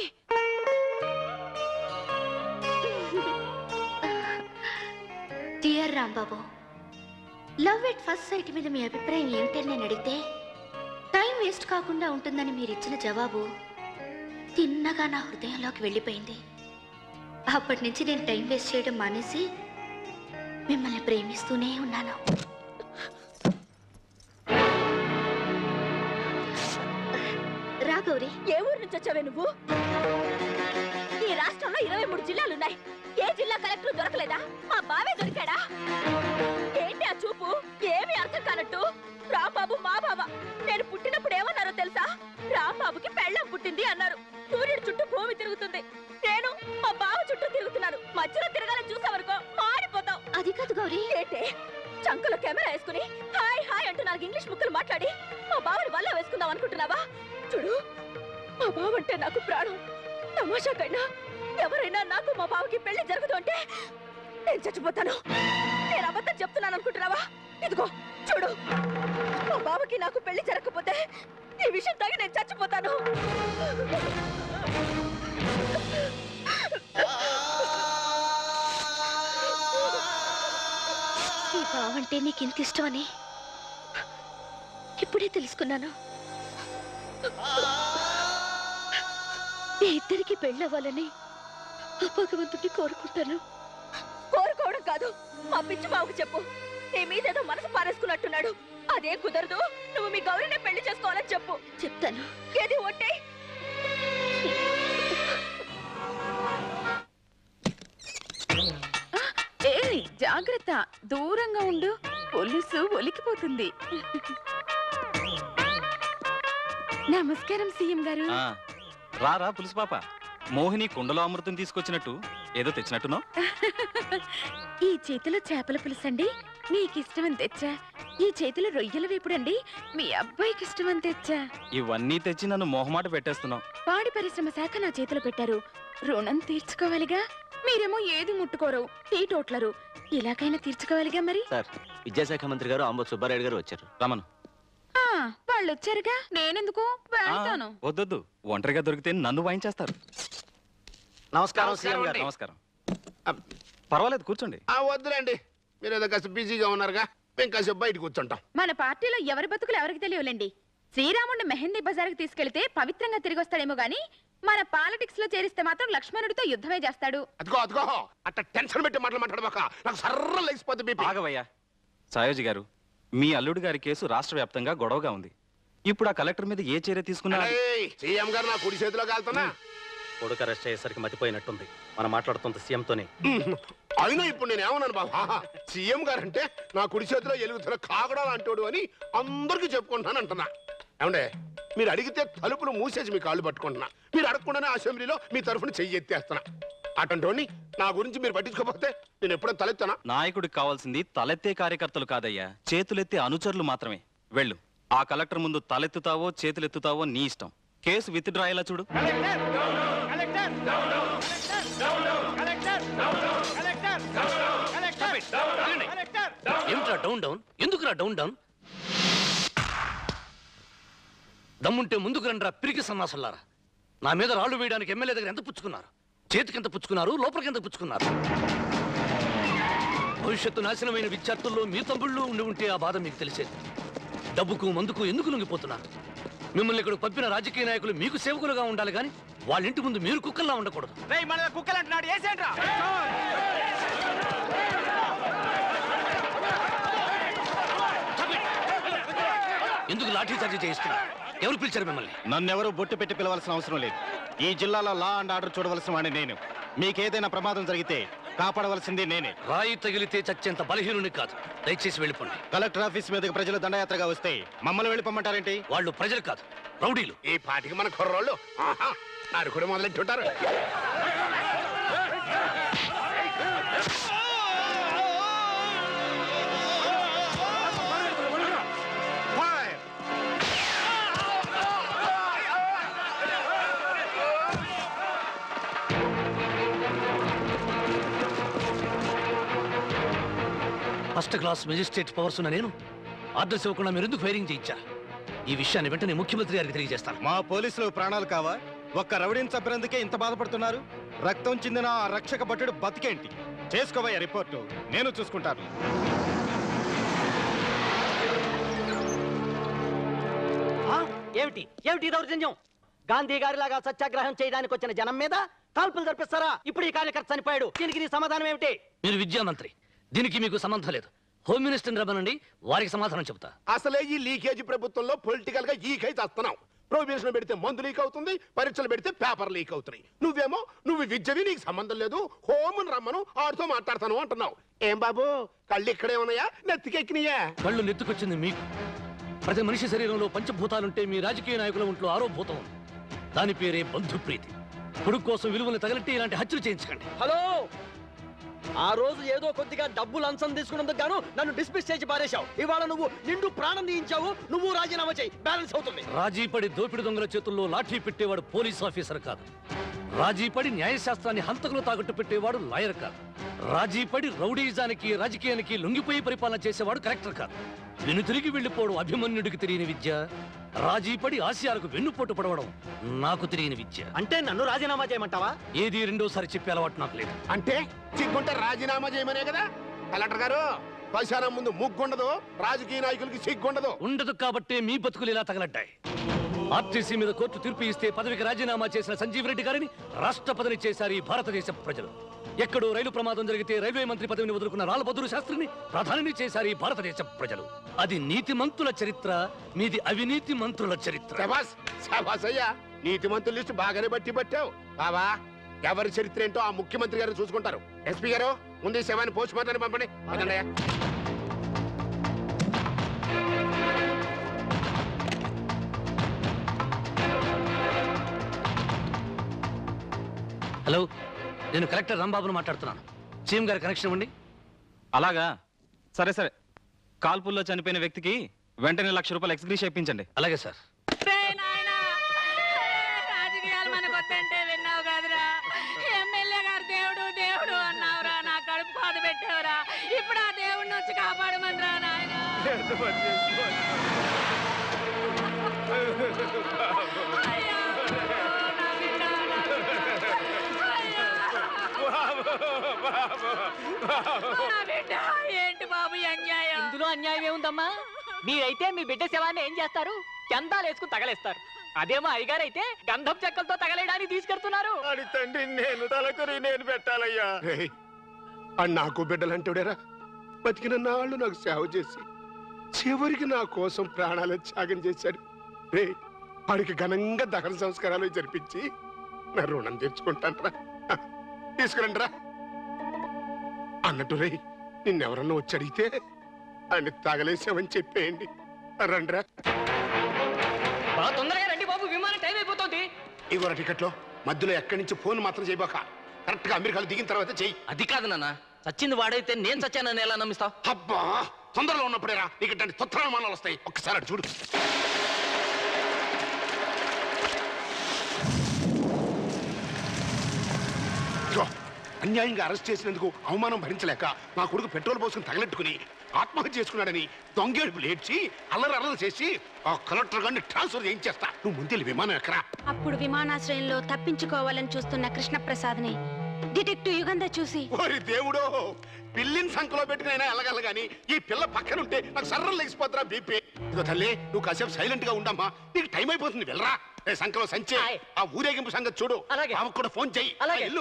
dear Rambabu love at first sight మీద మీ అభిప్రాయం ఏమిటని నేను అడిగితే టైం వేస్ట్ కాకుండా ఉంటుందని మీరు ఇచ్చిన జవాబు తిన్నగా నా హృదయంలోకి వెళ్ళిపోయింది అప్పటి నుంచి నేను టైం వేస్ట్ చేయడం మానేసి మిమ్మల్ని ప్రేమిస్తూనే ఉన్నాను రా గౌరీ ఏ ఊరు నుంచి వచ్చావే నువ్వు ఈ రాష్ట్రంలో ఇరవై మూడు జిల్లాలున్నాయి ఏ జిల్లా కలెక్టర్ దొరకలేదా మా బావే దొరికాడా ఏంటి ఆ చూపు ఏమీ అర్థం కానట్టు రాంబాబు మా బావ నేను పుట్టినప్పుడు ఏమన్నారో తెలుసా రాంబాబుకి పెళ్ళం పుట్టింది అన్నారు సూర్యుడు చుట్టూ భూమి తిరుగుతుంది నేను మా బావ చుట్టూ తిరుగుతున్నాను మధ్యలో తిరగాలని చూసావనుకో మారిపోతాం అది కాదు గౌరీ ఏంటి చంకలో కెమెరా వేసుకుని హాయ్ హాయ్ అంటూ నాకు ఇంగ్లీష్ ముక్కలు మాట్లాడి మా బావని వల్ల వేసుకుందాం అనుకుంటున్నావా చూడు మా బావ అంటే నాకు ప్రాణం తమాషాకైనా ఎవరైనా నాకు మా బావకి పెళ్లి జరగదు అంటే నేను చచ్చిపోతాను నేను అబద్ధం చెప్తున్నాను అనుకుంటున్నావా ఇదిగో చూడు మా బావకి నాకు పెళ్లి జరగకపోతే ఈ విషయం తాగి నేను చచ్చిపోతాను ఈ బావంటే నీకు ఇంత ఇష్టమని ఇప్పుడే తెలుసుకున్నాను మీ ఇద్దరికి పెళ్ళవ్వాలని ఆ భగవంతుడిని కోరుకుంటాను కోరుకోవడం కాదు మా పిచ్చి బావకు చెప్పు నీ మీదేదో మనసు పారేసుకున్నట్టున్నాడు అదే కుదరదు నువ్వు మీ గౌరీనే పెళ్లి చేసుకోవాలని చెప్పు చెప్తాను ఏది ఒట్టే ఏయ్ జాగ్రత్త దూరంగా ఉండు పోలీసు ఒలికిపోతుంది నమస్కారం సీఎం గారు ఆ, రారా పులుసు పాప మోహిని కుండలో అమృతం తీసుకొచ్చినట్టు ఏదో తెచ్చినట్టున్నావు ఈ చేతిలో చేపల పులుసండి నీకు ఇష్టమని తెచ్చా ఈ చేతిలో రొయ్యల వేపుడండి మీ అబ్బాయికి ఇష్టమని తెచ్చా ఇవన్నీ తెచ్చి నన్ను మొహమాట పెట్టేస్తున్నావు పాడి పరిశ్రమ శాఖ నా చేతిలో పెట్టారు రుణం తీర్చుకోవాలిగా మీరేమో ఏది ముట్టుకోరు టీ టోట్లరు ఇలాగైనా తీర్చుకోవాలిగా మరి సార్ విద్యాశాఖ మంత్రి గారు అంబ సుబ్బారాయుడు గారు వచ్చారు రమను ఆ, వాళ్ళు వచ్చారుగా నేనెందుకు వెళ్తాను వద్దొద్దు ఒంటరిగా దొరికితే నన్ను వాయించేస్తారు నమస్కారం సీఎం గారు నమస్కారం పర్వాలేదు కూర్చోండి ఆ వద్దులేండి మీరు ఏదో కాస్త బిజీగా ఉన్నారుగా మేము కాసేపు బయట కూర్చుంటాం మన పార్టీలో ఎవరి బతుకులు ఎవరికి తెలియలేండి శ్రీరాముడిని మెహందీ బజార్కి తీసుకెళ్తే పవిత్రంగా తిరిగి వస్తాడేమో గాని మన పాలిటిక్స్ లో చేరిస్తే మాత్రం లక్ష్మణుడితో యుద్ధమే చేస్తాడు అదిగో అదిగో అట్ట టెన్షన్ పెట్టి మాటలు మాట్లాడబాక నాకు సర్ర లేచిపోతే బీపీ ఆగవయ్యా సాయోజి గారు మీ అల్లుడు గారి కేసు రాష్ట్ర వ్యాప్తంగా గొడవగా ఉంది ఇప్పుడు ఆ కలెక్టర్ మీద ఏ చర్య తీసుకున్నా సీఎం గారు నా కుడి చేతిలో కాలుతున్నా కొడుకు అరెస్ట్ అయ్యేసరికి మతిపోయినట్టుంది మనం మాట్లాడుతుంది సీఎంతోనే అయినా ఇప్పుడు నేను ఏమన్నాను బాబా సీఎం గారు అంటే నా కుడి చేతిలో ఎలుగుతున్న కాగడాలు అంటాడు అని అందరికీ చెప్పుకుంటున్నాను అంటున్నా ఏమండే మీరు అడిగితే తలుపులు మూసేసి మీ కాళ్ళు పట్టుకుంటున్నా మీరు అడగకుండానే అసెంబ్లీలో మీ తరఫున చెయ్యి ఎత్తేస్తున్నా అటంటోని నా గురించి మీరు పట్టించుకోకపోతే నేను ఎప్పుడో తలెత్తానా నాయకుడికి కావాల్సింది తలెత్తే కార్యకర్తలు కాదయ్యా చేతులెత్తే అనుచరులు మాత్రమే వెళ్ళు ఆ కలెక్టర్ ముందు తలెత్తుతావో చేతులెత్తుతావో నీ ఇష్టం కేసు విత్ డ్రా ఎలా చూడు ఏమిట్రా డౌన్ డౌన్ ఎందుకురా డౌన్ డౌన్ దమ్ముంటే ముందుకు రండిరా పిరికి సన్నాసులారా నా మీద రాళ్ళు వేయడానికి ఎమ్మెల్యే దగ్గర ఎంత పుచ్చుకున్నారు చేతికి ఎంత పుచ్చుకున్నారు లోపలికి ఎంత పుచ్చుకున్నారు భవిష్యత్తు నాశనమైన విద్యార్థుల్లో మీ తమ్ముళ్ళు ఉండి ఉంటే ఆ బాధ మీకు తెలిసేది డబ్బుకు మందుకు ఎందుకు లొంగిపోతున్నారు మిమ్మల్ని ఇక్కడ పంపిన రాజకీయ నాయకులు మీకు సేవకులుగా ఉండాలి కానీ వాళ్ళ ఇంటి ముందు మీరు కుక్కల్లా ఉండకూడదు రేయ్ మన కుక్కలు అంటున్నాడు వేసేంట్రా ఎందుకు లాఠీ చార్జీ చేయిస్తున్నారు ఎవరు పిలిచారు మిమ్మల్ని నన్నెవరూ బొట్టు పెట్టి పిలవాల్సిన అవసరం లేదు ఈ జిల్లాలో లా అండ్ ఆర్డర్ చూడవలసిన వాడిని నేను మీకేదైనా ప్రమాదం జరిగితే కాపాడవలసింది నేనే రాయి తగిలితే చచ్చేంత బలహీనుని కాదు దయచేసి వెళ్ళిపోండి కలెక్టర్ ఆఫీస్ మీదకి ప్రజలు దండయాత్రగా వస్తే మమ్మల్ని వెళ్ళిపోమంటారేంటి వాళ్ళు ప్రజలు కాదు రౌడీలు ఈ పాటికి మన కుర్రోళ్ళు ఆహా, నరుకుడు మొదలెట్టుంటారు ఫస్ట్ క్లాస్ మెజిస్ట్రేట్ పవర్స్ ఉన్న నేను ఆర్డర్స్ ఇవ్వకుండా మీరు ఎందుకు ఫైరింగ్ చేయించా ఈ విషయాన్ని వెంటనే ముఖ్యమంత్రి గారికి తెలియజేస్తాను మా పోలీసులు ప్రాణాలు కావా ఒక్క రౌడీని చంపినందుకే ఇంత బాధపడుతున్నారు రక్తం చెందిన ఆ రక్షక భటుడు బతికేంటి చేసుకోవయ్యా రిపోర్టు నేను చూసుకుంటాను ఆ? ఏమిటి ఏమిటి ఈ దౌర్జన్యం గాంధీ గారిలాగా సత్యాగ్రహం చేయడానికి వచ్చిన జనం మీద కాల్పులు జరిపిస్తారా ఇప్పుడు ఈ కార్యకర్త చనిపోయాడు దీనికి నీ సమాధానం ఏమిటి మీరు విద్యామంత్రి దీనికి మీకు సంబంధం లేదు హోమ్ మినిస్టర్ని రమ్మనండి వారికి సమాధానం చెబుతా అసలే ఈ లీకేజ్ ప్రభుత్వంలో పొలిటికల్ గా ఈకై చేస్తున్నావు ప్రొవిజన్ పెడితే మందు లీక్ అవుతుంది పరీక్షలు పెడితే పేపర్ లీక్ అవుతున్నాయి నువ్వేమో నువ్వు విద్యవి నీకు సంబంధం లేదు హోమ్ రమ్మను ఆడితో మాట్లాడతాను అంటున్నావు ఏం బాబు కళ్ళు ఇక్కడే ఉన్నాయా నెత్తికెక్కినాయా కళ్ళు నెత్తుకొచ్చింది మీకు ప్రతి మనిషి శరీరంలో పంచభూతాలుంటే మీ రాజకీయ నాయకుల ఒంట్లో ఆరో భూతం ఉంది దాని పేరే బంధుప్రీతి కొడుకు కోసం విలువలు తగలట్టి ఇలాంటి హత్యలు చేయించకండి హలో ఆ రోజు ఏదో కొద్దిగా డబ్బు లంచం తీసుకున్నందుకు గాను నన్ను డిస్మిస్ చేసి పారేశావు ఇవాళ నువ్వు నిండు ప్రాణం తీయించావు నువ్వు రాజీనామా చేయి బ్యాలెన్స్ అవుతుంది రాజీ పడి దోపిడి దొంగల చేతుల్లో లాఠీ పెట్టేవాడు పోలీస్ ఆఫీసర్ కాదు రాజీ పడి న్యాయశాస్త్రాన్ని హంతకులు తాకట్టు పెట్టేవాడు లాయర్ కాదు రాజీ పడి రౌడీజానికి రాజకీయానికి లొంగిపోయి పరిపాలన చేసేవాడు కలెక్టర్ కాదు వెను తిరిగి వెళ్ళిపోవడం అభిమన్యుడికి తెలియని విద్య రాజీ పడి ఆశయాలకు వెన్నుపోటు పడవడం నాకు తెలియని విద్య అంటే నన్ను రాజీనామా చేయమంటావా ఏది రెండోసారి చెప్పే అలవాటు నాకు లేదు అంటే సిగ్గుంటే రాజీనామా చేయమనే కదా కలెక్టర్ గారు శ్మశానం ముందు ముగ్గుండదు రాజకీయ నాయకులకి సిగ్గుండదు ఉండదు కాబట్టే మీ బతుకులు ఇలా తగలడ్డాయి ఆర్టీసీ మీద కోర్టు తీర్పు ఇస్తే పదవికి రాజీనామా చేసిన సంజీవ్ రెడ్డి గారిని రాష్ట్రపతిని చేశారు ఈ భారతదేశ ప్రజలు ఎక్కడో రైలు ప్రమాదం జరిగితే రైల్వే మంత్రి పదవిని వదులుకున్న రాలబద్రు శాస్త్రిని ప్రధానిని చేశారు ఈ భారతదేశ ప్రజలు అది నీతిమంతుల చరిత్ర మీది అవినీతి మంత్రుల చరిత్ర శబాస్ శబాస్ అయ్యా నీతి మంత్రుల లిస్టు బాగానే బట్టి పట్టావు బావా ఎవరి చరిత్ర ఏంటో ఆ ముఖ్యమంత్రి గారు చూసుకుంటారు ఎస్పీ గారు ముందు ఈ శవాన్ని పోస్ట్ మార్టం పంపండి పదండి అయ్యా. హలో నేను కలెక్టర్ రాంబాబును మాట్లాడుతున్నాను సీఎం గారి కనెక్షన్ ఇవ్వండి అలాగా సరే సరే కాల్పుల్లో చనిపోయిన వ్యక్తికి వెంటనే లక్ష రూపాయలు ఎక్స్గ్రీష్ ఇప్పించండి అలాగే సార్ రాజకీయాలు మనకు వద్దంటే విన్నావు కదరా ఎమ్మెల్యే గారు దేవుడు దేవుడు అన్నావురా నా కడుపు బాధ పెట్టావురా ఇప్పుడు ఆ దేవుడిని వచ్చి కాపాడమందిరా నాయన నా బిడ్డ ఏంటి బాబు ఈ అన్యాయం ఇందులో అన్యాయం ఏముందమ్మా మీరైతే మీ బిడ్డ శవాన్ని ఏం చేస్తారు చందాలు వేసుకుని తగలేస్తారు అదేమో అయ్యగారైతే గంధం చెక్కలతో తగలేయడానికి తీసుకెళ్తున్నారు తండ్రి నేను తలకొరి నేను పెట్టాలయ్యా అని నాకు బిడ్డలంటాడేరా బతికిన నాళ్ళు నాకు సేవ చేసి చివరికి నా కోసం ప్రాణాలు త్యాగం చేశాడు రే వాడికి ఘనంగా దహన సంస్కారాలు జరిపించి నా రుణం తీర్చుకుంటాను రా తీసుకురండి రా అన్నట్టు రే నిన్నెవరన్నా వచ్చి అడిగితే ఆయన తగలేసామని చెప్పేయండి రండిరా బాగా తొందరగా రండి బాబు విమానం టైం అయిపోతుంది ఇగో టికెట్లో మధ్యలో ఎక్కడి నుంచి ఫోన్ మాత్రం చేయబోక కరెక్ట్ గా అమెరికాలో దిగిన తర్వాత చెయ్యి అది కాదు నాన్న చచ్చింది వాడైతే నేను చచ్చానని ఎలా నమ్మిస్తావు అబ్బా తొందరలో ఉన్నప్పుడేరా నీకు ఇట్లాంటి తుత్రానుమానాలు వస్తాయి ఒక్కసారి అటు చూడు ఇదిగో, అన్యాయంగా అరెస్ట్ చేసినందుకు అవమానం భరించలేక నా కొడుకు పెట్రోల్ పోసుకుని తగలెట్టుకుని ఆత్మహత్య చేసుకున్నాడని దొంగేడుపులు ఏడ్చి అల్లరి అల్లరి చేసి ఆ కలెక్టర్ గారిని ట్రాన్స్ఫర్ చేయించేస్తా నువ్వు ముందు విమానం ఎక్కరా అప్పుడు విమానాశ్రయంలో తప్పించుకోవాలని చూస్తున్న కృష్ణప్రసాద్ని డిటెక్టివ్ యుగంధర్ చూసి ఓరి దేవుడో పిల్లిని సంఖలో పెట్టుకునైనా వెళ్ళగల గాని ఈ పిల్ల పక్కనుంటే నాకు సర్రం లెగిసిపోతురా బీపీ ఇదిగో తల్లి నువ్వు కాసేపు సైలెంట్ గా ఉండమ్మా నీకు టైం అయిపోతుంది వెళ్ళరా ఏ సంఖలో సంచే ఆ ఊరేగింపు సంగతి చూడు ఆమెకు కూడా ఫోన్ చెయ్యి ఆ, ఇల్లు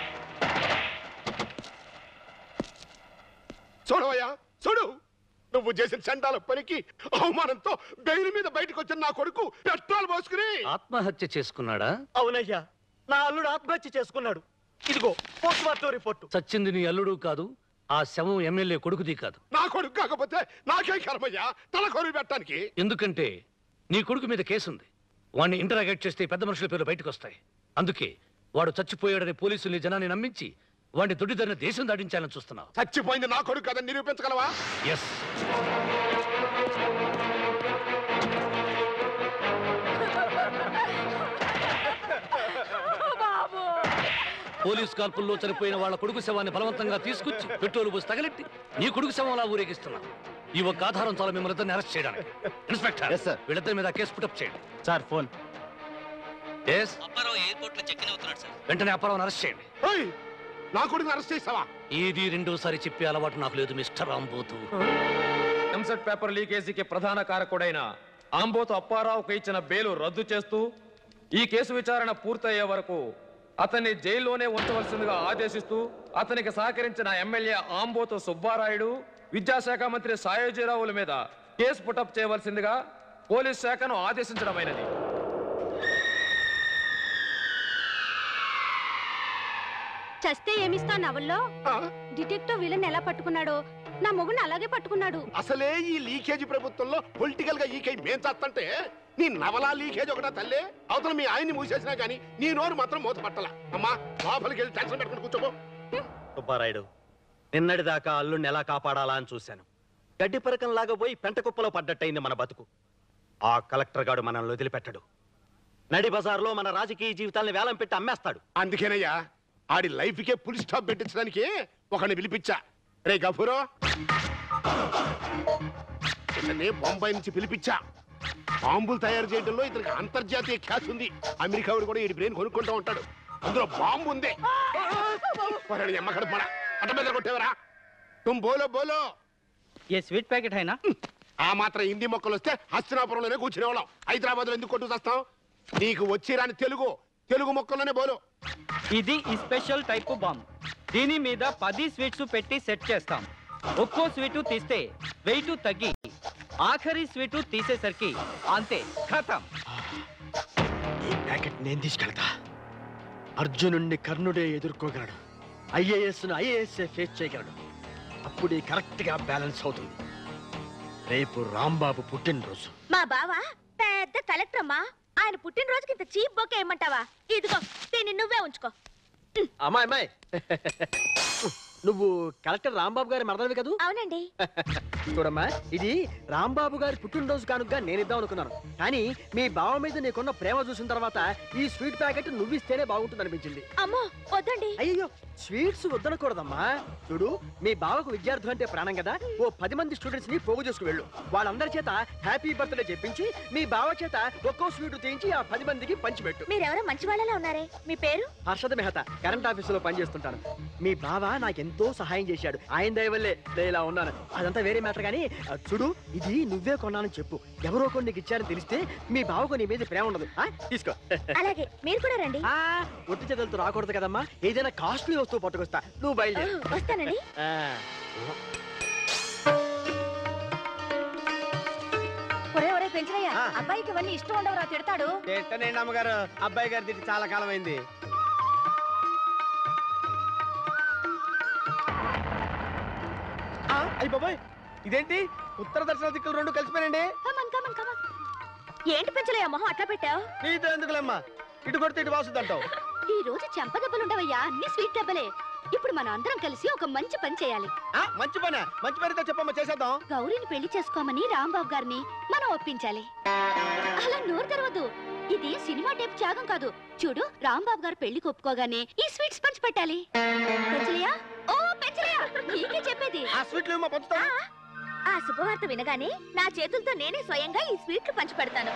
చూడవయ్యా చూడు నువ్వు నువ్వు చేసిన చండాల పనికి అవమానంతో బెయిల్ మీద బయటకు వచ్చిన నా కొడుకు పెట్రోల్ పోసుకుని ఆత్మహత్య చేసుకున్నాడా అవునయ్యా నా అల్లుడు ఆత్మహత్య చేసుకున్నాడు ఇదిగో పోస్ట్ మార్టం రిపోర్టు చచ్చింది నీ అల్లుడు కాదు ఆ శవం ఎమ్మెల్యే కొడుకుది కాదు నా కొడుకు కాకపోతే నాకే కర్మయ్యా తల కొరి పెట్టడానికి ఎందుకంటే నీ కొడుకు మీద కేసుంది వాడిని ఇంటరాగేట్ చేస్తే పెద్ద మనుషుల పేర్లు బయటకు వస్తాయి అందుకే వాడు చచ్చిపోయాడని పోలీసుల్ని జనాన్ని నమ్మించి వాడిని దొడ్డిదారిన దేశం దాటించాలని చూస్తున్నావు చచ్చిపోయింది నా కొడుకు కదని నిరూపించగలవా ఎస్ పోలీస్ కాల్పుల్లో చనిపోయిన వాళ్ళ కొడుకు శవాన్ని బలవంతంగా తీసుకొచ్చి పెట్రోల్ పోసి తగలెట్టి నీ కొడుకు శవంలా ఊరేగిస్తున్నావు ఈ ఒక్క ఆధారం చాలా మిమ్మల్ని ఇద్దరిని అరెస్ట్ చేయడానికి ఇన్స్పెక్టర్ వీళ్ళిద్దరి మీద కేసు పుటప్ చేయండి సార్ ఫోన్ ఎస్ ఎయిర్పోర్ట్ లో చెక్ అవుతున్నాడు సార్ వెంటనే అప్పారావు అరెస్ట్ చేయండి ఏయ్, నా కొడుకుని అరెస్ట్ చేస్తావా ఇది రెండోసారి చెప్పే అలవాటు నాకు లేదు మిస్టర్ రాంబోతు ఎంసెట్ పేపర్ లీకేజీకి ప్రధాన కారకుడైన ఆంబోతు అప్పారావుకు ఇచ్చిన బెయిలు రద్దు చేస్తూ ఈ కేసు విచారణ పూర్తయ్యే వరకు అతన్ని జైల్లోనే ఉంచవలసిందిగా ఆదేశిస్తూ అతనికి సహకరించిన ఎమ్మెల్యే ఆంబోతు సుబ్బారాయుడు విద్యాశాఖ మంత్రి సాయోజీరావుల మీద కేసు పుటప్ చేయవలసిందిగా పోలీస్ శాఖను ఆదేశించడమైనది చస్తే ఏమిస్తా నవల్లో డిటెక్టివ్ విలన్ ఎలా పట్టుకున్నాడో నా మొగుని అలాగే పట్టుకున్నాడు అసలే ఈ లీకేజీ ప్రభుత్వంలో పొలిటికల్ గా ఈకై మేం చేస్తంటే నీ నవలా లీకేజ్ ఒకటా తల్లే అవతల మీ ఆయన్ని మూసేసినా గానీ నీ నోరు మాత్రం మూత పట్టల అమ్మా లోపలికి వెళ్ళి టెన్షన్ పెట్టుకుని కూర్చోబో సుబ్బారాయుడు నిన్నటిదాకా అల్లుడిని ఎలా కాపాడాలా అని చూశాను గడ్డి పరకంలాగా పోయి పెంట కుప్పలో పడ్డట్టయింది మన బతుకు ఆ కలెక్టర్ గాడు మనల్ని వదిలిపెట్టడు నడి బజార్లో మన రాజకీయ జీవితాల్ని వేలం పెట్టి అమ్మేస్తాడు అందుకేనయ్యా ఆడి లైఫ్ కే ఫుల్ స్టాప్ పెట్టించడానికి ఒకరిని పిలిపించా రే గఫూరో ఇతన్ని బొంబాయి నుంచి పిలిపించా బాంబులు తయారు చేయడంలో ఇతనికి అంతర్జాతీయ ఖ్యాస్ ఉంది అమెరికా వాడు కూడా ఈ బ్రెయిన్ కొనుక్కుంటూ ఉంటాడు అందులో బాంబు ఉంది పోరాడు, ఎమ్మ కడుపు అట్ట మీద కొట్టేవరా తుమ్ బోలో బోలో ఏ స్వీట్ ప్యాకెట్ అయినా ఆ మాత్రం హిందీ మొక్కలు వస్తే హస్తినాపురంలోనే కూర్చునే వాళ్ళం హైదరాబాద్ లో ఎందుకు కొట్టు వస్తాం నీకు వచ్చి రాని తెలుగు తెలుగు మొక్కల్లోనే బోలు ఇది ఈ స్పెషల్ టైప్ బాంబ్ దీని మీద పది స్వీట్స్ పెట్టి సెట్ చేస్తాం ఒక్కో స్వీటు తీస్తే వెయిట్ తగ్గి ఆఖరి స్వీటు తీసేసరికి అంతే ఖతం ఈ ప్యాకెట్ నేను తీసుకెళ్తా అర్జునుణ్ణి కర్ణుడే ఎదుర్కోగలడు ఐఏఎస్ ను ఐఏఎస్ ఫేస్ చేయగలడు అప్పుడే కరెక్ట్ గా బ్యాలెన్స్ అవుతుంది రేపు రాంబాబు పుట్టినరోజు మా బావ పెద్ద కలెక్టర్ అమ్మా ఆయన పుట్టినరోజుకి ఇంత చీప్ బొకే ఏమంటావా ఇదిగో దీన్ని నువ్వే ఉంచుకో అమ్మాయి అమ్మాయి నువ్వు కలెక్టర్ రాంబాబు గారి మరదవి కదూ అవునండి చూడమ్మా ఇది రాంబాబు గారి పుట్టినరోజు కానుక నేను ఇద్దాం అనుకున్నాను కానీ మీ బావ మీద నీకున్న ప్రేమ చూసిన తర్వాత ఈ స్వీట్ ప్యాకెట్ నువ్విస్తేనే బాగుంటుంది అనిపించింది అమ్మో వద్దండి అయ్యో స్వీట్స్ వద్దనకూడదమ్మా చూడు మీ బావకు విద్యార్థులు అంటే ప్రాణం కదా ఓ పది మంది స్టూడెంట్స్ ని పోగు చేసుకు వెళ్ళు వాళ్ళందరి చేత హ్యాపీ బర్త్డే చెప్పించి మీ బావ చేత ఒక్కో స్వీట్ తీయించి ఆ పది మందికి పంచిపెట్టు మీరెవరో మంచి వాళ్ళలా ఉన్నారే మీ పేరు హర్షద్ మెహతా కరెంట్ ఆఫీసులో పనిచేస్తుంటాను మీ బావ నాకెంతో సహాయం చేశాడు ఆయన దయ వల్లే నేను ఇలా ఉన్నాను అదంతా వేరే మ్యాటర్ కానీ ఆ, చూడు ఇది నువ్వే కొన్నానని చెప్పు ఎవరో కొన్ని నీకు ఇచ్చారని తెలిస్తే మీ బావకు నీ మీద ప్రేమ ఉండదు ఆ, తీసుకో అలాగే మీరు కూడా రండి ఆ, ఒట్టి చేతులతో రాకూడదు కదమ్మా ఏదైనా కాస్ట్లీ వస్తువు పట్టుకొస్తా నువ్వు బయలుదేరు వస్తానండి ఆ. ఒరే ఒరే పెంచరయ్య అబ్బాయికి ఇవన్నీ ఇష్టం ఉండవురా తిడతాడు ఏంటనేండి అమ్మగారు అబ్బాయి గారి తిట్టి చాలా కాలం అయింది అయ్యి బాబాయ్ ఇదేంటి ఉత్తర దర్శన దిక్కులు రెండు కలిసిపోయానండి కమన్ కమన్ కమన్ ఏంటి పెంచలయ్య మొహం అట్లా పెట్టావు నీతో ఎందుకులేమ్మా ఇటు కొడితే ఇటు వాసుద్దంటావు ఈ రోజు చెంప దెబ్బలు ఉండవయ్యా అన్ని స్వీట్ దెబ్బలే ఇప్పుడు మనం అందరం కలిసి ఒక మంచి పని చేయాలి మంచి పని మంచి పనితో చెప్పమ్మా చేసేద్దాం గౌరీని పెళ్లి చేసుకోమని రాంబాబు గారిని మనం ఒప్పించాలి అలా నోరు తెరవద్దు ఇది సినిమా టైప్ త్యాగం కాదు చూడు రాంబాబు గారు పెళ్లికి ఒప్పుకోగానే ఈ స్వీట్స్ పంచి పెట్టాలి పెంచలియా ఓ పెంచలియా నీకే చెప్పేది ఆ స్వీట్లు మా పంచుతా ఆ శుభవార్త వినగానే నా చేతులతో నేనే స్వయంగా ఈ స్వీట్లు పంచి పెడతాను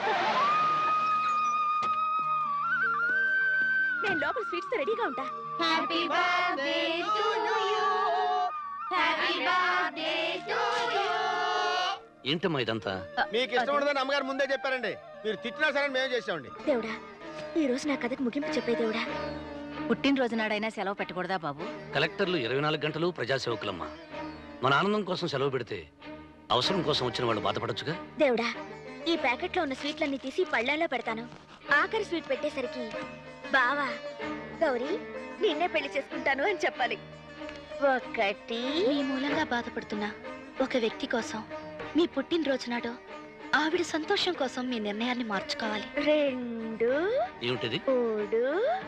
నేను లోపల స్వీట్స్ తో రెడీగా ఉంటా happy birthday to you happy birthday to you ఏంటమ్మా ఇదంతా మీకు ఇష్టం ఉండదని అమ్మగారు ముందే చెప్పారండి మీరు తిట్టినా సరే మేము చేసామండి దేవుడా ఈ రోజు నా కథకు ముగింపు చెప్పే దేవుడా పుట్టినరోజు నాడైనా సెలవు పెట్టకూడదా బాబు కలెక్టర్లు ఇరవై నాలుగు గంటలు ప్రజాసేవకులమ్మా మన ఆనందం కోసం సెలవు పెడితే అవసరం కోసం వచ్చిన వాళ్ళు బాధపడొచ్చుగా దేవుడా ఈ ప్యాకెట్లో ఉన్న స్వీట్లన్నీ తీసి పళ్ళాల్లో పెడతాను ఆఖరి స్వీట్ పెట్టేసరికి బావా గౌరీ నిన్నే పెళ్లి చేసుకుంటాను అని చెప్పాలి ఒకటి మీ మూలంగా బాధపడుతున్న ఒక వ్యక్తి కోసం మీ పుట్టినరోజు నాడు ఆవిడ సంతోషం కోసం మీ నిర్ణయాన్ని మార్చుకోవాలి రెండు ఏమిటిది మూడు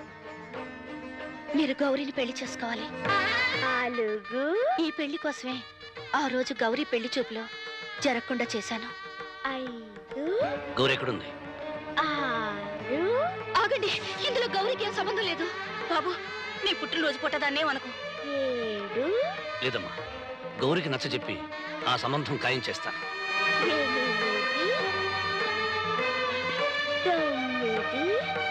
మీరు గౌరీని పెళ్లి చేసుకోవాలి నాలుగు ఈ పెళ్లి కోసమే ఆ రోజు గౌరీ పెళ్లి చూపులో జరగకుండా చేశాను ఐదు గౌరీ ఎక్కడుంది ఆరు ఆగండి ఇందులో గౌరీకి ఏం సంబంధం లేదు బాబు నీ పుట్టినరోజు పుట్టదాన్నే అనుకో ఏడు లేదమ్మా గౌరికి నచ్చ చెప్పి ఆ సంబంధం ఖాయం చేస్తాను ఎనిమిది తొమ్మిది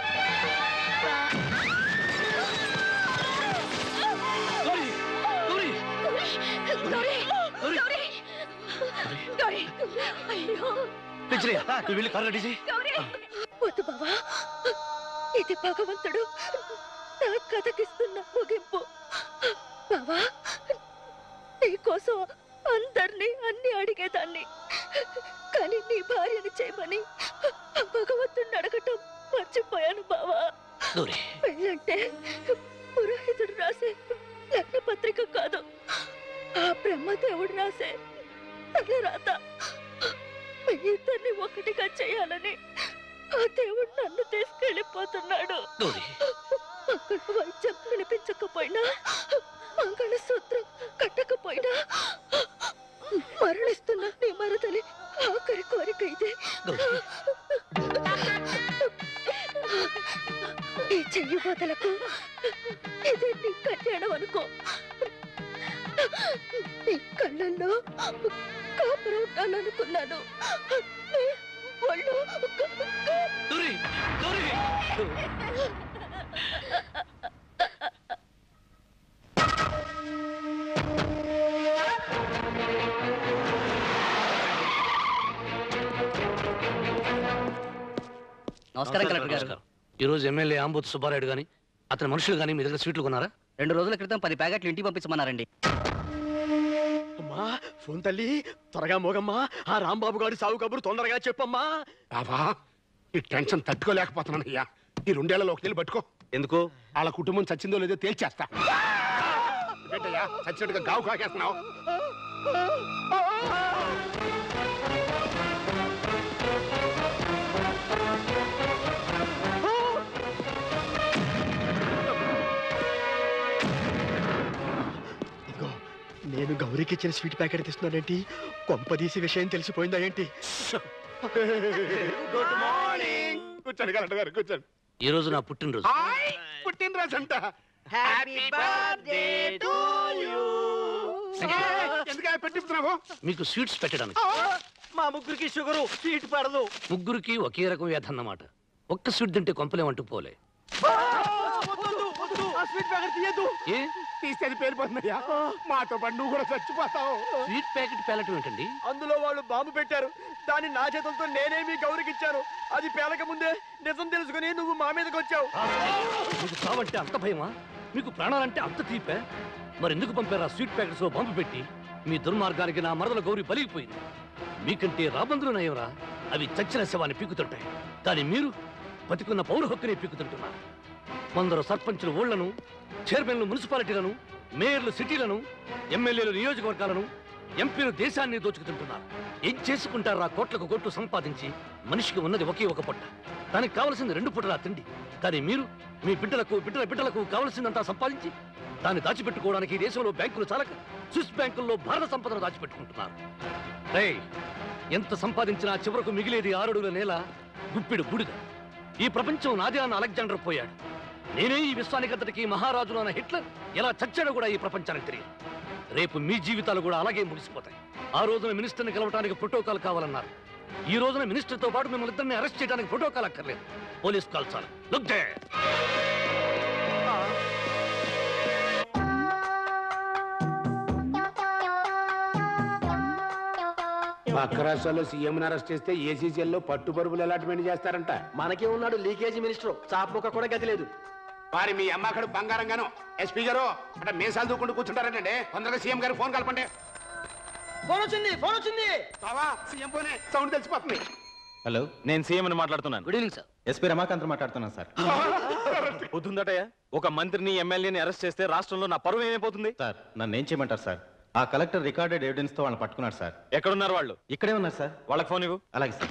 అయ్యో పిచ్చిరయ్య, నువ్వు వెళ్ళి కారు రెడీ చేయి వద్దు బావా ఇది భగవంతుడు నా కథకిస్తున్న ముగింపు బావా నీకోసం అందరినీ అన్ని అడిగేదాన్ని కానీ నీ భార్యని చేయమని భగవంతుడిని అడగటం మర్చిపోయాను బావా గౌరీ పెళ్ళంటే పురోహితుడు రాసే లగ్న పత్రిక కాదు ఆ బ్రహ్మదేవుడు రాసే తలరాత మీ ఇద్దరిని ఒకటిగా చేయాలని ఆ దేవుడు నన్ను తీసుకెళ్ళిపోతున్నాడు గౌరీ అక్కడ వైద్యం వినిపించకపోయినా మంగళసూత్రం కట్టకపోయినా మరణిస్తున్న నీ మరదలి ఆఖరి కోరిక ఇదే ఈ చెయ్యి బదలకు ఇదే నీ కళ్యాణం అనుకో నీ కళ్ళల్లో కాపురం ఉండాలనుకున్నాను నీ ఒళ్ళు గౌరీ గౌరీ నమస్కారం కలెక్టర్ గారు నమస్కారం. ఈ రోజు ఎమ్మెల్యే ఆంబోత్ సుబ్బారాయుడు గాని అతని మనుషులు గాని మీ దగ్గర స్వీట్లు కొన్నారా రెండు రోజుల క్రితం పది ప్యాకెట్లు ఇంటికి పంపించమన్నారండి అమ్మా ఫోన్ తల్లి త్వరగా మోగమ్మా ఆ రాంబాబు గారి సాగు కబురు తొందరగా చెప్పమ్మా బాబా ఈ టెన్షన్ తట్టుకోలేకపోతున్నాను అయ్యా ఈ రెండేళ్లలో ఒక నెల పట్టుకో ఎందుకు వాళ్ళ కుటుంబం చచ్చిందో లేదో తేల్చేస్తా ఏంటయ్యా చచ్చినట్టుగా గావు కాకేస్తున్నావు ఇదిగో నేను గౌరీకి ఇచ్చిన స్వీట్ ప్యాకెట్ తీస్తున్నానేంటి కొంపదీసి విషయం తెలిసిపోయిందా ఏంటి గుడ్ మార్నింగ్ కూర్చోండి కలెక్టర్ గారు కూర్చోండి ఈ రోజు నా పుట్టినరోజు హాయ్ పుట్టినరోజు అంట హ్యాపీ బర్త్డే టు యు ఎందుకు పెట్టిస్తున్నావు మీకు స్వీట్స్ పెట్టడానికి మా ముగ్గురికి షుగరు స్వీట్ పడదు ముగ్గురికి ఒకే రకం వ్యాధి అన్నమాట ఒక్క స్వీట్ తింటే కొంపలేమంటూ పోలే ఆ స్వీట్ ప్యాకెట్ తీయద్దు ఏ తీస్తే అది పేలిపోతుందయ్యా మాతో పాటు నువ్వు కూడా చచ్చిపోతావు స్వీట్ ప్యాకెట్ పేలటం ఏంటండి అందులో వాళ్ళు బాంబు పెట్టారు దాన్ని నా చేతులతో నేనే మీ గౌరికి ఇచ్చాను అది పేలక ముందే నిజం తెలుసుకుని నువ్వు మా మీదకి వచ్చావు మీకు చావంటే అంత భయమా మీకు ప్రాణాలంటే అంత తీపే మరి ఎందుకు పంపారు ఆ స్వీట్ ప్యాకెట్స్ లో పంపు పెట్టి మీ దుర్మార్గానికి నా మరదల గౌరి బలిగిపోయింది మీకంటే రాబందులు నయంరా అవి చచ్చిన శవాన్ని పీకుతుంటాయి కానీ మీరు బతికున్న పౌర హక్కుని పీకుతుంటున్నారు కొందరు సర్పంచులు ఊళ్లను చైర్మన్లు మున్సిపాలిటీలను మేయర్లు సిటీలను ఎమ్మెల్యేలు నియోజకవర్గాలను ఎంపీలు దేశాన్ని దోచుకుతుంటున్నారు ఏం చేసుకుంటారు ఆ కోట్లకు కోట్లు సంపాదించి మనిషికి ఉన్నది ఒకే ఒక పొట్ట దానికి కావలసింది రెండు పుట్టలా తిండి కానీ మీరు మీ బిడ్డలకు బిడ్డల బిడ్డలకు కావలసిందంతా సంపాదించి దాన్ని దాచిపెట్టుకోవడానికి ఈ దేశంలో బ్యాంకులు చాలక స్విస్ బ్యాంకుల్లో భారత సంపదను దాచిపెట్టుకుంటున్నారు రేయ్, ఎంత సంపాదించినా చివరకు మిగిలేది ఆరుడుల నేల గుప్పిడు బూడిద ఈ ప్రపంచం నాదే అన్న అలెగ్జాండర్ పోయాడు నేనే ఈ విశ్వానికంతటికి మహారాజులు అన్న హిట్లర్ ఎలా చచ్చాడో కూడా ఈ ప్రపంచానికి తెలియదు రేపు మీ జీవితాలు కూడా అలాగే ముగిసిపోతాయి ఆ రోజున మినిస్టర్ని కలవడానికి ప్రోటోకాల్ కావాలన్నారు ఈ రోజున మినిస్టర్తో పాటు మిమ్మల్ని ఇద్దరిని అరెస్ట్ చేయడానికి ప్రోటోకాల్ అక్కర్లేదు పోలీస్ కాల్ చాలు లుక్ దే పక్క రాష్ట్రాల్లో సీఎం అరెస్ట్ చేస్తే ఏసీసీఎల్లో పట్టు పరుపులు అలాట్మెంట్ చేస్తారంట మనకే ఉన్నాడు లీకేజీ మినిస్టర్ చాపముక్క కూడా గతి లేదు వారి మీ అమ్మకడు బంగారంగాను ఎస్పీ గారు అంటే మీసాలు దూకుంటూ కూర్చుంటారంటే తొందరగా సీఎం గారు ఫోన్ కలపండి ఫోన్ వచ్చింది ఫోన్ వచ్చింది బావా సీఎం ఫోనే సౌండ్ తెలిసిపోతుంది హలో నేను సీఎం అని మాట్లాడుతున్నాను good evening sir SP Ramakant మాట్లాడుతున్నాను సార్ పొద్దుందటయ్యా ఒక మంత్రిని ఎమ్మెల్యేని అరెస్ట్ చేస్తే రాష్ట్రంలో నా పరువు ఏమైపోతుంది సార్ నన్ను ఏం చేయమంటారు సార్ ఆ కలెక్టర్ రికార్డెడ్ ఎవిడెన్స్ తో వాళ్ళని పట్టుకున్నారు సార్ ఎక్కడున్నారు వాళ్ళు ఇక్కడే ఉన్నారు సార్ వాళ్ళకి ఫోన్ ఇవ్వు అలాగే సార్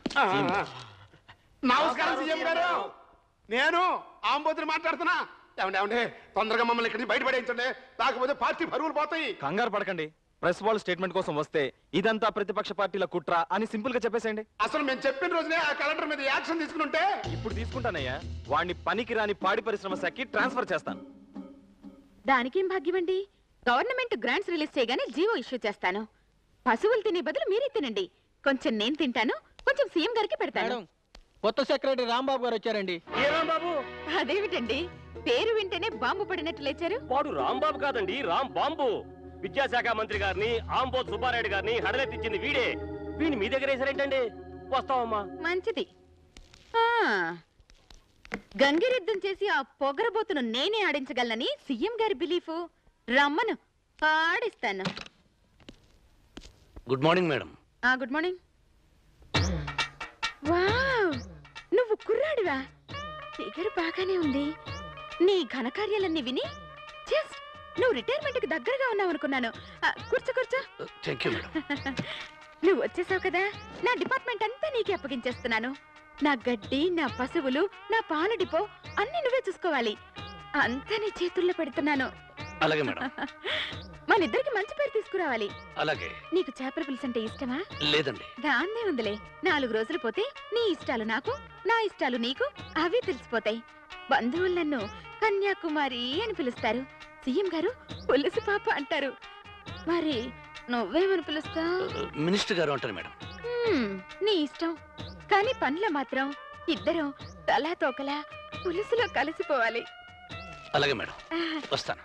నమస్కారం సీఎం గారు నేను ఆంబోతుని మాట్లాడుతున్నా ఏమండి ఏమండి తొందరగా మమ్మల్ని ఇక్కడి నుంచి బయటపడేయించండి లేకపోతే పార్టీ పరువులు పోతాయి కంగారు పడకండి ప్రెస్ వాళ్ళు స్టేట్మెంట్ కోసం వస్తే ఇదంతా ప్రతిపక్ష పార్టీల కుట్ర అని సింపుల్ గా చెప్పేసేయండి అసలు మేము చెప్పిన రోజునే ఆ కలెక్టర్ మీద యాక్షన్ తీసుకుంటే ఇప్పుడు తీసుకుంటానయ్యా వాడిని పనికి రాని పాడి పరిశ్రమ శాఖకి ట్రాన్స్ఫర్ చేస్తాను దానికేం భాగ్యమండి గవర్నమెంట్ గ్రాంట్స్ రిలీజ్ చేయగానే జీవో ఇష్యూ చేస్తాను పశువులు తినే బదులు మీరే తినండి కొంచెం నేను తింటాను కొంచెం సీఎం గారికి పెడతాను కొత్త సెక్రటరీ రాంబాబు గారు వచ్చారండి బాబు అదేమిటండి పేరు వింటేనే బాంబు పడినట్లు లేచారు వాడు రాంబాబు కాదండి రామ్ బాంబు విద్యాశాఖ మంత్రి గారిని ఆంబోత్ సుబ్బారెడ్డి గారిని హడలెత్తించింది వీడే వీని మీ దగ్గర వేసారేంటండి వస్తావమ్మా మంచిది ఆ, గంగిరెద్దుం చేసి ఆ పొగరబోతును నేనే ఆడించగలనని సీఎం గారి బిలీఫ్ రమ్మను ఆడిస్తాను గుడ్ మార్నింగ్ మేడం ఆ గుడ్ మార్నింగ్ వావ్ నువ్వు కుర్రాడివా ఫిగర్ బాగానే ఉంది నీ ఘనకార్యాలన్నీ విని జస్ట్ నువ్వు రిటైర్మెంట్ కి దగ్గరగా ఉన్నావు అనుకున్నాను ఆ, కూర్చో కూర్చో థ్యాంక్ యూ మేడం నువ్వు వచ్చేసావు కదా నా డిపార్ట్మెంట్ అంతా నీకే అప్పగించేస్తున్నాను నా గడ్డి నా పశువులు నా పాల డిపో అన్ని నువ్వే చూసుకోవాలి అంతా నీ చేతుల్లో పెడుతున్నాను అలాగే మేడం మన ఇద్దరికి మంచి పేరు తీసుకురావాలి అలాగే నీకు చేపల పులుసు అంటే ఇష్టమా లేదండి దాన్నే ఉందిలే నాలుగు రోజులు పోతే నీ ఇష్టాలు నాకు నా ఇష్టాలు నీకు అవి తెలిసిపోతాయి బంధువులు నన్ను కన్యాకుమారి అని పిలుస్తారు సీఎం గారు పులుసు పాప అంటారు మరి నువ్వేమని పిలుస్తావు మినిస్టర్ గారు అంటారు మేడం నీ ఇష్టం కానీ పనిలో మాత్రం ఇద్దరం తలా తోకలా పులుసులో కలిసిపోవాలి అలాగే మేడం వస్తాను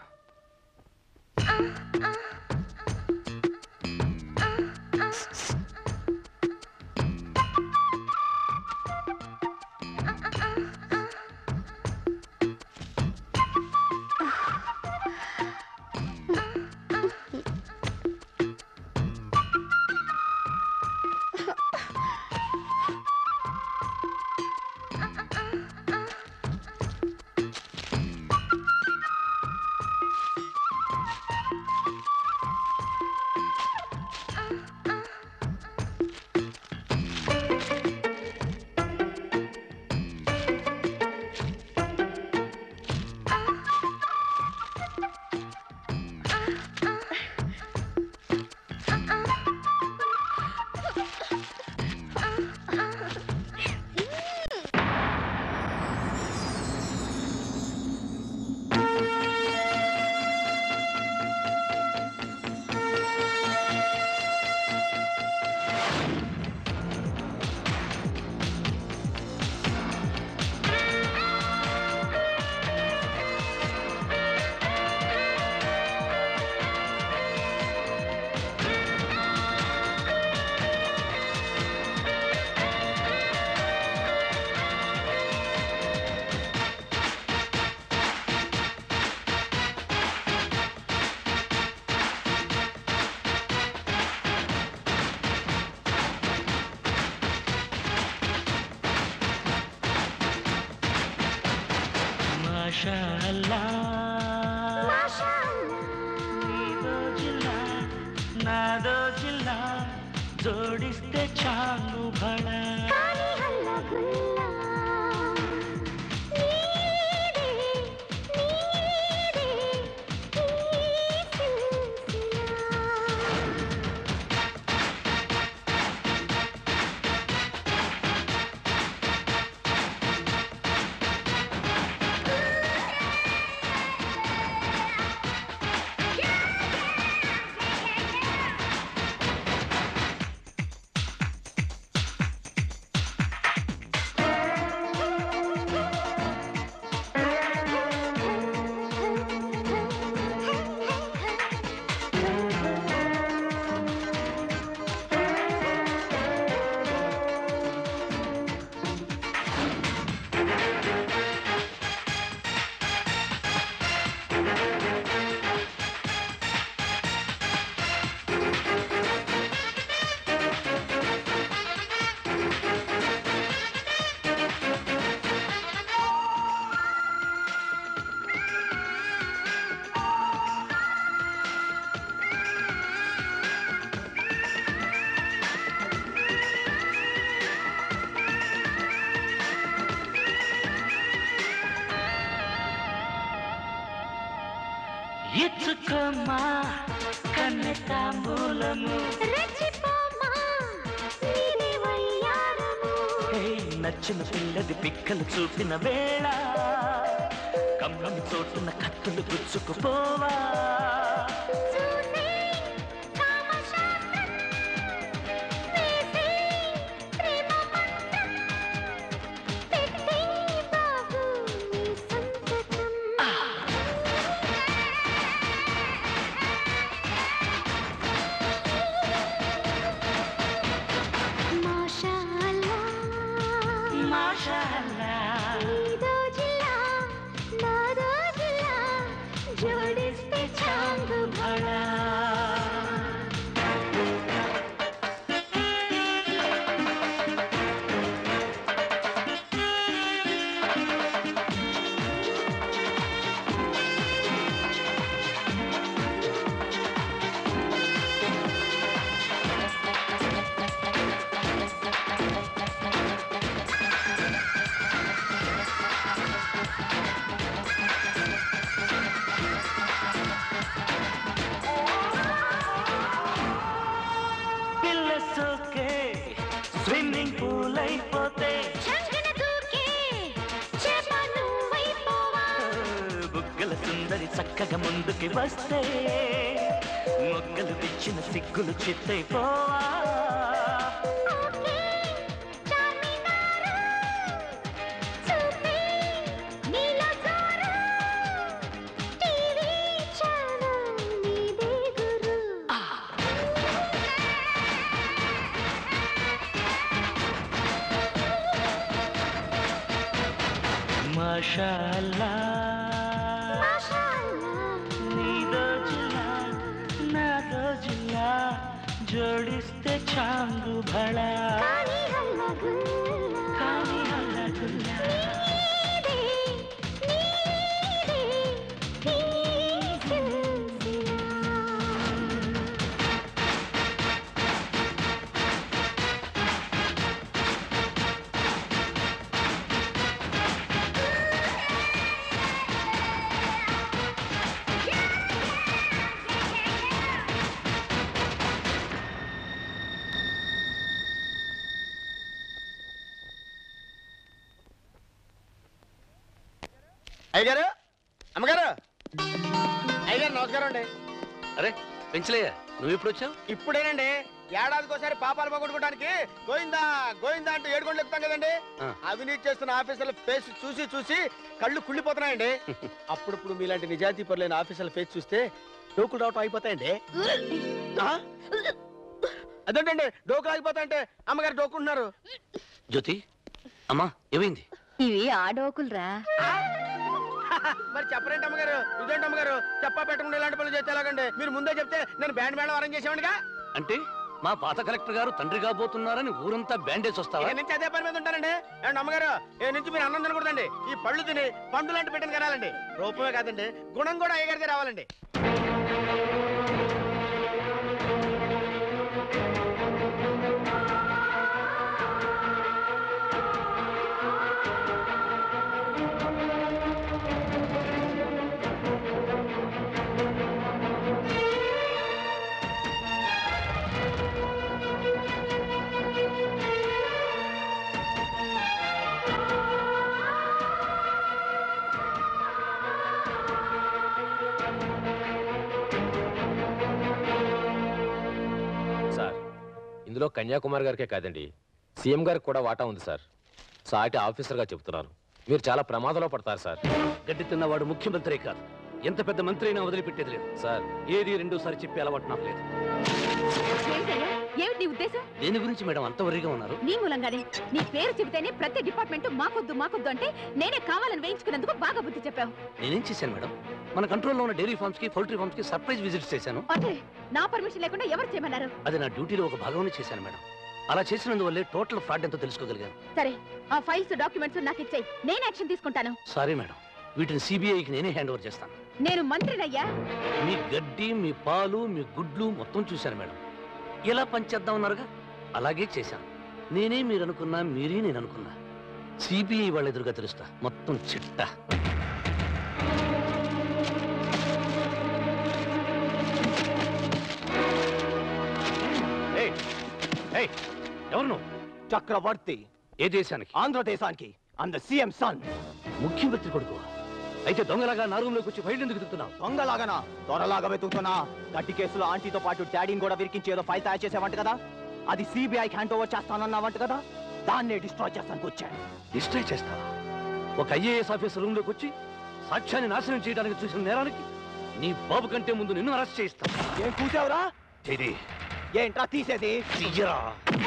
మాషా అల్లా నీదో జిల్లా నాదో జిల్లా జోడిస్తే చాలు భళా ఇచ్చుకోమా కన్నె తాంబూలము హే, నచ్చిన పిల్లది పిక్కలు చూపిన వేళ కమ్మని చోటున కత్తులు గుచ్చుకుపోవా జోడిస్తే చాంగు భళా పిల్ల సోకే స్విమ్మింగ్ పూల్ అయిపోతే బుగ్గల సుందరి చక్కగా ముందుకి వస్తే మొగ్గలు తెచ్చిన సిగ్గులు చిత్తైపోవా మాషాల్లా నీదో జిల్లా నాదో జిల్లా జోడిస్తే చాంగు భళా కానీ హల్లగుల్లా అయ్యగారు అమ్మగారు అయ్యగారు నమస్కారం అండి అరే పెంచలేయా నువ్వు ఎప్పుడు వచ్చావు ఇప్పుడేనండి ఏడాదికోసారి పాపాలు పోగొట్టుకోవడానికి గోయిందా గోయిందా అంటూ ఏడుకోండి ఎక్కుతాం కదండి ఆ. అవినీతి చేస్తున్న ఆఫీసర్ల ఫేస్ చూసి చూసి కళ్ళు కుళ్ళిపోతున్నాయండి అప్పుడప్పుడు మీలాంటి నిజాయితీ పరులైన ఆఫీసర్ల ఫేస్ చూస్తే డోకులు రావటం అయిపోతాయండి ఆ? అదేంటండి డోకులు ఆగిపోతాయంటే అమ్మగారు డోకుంటున్నారు జ్యోతి అమ్మా ఏమైంది ఇవి ఆడోకులరా మరి చెప్పరేంటి అమ్మగారు ఇదేంటి అమ్మగారు చెప్పా పెట్టకుండా ఇలాంటి పనులు చేస్తే ఎలాగండి మీరు ముందే చెప్తే నేను బ్యాండ్ మేడం అరేంజ్ చేసేవాడిగా అంటే మా పాత కలెక్టర్ గారు తండ్రి కాబోతున్నారని ఊరంతా బ్యాండేజ్ వస్తావా ఇక నుంచి అదే పని మీద ఉంటానండి ఏమండి అమ్మగారు ఏ నుంచి మీరు అన్నం తినకూడదండి ఈ పళ్ళు తిని పండు లాంటి పెట్టిన కనాలండి రూపమే కాదండి గుణం కూడా అయ్యగారిదే రావాలండి సార్ ఇందులో కన్యాకుమారి గారికే కాదండి సీఎం గారికి కూడా వాటా ఉంది సార్ సాటి ఆఫీసర్గా చెప్తున్నాను మీరు చాలా ప్రమాదంలో పడతారు సార్ గడ్డి తిన్నవాడు ముఖ్యమంత్రి కాదు ఎంత పెద్ద మంత్రి అయినా వదిలిపెట్టేది లేదు సార్ ఏది రెండోసారి చెప్పే అలవాటు నాకు లేదు ఏంటయ్యా? ఏమిటి నీ ఉద్దేశం దేని గురించి మేడం అంత వరిగా ఉన్నారు నీ మూలంగానే నీ పేరు చెబితేనే ప్రతి డిపార్ట్మెంట్ మాకొద్దు మాకొద్దు అంటే నేనే కావాలని వేయించుకున్నందుకు బాగా బుద్ధి చెప్పావు నేనేం చేశాను మేడం మన కంట్రోల్లో ఉన్న డైరీ ఫార్మ్స్ కి పౌల్ట్రీ ఫార్మ్స్ కి సర్ప్రైజ్ విజిట్స్ చేశాను అంటే నా పర్మిషన్ లేకుండా ఎవరు చేయమన్నారు అది నా డ్యూటీలో ఒక భాగంలో చేశాను మేడం అలా చేసినందువల్లే టోటల్ ఫ్రాడ్ ఎంతో తెలుసుకోగలిగాను సరే ఆ ఫైల్స్ డాక్యుమెంట్స్ నాకు ఇచ్చేయి నేను యాక్షన్ తీసుకుంటాను సారీ మేడం వీటిని సిబిఐకి నేనే హ్యాండ్ ఓవర్ చేస్తాను నేను మంత్రినయ్యా మీ గడ్డి మీ పాలు మీ గుడ్లు మొత్తం చూశాను మేడం ఎలా పనిచేద్దాం అన్నారుగా అలాగే చేశాను నేనే మీరు అనుకున్నా మీరే నేను అనుకున్నా సిబిఐ వాళ్ళ ఎదురుగా తెలుస్తా మొత్తం చిట్ట ఎవరు నువ్వు చక్రవర్తి ఏ దేశానికి ఆంధ్రదేశానికి అంద సీఎం సన్ ముఖ్యమంత్రి కొడుకు అయితే దొంగలాగా నా రూమ్లోకి వచ్చి ఫైల్ ఎందుకు తిరుగుతున్నావు దొంగలాగనా త్వరలాగా వెతుకుతున్నా గట్టి కేసులో ఆంటీతో పాటు డాడీని కూడా విరికించి ఏదో ఫైల్ తయారు చేసేవంట కదా అది సిబిఐకి హ్యాండ్ ఓవర్ చేస్తానన్నావంట కదా దాన్నే డిస్ట్రాయ్ చేస్తానికి వచ్చాను డిస్ట్రాయ్ చేస్తావా ఒక ఐఏఎస్ ఆఫీసర్ రూమ్లోకి వచ్చి సాక్ష్యాన్ని నాశనం చేయడానికి చూసిన నేరానికి నీ బాబు కంటే ముందు నిన్ను అరెస్ట్ చేయిస్తా ఏం కూసావురా చేది ఏంట్రా తీసేది తీయరా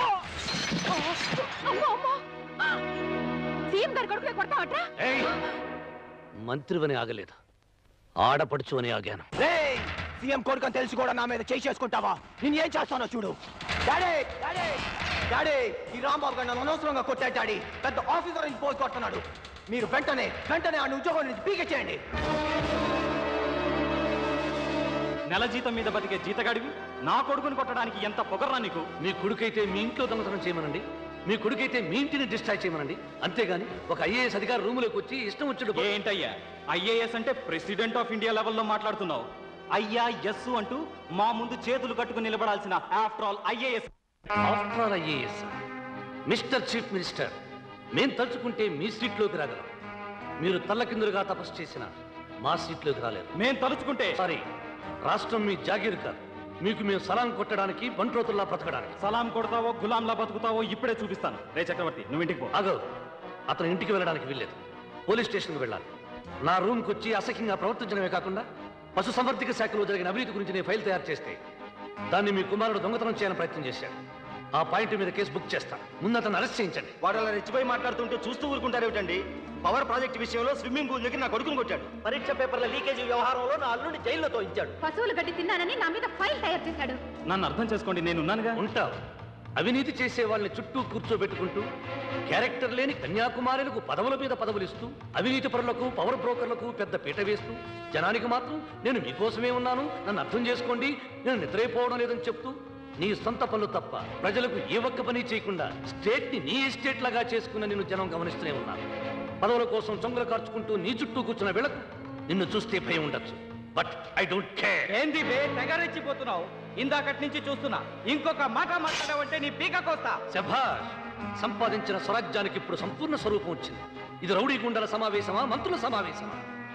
సీఎం గారి కొడుకునే కొడతావట్రా ఏయ్! మంత్రివని ఆగలేదు ఆడపడుచు అని ఆగాను రేయ్ సీఎం కొడుకని తెలిసి కూడా నా మీద చేయి చేసుకుంటావా నేను ఏం చేస్తానో చూడు డాడీ డాడీ డాడీ ఈ రాంబాబు గారు నన్ను అనవసరంగా కొట్టాడు డాడీ పెద్ద ఆఫీసర్ నుంచి పోసి కొడుతున్నాడు మీరు వెంటనే వెంటనే ఆ ఉద్యోగం నుంచి పీకెచ్చేయండి నెల జీతం మీద బతికే జీతగాడివి నా కొడుకుని కొట్టడానికి ఎంత పొగర్రా నీకు మీ కొడుకైతే మీ ఇంట్లో దొంగతనం చేయమనండి మీ కొడుకైతే మీ ఇంటిని డిస్ట్రాయ్ చేయమనండి అంతేగాని ఒక ఐఏఎస్ అధికారి రూములోకి వచ్చి ఇష్టం వచ్చాడు ఏంటయ్యా ఐఏఎస్ అంటే ప్రెసిడెంట్ ఆఫ్ ఇండియా లెవెల్లో మాట్లాడుతున్నావు అయ్యా ఎస్ అంటూ మా ముందు చేతులు కట్టుకుని నిలబడాల్సిన after all IAS after all IAS mister chief minister మేం తలుచుకుంటే మీ సీట్లోకి రాగలం మీరు తల్లకిందులుగా తపస్సు చేసిన మా సీట్లోకి రాలేరు మేం తలుచుకుంటే సారీ రాష్ట్రం మీ జాగీరు కాదు మీకు మేము సలాం కొట్టడానికి బంట్రోతుల్లా బ్రతకడానికి సలాం కొడతావో గులాంలా బతుకుతావో ఇప్పుడే చూపిస్తాను రే చక్రవర్తి నువ్వు ఇంటికి పో ఆగో అతను ఇంటికి వెళ్ళడానికి వీల్లేదు పోలీస్ స్టేషన్కి వెళ్ళాలి నా రూమ్కి వచ్చి అసహ్యంగా ప్రవర్తించడమే కాకుండా పశు సంవర్ధక శాఖలో జరిగిన అవినీతి గురించి నేను ఫైల్ తయారు చేస్తే దాన్ని మీ కుమారుడు దొంగతనం చేయాలని ప్రయత్నం చేశాడు ఆ పాయింట్ మీద కేసు బుక్ చేస్తాను ముందు అతను అరెస్ట్ చేయించండి వాడు అలా రెచ్చిపోయి మాట్లాడుతుంటే చూస్తూ ఊరుకుంటారేమిటండి పవర్ ప్రాజెక్ట్ విషయంలో స్విమ్మింగ్ పూల్ దగ్గర నా కొడుకుని కొట్టాడు పరీక్ష పేపర్ల లీకేజీ వ్యవహారంలో నా అల్లుడిని జైల్లో తోయించాడు పశువులు గడ్డి తిన్నానని నా మీద ఫైల్ తయారు చేశాడు నన్ను అర్థం చేసుకోండి నేనున్నానుగా ఉంటావు అవినీతి చేసే వాళ్ళని చుట్టూ కూర్చోబెట్టుకుంటూ క్యారెక్టర్ లేని కన్యాకుమారులకు పదవుల మీద పదవులు ఇస్తూ అవినీతి పరులకు పవర్ బ్రోకర్లకు పెద్ద పీట వేస్తూ జనానికి మాత్రం నేను మీకోసమే ఉన్నాను నన్ను అర్థం చేసుకోండి నేను నిద్రైపోవడం లేదని చెప్తూ నీ సొంత పనులు తప్ప ప్రజలకు ఏ ఒక్క పని చేయకుండా స్టేట్ ని నీ ఎస్టేట్ లాగా చేసుకున్న నిన్ను జనం గమనిస్తూనే ఉన్నారు పదవుల కోసం చొంగలు కార్చుకుంటూ నీ చుట్టూ కూర్చున్న వీళ్ళకు నిన్ను చూస్తే భయం ఉండొచ్చు బట్ ఐ డోంట్ కేర్ ఏంది బే తెగరెచ్చిపోతున్నావు ఇందాకటి నుంచి చూస్తున్నా ఇంకొక మాట మాట్లాడావంటే నీ పీక కోస్తా శభాష్ సంపాదించిన స్వరాజ్యానికి ఇప్పుడు సంపూర్ణ స్వరూపం వచ్చింది ఇది రౌడీ గుండల సమావేశమా మంత్రుల సమావేశమా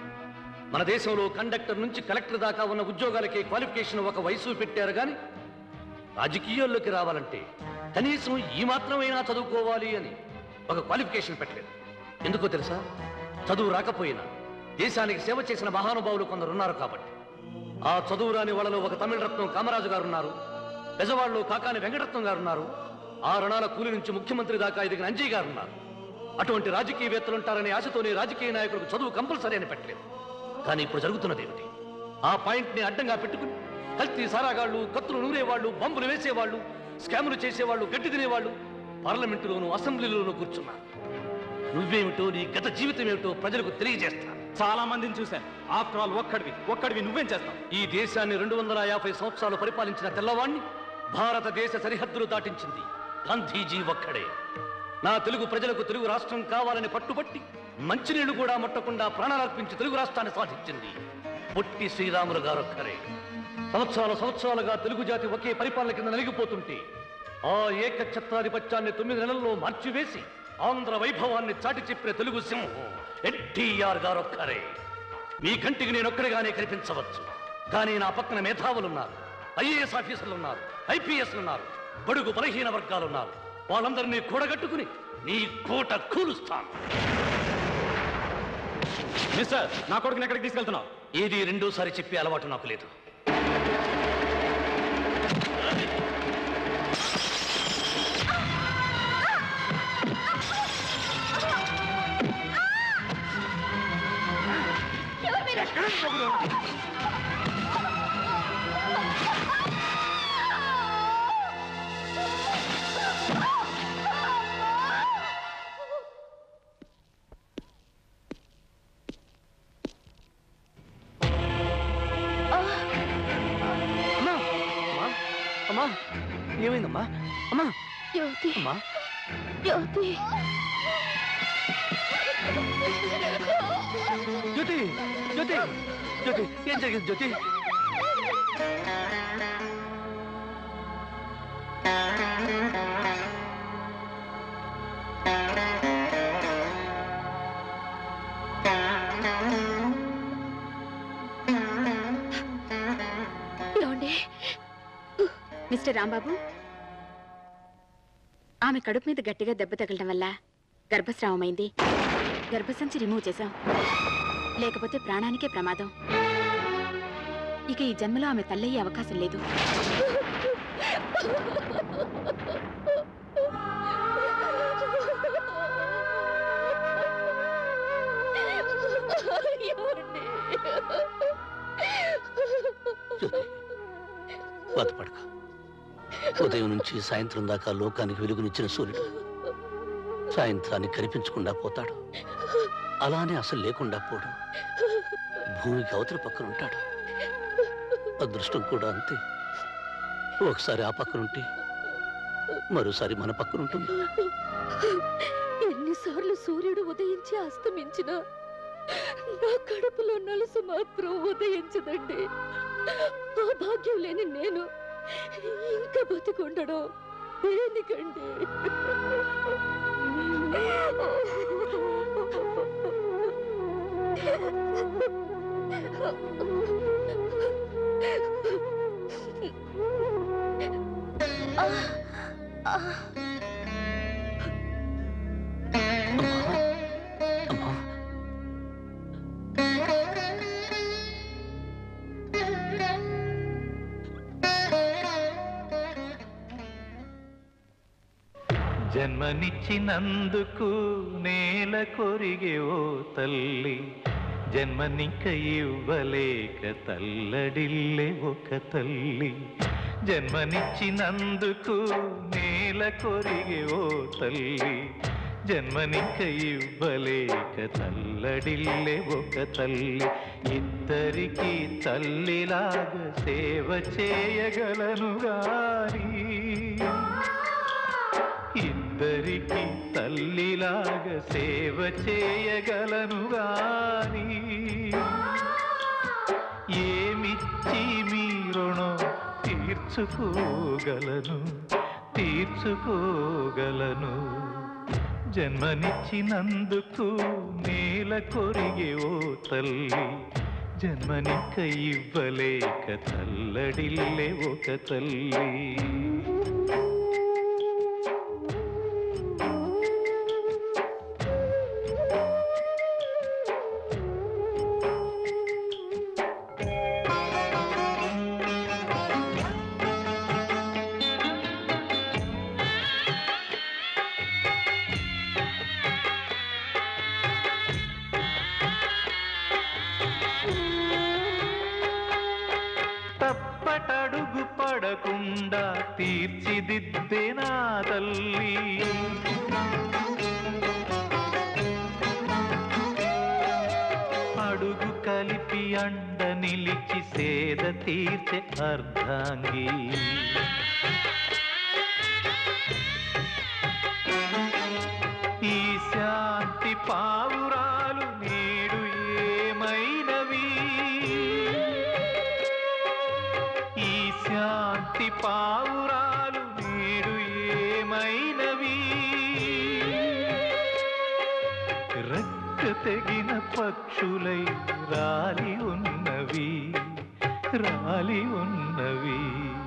మన దేశంలో కండక్టర్ నుంచి కలెక్టర్ దాకా ఉన్న ఉద్యోగాలకి క్వాలిఫికేషన్ ఒక వయసు పెట్టారు కానీ రాజకీయాల్లోకి రావాలంటే కనీసం ఈ మాత్రమైనా చదువుకోవాలి అని ఒక క్వాలిఫికేషన్ పెట్టలేదు ఎందుకో తెలుసా చదువు రాకపోయినా దేశానికి సేవ చేసిన మహానుభావులు కొందరు ఉన్నారు కాబట్టి ఆ చదువు రాని వాళ్ళలో ఒక తమిళ రత్నం కామరాజు గారు ఉన్నారు బెజవాడలో కాకాని వెంకటరత్నం గారు ఉన్నారు ఆ రణాల కూలి నుంచి ముఖ్యమంత్రి దాకా ఎదిగిన అంజీ గారు ఉన్నారు అటువంటి రాజకీయవేత్తలు ఉంటారనే ఆశతోనే రాజకీయ నాయకులకు చదువు కంపల్సరీ అని పెట్టలేదు కానీ ఇప్పుడు జరుగుతున్నది ఏమిటి ఆ పాయింట్ ని అడ్డంగా పెట్టుకుని కల్తీ సారాగాళ్ళు కత్తులు నూరేవాళ్ళు బాంబులు వేసేవాళ్ళు స్కాములు చేసేవాళ్ళు గడ్డి తినేవాళ్ళు పార్లమెంటులోను అసెంబ్లీలోనూ కూర్చున్నారు నువ్వేమిటో నీ గత జీవితం ఏమిటో ప్రజలకు తెలియజేస్తా చాలా మందిని చూశాను ఆఫ్టర్ ఆల్ ఒక్కడివి ఒక్కడివి నువ్వేం చేస్తావు ఈ దేశాన్ని రెండు వందల యాభై సంవత్సరాలు పరిపాలించిన తెల్లవాణ్ణి భారతదేశ సరిహద్దులు దాటించింది గాంధీజీ ఒక్కడే నా తెలుగు ప్రజలకు తెలుగు రాష్ట్రం కావాలని పట్టుబట్టి మంచినీళ్లు కూడా ముట్టకుండా ప్రాణాలర్పించి తెలుగు రాష్ట్రాన్ని సాధించింది పొట్టి శ్రీరాములు గారు ఒక్కరే సంవత్సరాల సంవత్సరాలుగా తెలుగు జాతి ఒకే పరిపాలన కింద నలిగిపోతుంటే ఆ ఏకఛత్రాధిపత్యాన్ని తొమ్మిది నెలల్లో మార్చివేసి ఆంధ్ర వైభవాన్ని చాటి చెప్పిన తెలుగు సింహం ఎన్టీఆర్ గారు ఒక్కరే మీ కంటికి నేను ఒక్కడిగానే కనిపించవచ్చు కానీ నా పక్కన మేధావులున్నారు ఐఏఎస్ ఆఫీసర్లు ఉన్నారు ఐపీఎస్ ఉన్నారు బడుగు బలహీన వర్గాలు ఉన్నారు వాళ్ళందరినీ కూడగట్టుకుని నీ కోట కూలుస్తాను మిస్టర్ నా కొడుకుని ఎక్కడికి తీసుకెళ్తున్నావు ఏది రెండోసారి చెప్పే అలవాటు నాకు లేదు అమ్మా అమ్మా అమ్మా ఏమైందమ్మా అమ్మా జ్యోతి అమ్మా జ్యోతి జ్యోతి జ్యోతి జ్యోతి ఏం జరిగింది జ్యోతి ఆ మిస్టర్ రాంబాబు ఆమె కడుపు మీద గట్టిగా దెబ్బ తగలడం వల్ల గర్భస్రావమైంది గర్భసంచి రిమూవ్ చేశాం లేకపోతే ప్రాణానికే ప్రమాదం ఇక ఈ జన్మలో ఆమె తల్లయ్యే అవకాశం లేదు బాధపడక ఉదయం నుంచి సాయంత్రం దాకా లోకానికి వెలుగునిచ్చిన సూర్యుడు సాయంత్రానికి కనిపించకుండా పోతాడు అలానే అసలు లేకుండా పోడు భూమికి అవతల పక్కన ఉంటాడు అదృష్టం కూడా అంతే ఒకసారి ఆ పక్కనుంటే మరోసారి మన పక్కనుంటుంది ఎన్నిసార్లు సూర్యుడు ఉదయించి అస్తమించినా నా కడుపులో నలుసు మాత్రం ఉదయించదండి ఆ భాగ్యం లేని నేను ఇంకా బతికుండడం దేనికండి జన్మనిచ్చినందుకు నేల కొరిగే ఓ తల్లి జన్మనిక ఇవ్వలేక తల్లడిల్లే ఒక తల్లి జన్మనిచ్చినందుకు నేల కొరిగే ఓ తల్లి జన్మనిక ఇవ్వలేక తల్లడిల్లే ఒక తల్లి ఇద్దరికి తల్లిలాగా సేవ చేయగలను గాని ఇద్దరికి తల్లిలాగా సేవ చేయగలను గాని ఏమిచ్చి మీ రుణం తీర్చుకోగలను తీర్చుకోగలను జన్మనిచ్చినందుకు నేల కొరిగే ఓ తల్లి జన్మనిక ఇవ్వలేక తల్లడిల్లే ఒక తల్లి తప్పటడుగు పడకుండా తీర్చిదిద్దే నా తల్లి అడుగు కలిపి అండ నిలిచి సేద తీర్చే అర్ధాంగి ఈ శాంతి పావురాలు నేడు ఏమైనవి ఈ శాంతి పావురాలు నేడు ఏమైనవి రెక్క తెగిన పక్షులై రాలి ఉన్నవి రాలి ఉన్నవి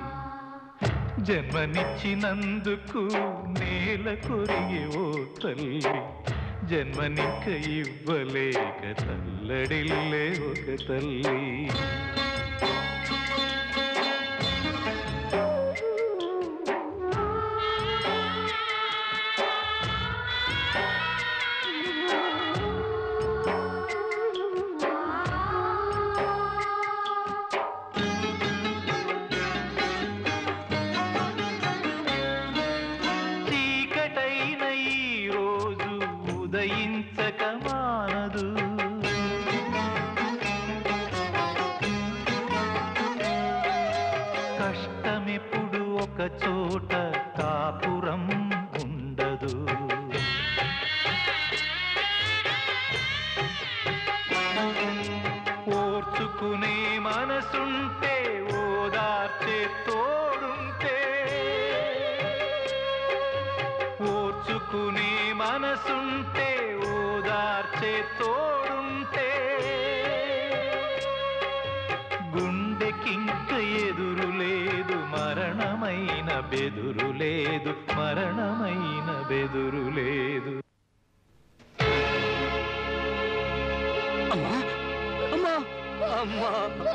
జన్మనిచ్చినందుకు నేల కొరిగి ఓ తల్లి జన్మనిక ఇవ్వలేక తల్లడిల్లే ఒక తల్లి చీకటైన ఈ రోజు ఉదయించక మానదు కష్టమెప్పుడు ఒక చోట కాపురం ఉండదు ఓర్చుకునే మనసుంటే ఓదార్చే తోడుంటే ఓర్చుకునే మనసుంటే ఓదార్చే తోడుంటే గుండెకింక ఎదురు లేదు మరణమై బెదురు లేదు మరణమైన బెదురు లేదు అమ్మా అమ్మా అమ్మా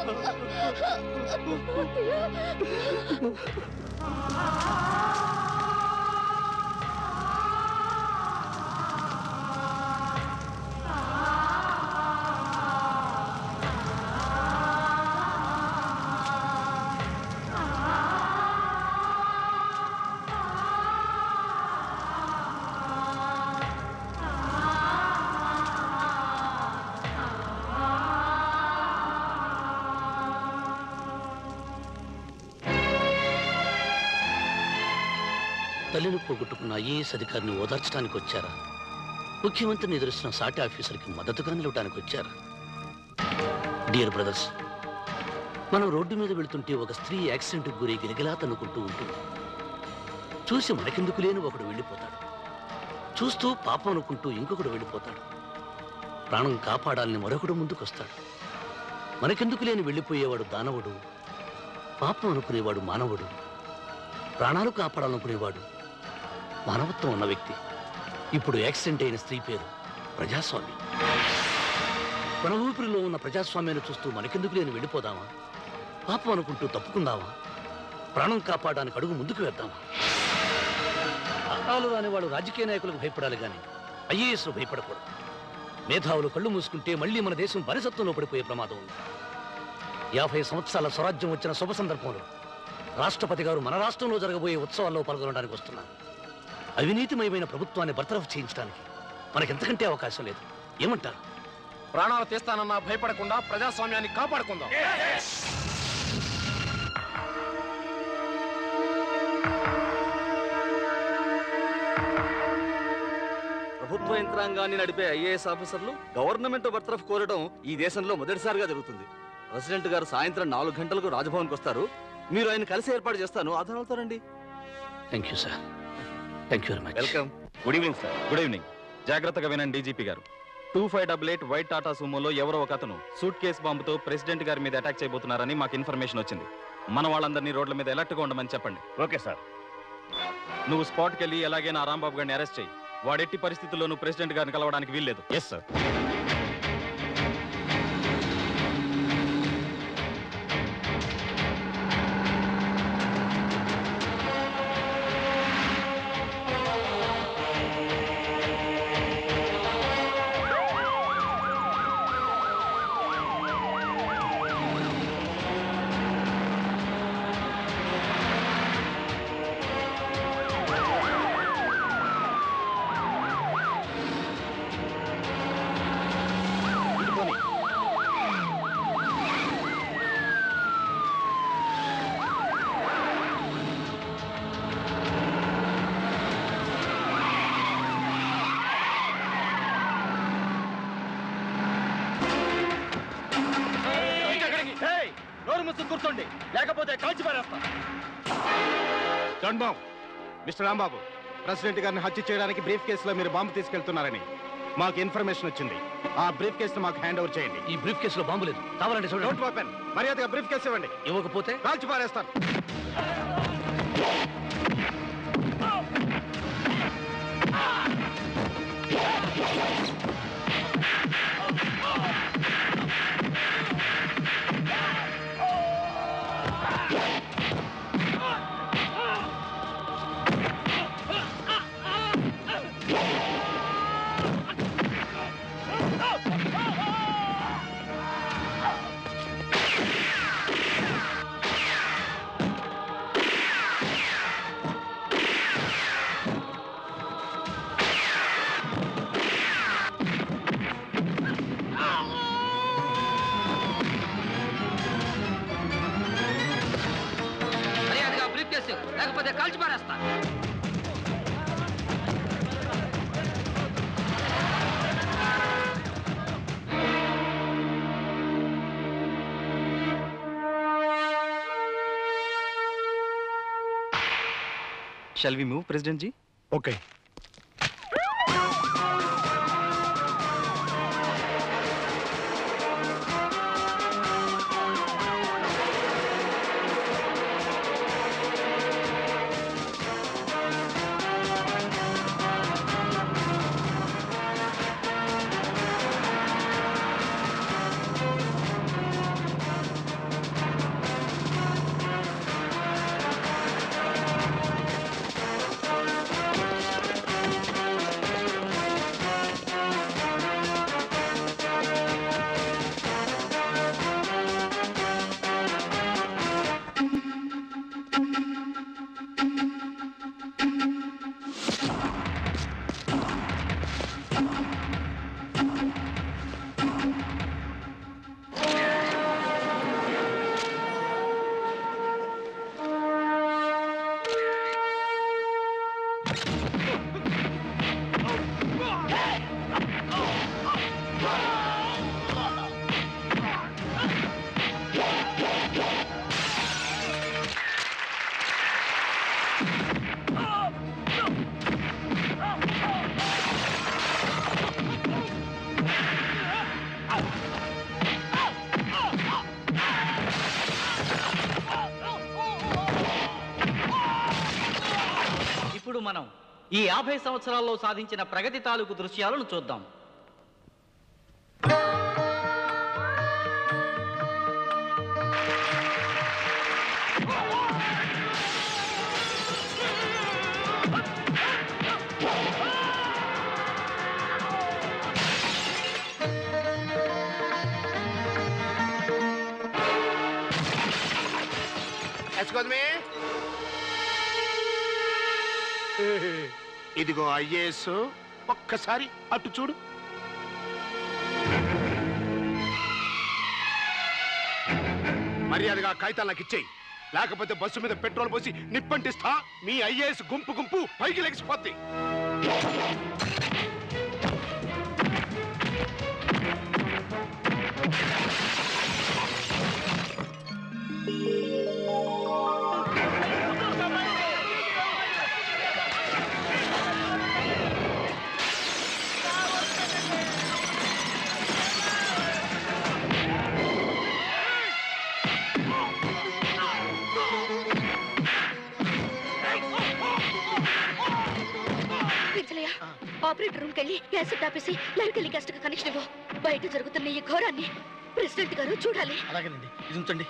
తల్లిని పోగొట్టుకున్న ఐఏఎస్ అధికారిని ఓదార్చడానికి వచ్చారా ముఖ్యమంత్రిని ఎదురుస్తున్న సాటి ఆఫీసర్కి మద్దతుగా నిలవడానికి వచ్చారా డియర్ బ్రదర్స్ మనం రోడ్డు మీద వెళ్తుంటే ఒక స్త్రీ యాక్సిడెంట్కి గురి గిరిగిలా తన్నుకుంటూ ఉంటుంది చూసి మనకెందుకు లేని ఒకడు వెళ్ళిపోతాడు చూస్తూ పాపం అనుకుంటూ ఇంకొకడు వెళ్ళిపోతాడు ప్రాణం కాపాడాలని మరొకడు ముందుకొస్తాడు మనకెందుకు లేని వెళ్ళిపోయేవాడు దానవుడు పాపం అనుకునేవాడు మానవుడు ప్రాణాలు కాపాడాలనుకునేవాడు మానవత్వం ఉన్న వ్యక్తి ఇప్పుడు యాక్సిడెంట్ అయిన స్త్రీ పేరు ప్రజాస్వామ్యం మన ఊపిరిలో ఉన్న ప్రజాస్వామ్యాన్ని చూస్తూ మనకెందుకు లేని వెళ్ళిపోదామా పాపం అనుకుంటూ తప్పుకుందామా ప్రాణం కాపాడడానికి అడుగు ముందుకు వేద్దామా అర్థాలు రాని వాళ్ళు రాజకీయ నాయకులకు భయపడాలి కానీ ఐఏఎస్లు భయపడకూడదు మేధావులు కళ్ళు మూసుకుంటే మళ్ళీ మన దేశం బరిసత్వంలో పడిపోయే ప్రమాదం ఉంది యాభై సంవత్సరాల స్వరాజ్యం వచ్చిన శుభ సందర్భంలో రాష్ట్రపతి గారు మన రాష్ట్రంలో జరగబోయే ఉత్సవాల్లో పాల్గొనడానికి వస్తున్నారు అవినీతిమయమైన ప్రభుత్వాన్ని బర్తరఫ్ చేయించడానికి మనకెంతకంటే అవకాశం లేదు ఏమంటారు ప్రాణాలు తీస్తానన్నా భయపడకుండా ప్రజాస్వామ్యాన్ని కాపాడుకుందాం ప్రభుత్వ యంత్రాంగాన్ని నడిపే ఐఏఎస్ ఆఫీసర్లు గవర్నమెంట్ బర్తరఫ్ కోరడం ఈ దేశంలో మొదటిసారిగా జరుగుతుంది ప్రెసిడెంట్ గారు సాయంత్రం నాలుగు గంటలకు రాజ్భవన్కి వస్తారు మీరు ఆయన కలిసి ఏర్పాటు చేస్తాను ఆధారాలతో రండి thank you sir thank you very much welcome good evening sir good evening జాగ్రత్తగా వినండి డీజీపీ గారు two five double eight white Tata సుమోలో ఎవరో ఒక అతను సూట్ కేస్ బాంబుతో ప్రెసిడెంట్ గారి మీద అటాక్ చేయబోతున్నారని మాకు ఇన్ఫర్మేషన్ వచ్చింది మన వాళ్ళందరినీ రోడ్ల మీద అలర్ట్గా ఉండమని చెప్పండి ఓకే సార్ నువ్వు స్పాట్కి వెళ్ళి ఎలాగైనా ఆ రాంబాబు గారిని అరెస్ట్ చేయి వాడు ఎట్టి పరిస్థితుల్లోనూ ప్రెసిడెంట్ గారిని కలవడానికి వీల్లేదు ఎస్ సార్ నోరు ముసుగు కూర్చోండి లేకపోతే కాల్చి పారేస్తా చంద్బాబు మిస్టర్ రాంబాబు ప్రెసిడెంట్ గారిని హత్య చేయడానికి బ్రీఫ్ కేసులో మీరు బాంబు తీసుకెళ్తున్నారని మాకు ఇన్ఫర్మేషన్ వచ్చింది ఆ బ్రీఫ్ కేసు మాకు హ్యాండ్ ఓవర్ చేయండి ఈ బ్రీఫ్ కేసులో బాంబు లేదు కావాలంటే చూడండి డోంట్ ఓపెన్ మర్యాదగా బ్రీఫ్ కేసు ఇవ్వండి ఇవ్వకపోతే కాల్చి పారేస్తాను మర్యాదగా బ్రీఫ్ కేసు లేకపోతే కాల్చి పారేస్తా shall we move president ji okay మనం ఈ యాభై సంవత్సరాల్లో సాధించిన ప్రగతి తాలూకు దృశ్యాలను చూద్దాం ఎక్స్క్యూజ్ మీ ఇదిగో ఐఏఎస్ ఒక్కసారి అటు చూడు మర్యాదగా కాగితాలు నాకు ఇచ్చేయి లేకపోతే బస్సు మీద పెట్రోల్ పోసి నిప్పంటిస్తా మీ ఐఏఎస్ గుంపు గుంపు పైకి లెగిసిపోద్ది విజలయ్య ఆపరేటర్ రూమ్కి వెళ్ళి క్యాసెట్ ఆపేసి లైవ్ టెలికాస్ట్ కనెక్షన్ ఇవ్వు బయట జరుగుతున్న ఈ ఘోరాన్ని ప్రెసిడెంట్ గారు చూడాలి అలాగేనండి ఇది ఉంచండి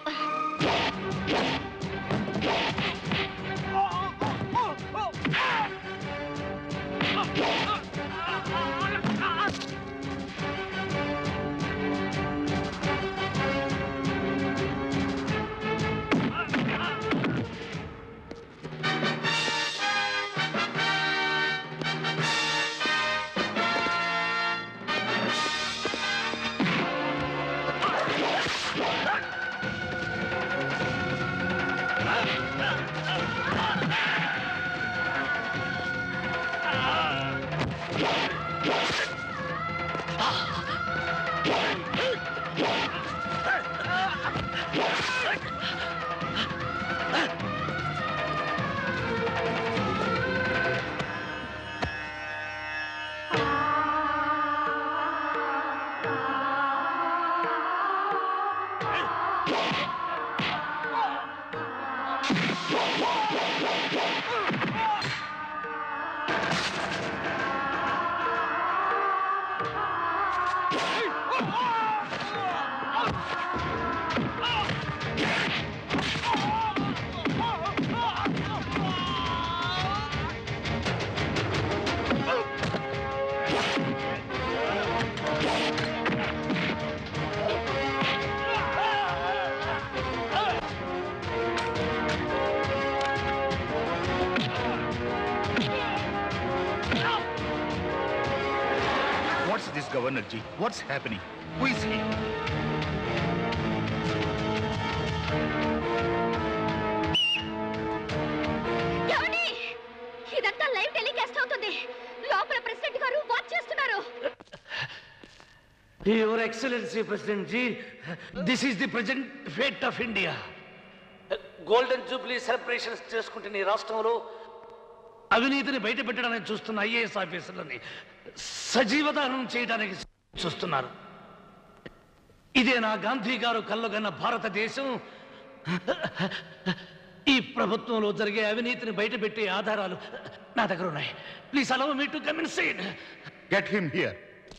What's this, Governor G? What's happening? Who is he? ఏమండి? ఇదంతా లైవ్ టెలికాస్ట్ అవుతుంది లోపల ప్రెసిడెంట్ గారు వాచ్ చేస్తున్నారు your excellency president ji this is the present fate of India golden jubilee celebrations చేసుకుంటున్న ఈ రాష్ట్రంలో అవినీతిని బయట పెట్టడానికి చూస్తున్న ఐఏఎస్ ఆఫీసర్లని సజీవదానం చేయడానికి చూస్తున్నారు ఇదే నా గాంధీ గారు కళ్ళగన్న భారతదేశం ఈ ప్రభుత్వంలో జరిగే అవినీతిని బయటపెట్టే ఆధారాలు నా దగ్గర ఉన్నాయి please allow me to come in Get him here.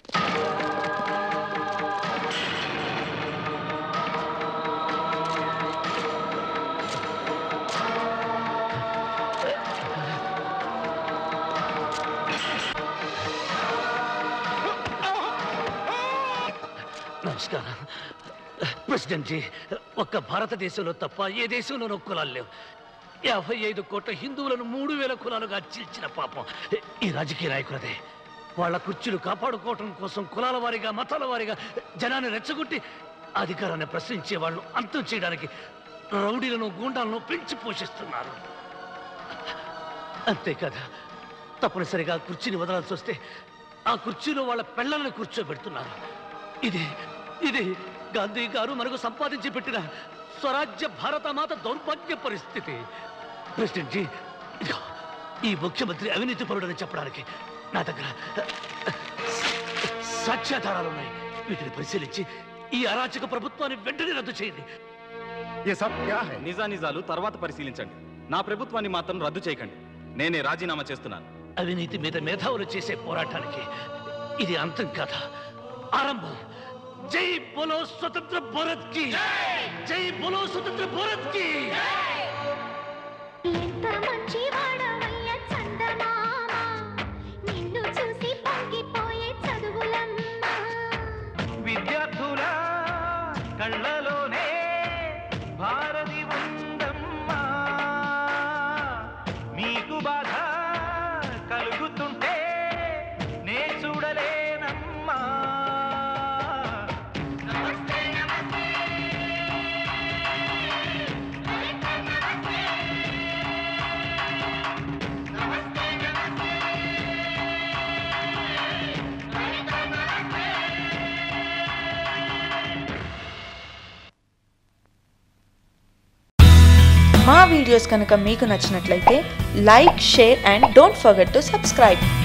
నమస్కారం ప్రెసిడెంట్ జీ ఒక్క భారతదేశంలో తప్ప ఏ దేశంలోనూ కులాలు లేవు యాభై ఐదు కోట్ల హిందువులను మూడు వేల కులాలుగా చీల్చిన పాపం ఈ రాజకీయ నాయకులదే వాళ్ళ కుర్చీలు కాపాడుకోవటం కోసం కులాల వారిగా మతాల వారిగా జనాన్ని రెచ్చగొట్టి అధికారాన్ని ప్రశ్నించే వాళ్ళు అంతం చేయడానికి రౌడీలను గూండాలను పెంచి పోషిస్తున్నారు అంతేకాదు తప్పనిసరిగా కుర్చీని వదలాల్సి వస్తే ఆ కుర్చీలో వాళ్ళ పిల్లల్ని కూర్చోబెడుతున్నారు ఇది ఇది గాంధీ గారు మనకు సంపాదించి పెట్టిన స్వరాజ్య భారతమాత దౌర్భాగ్య పరిస్థితి ప్రెసిడెంట్ జీ ఇదిగో ఈ ముఖ్యమంత్రి అవినీతి పరుడని చెప్పడానికి నా దగ్గర సాక్ష్యాధారాలు ఉన్నాయి వీటిని పరిశీలించి ఈ అరాచక ప్రభుత్వాన్ని వెంటనే రద్దు చేయండి నిజా నిజాలు తర్వాత పరిశీలించండి నా ప్రభుత్వాన్ని మాత్రం రద్దు చేయకండి నేనే రాజీనామా చేస్తున్నాను అవినీతి మీద మేధావులు చేసే పోరాటానికి ఇది అంతం కాదా ఆరంభం జై బోలో స్వతంత్ర భారత్ కి జై బోలో స్వతంత్ర భారత్ కి ఎంత మంచి వాడవయ్య చందమామ నిన్ను చూసి పొంగిపోయే చదువులమ్మ విద్యార్థుల కళ్ళలోనే భారతి ఉందమ్మా మీకు బాధ కలుగుతుంటే నే చూడలేనమ్మా మా వీడియోస్ కనుక మీకు నచ్చినట్లయితే like share and don't forget to subscribe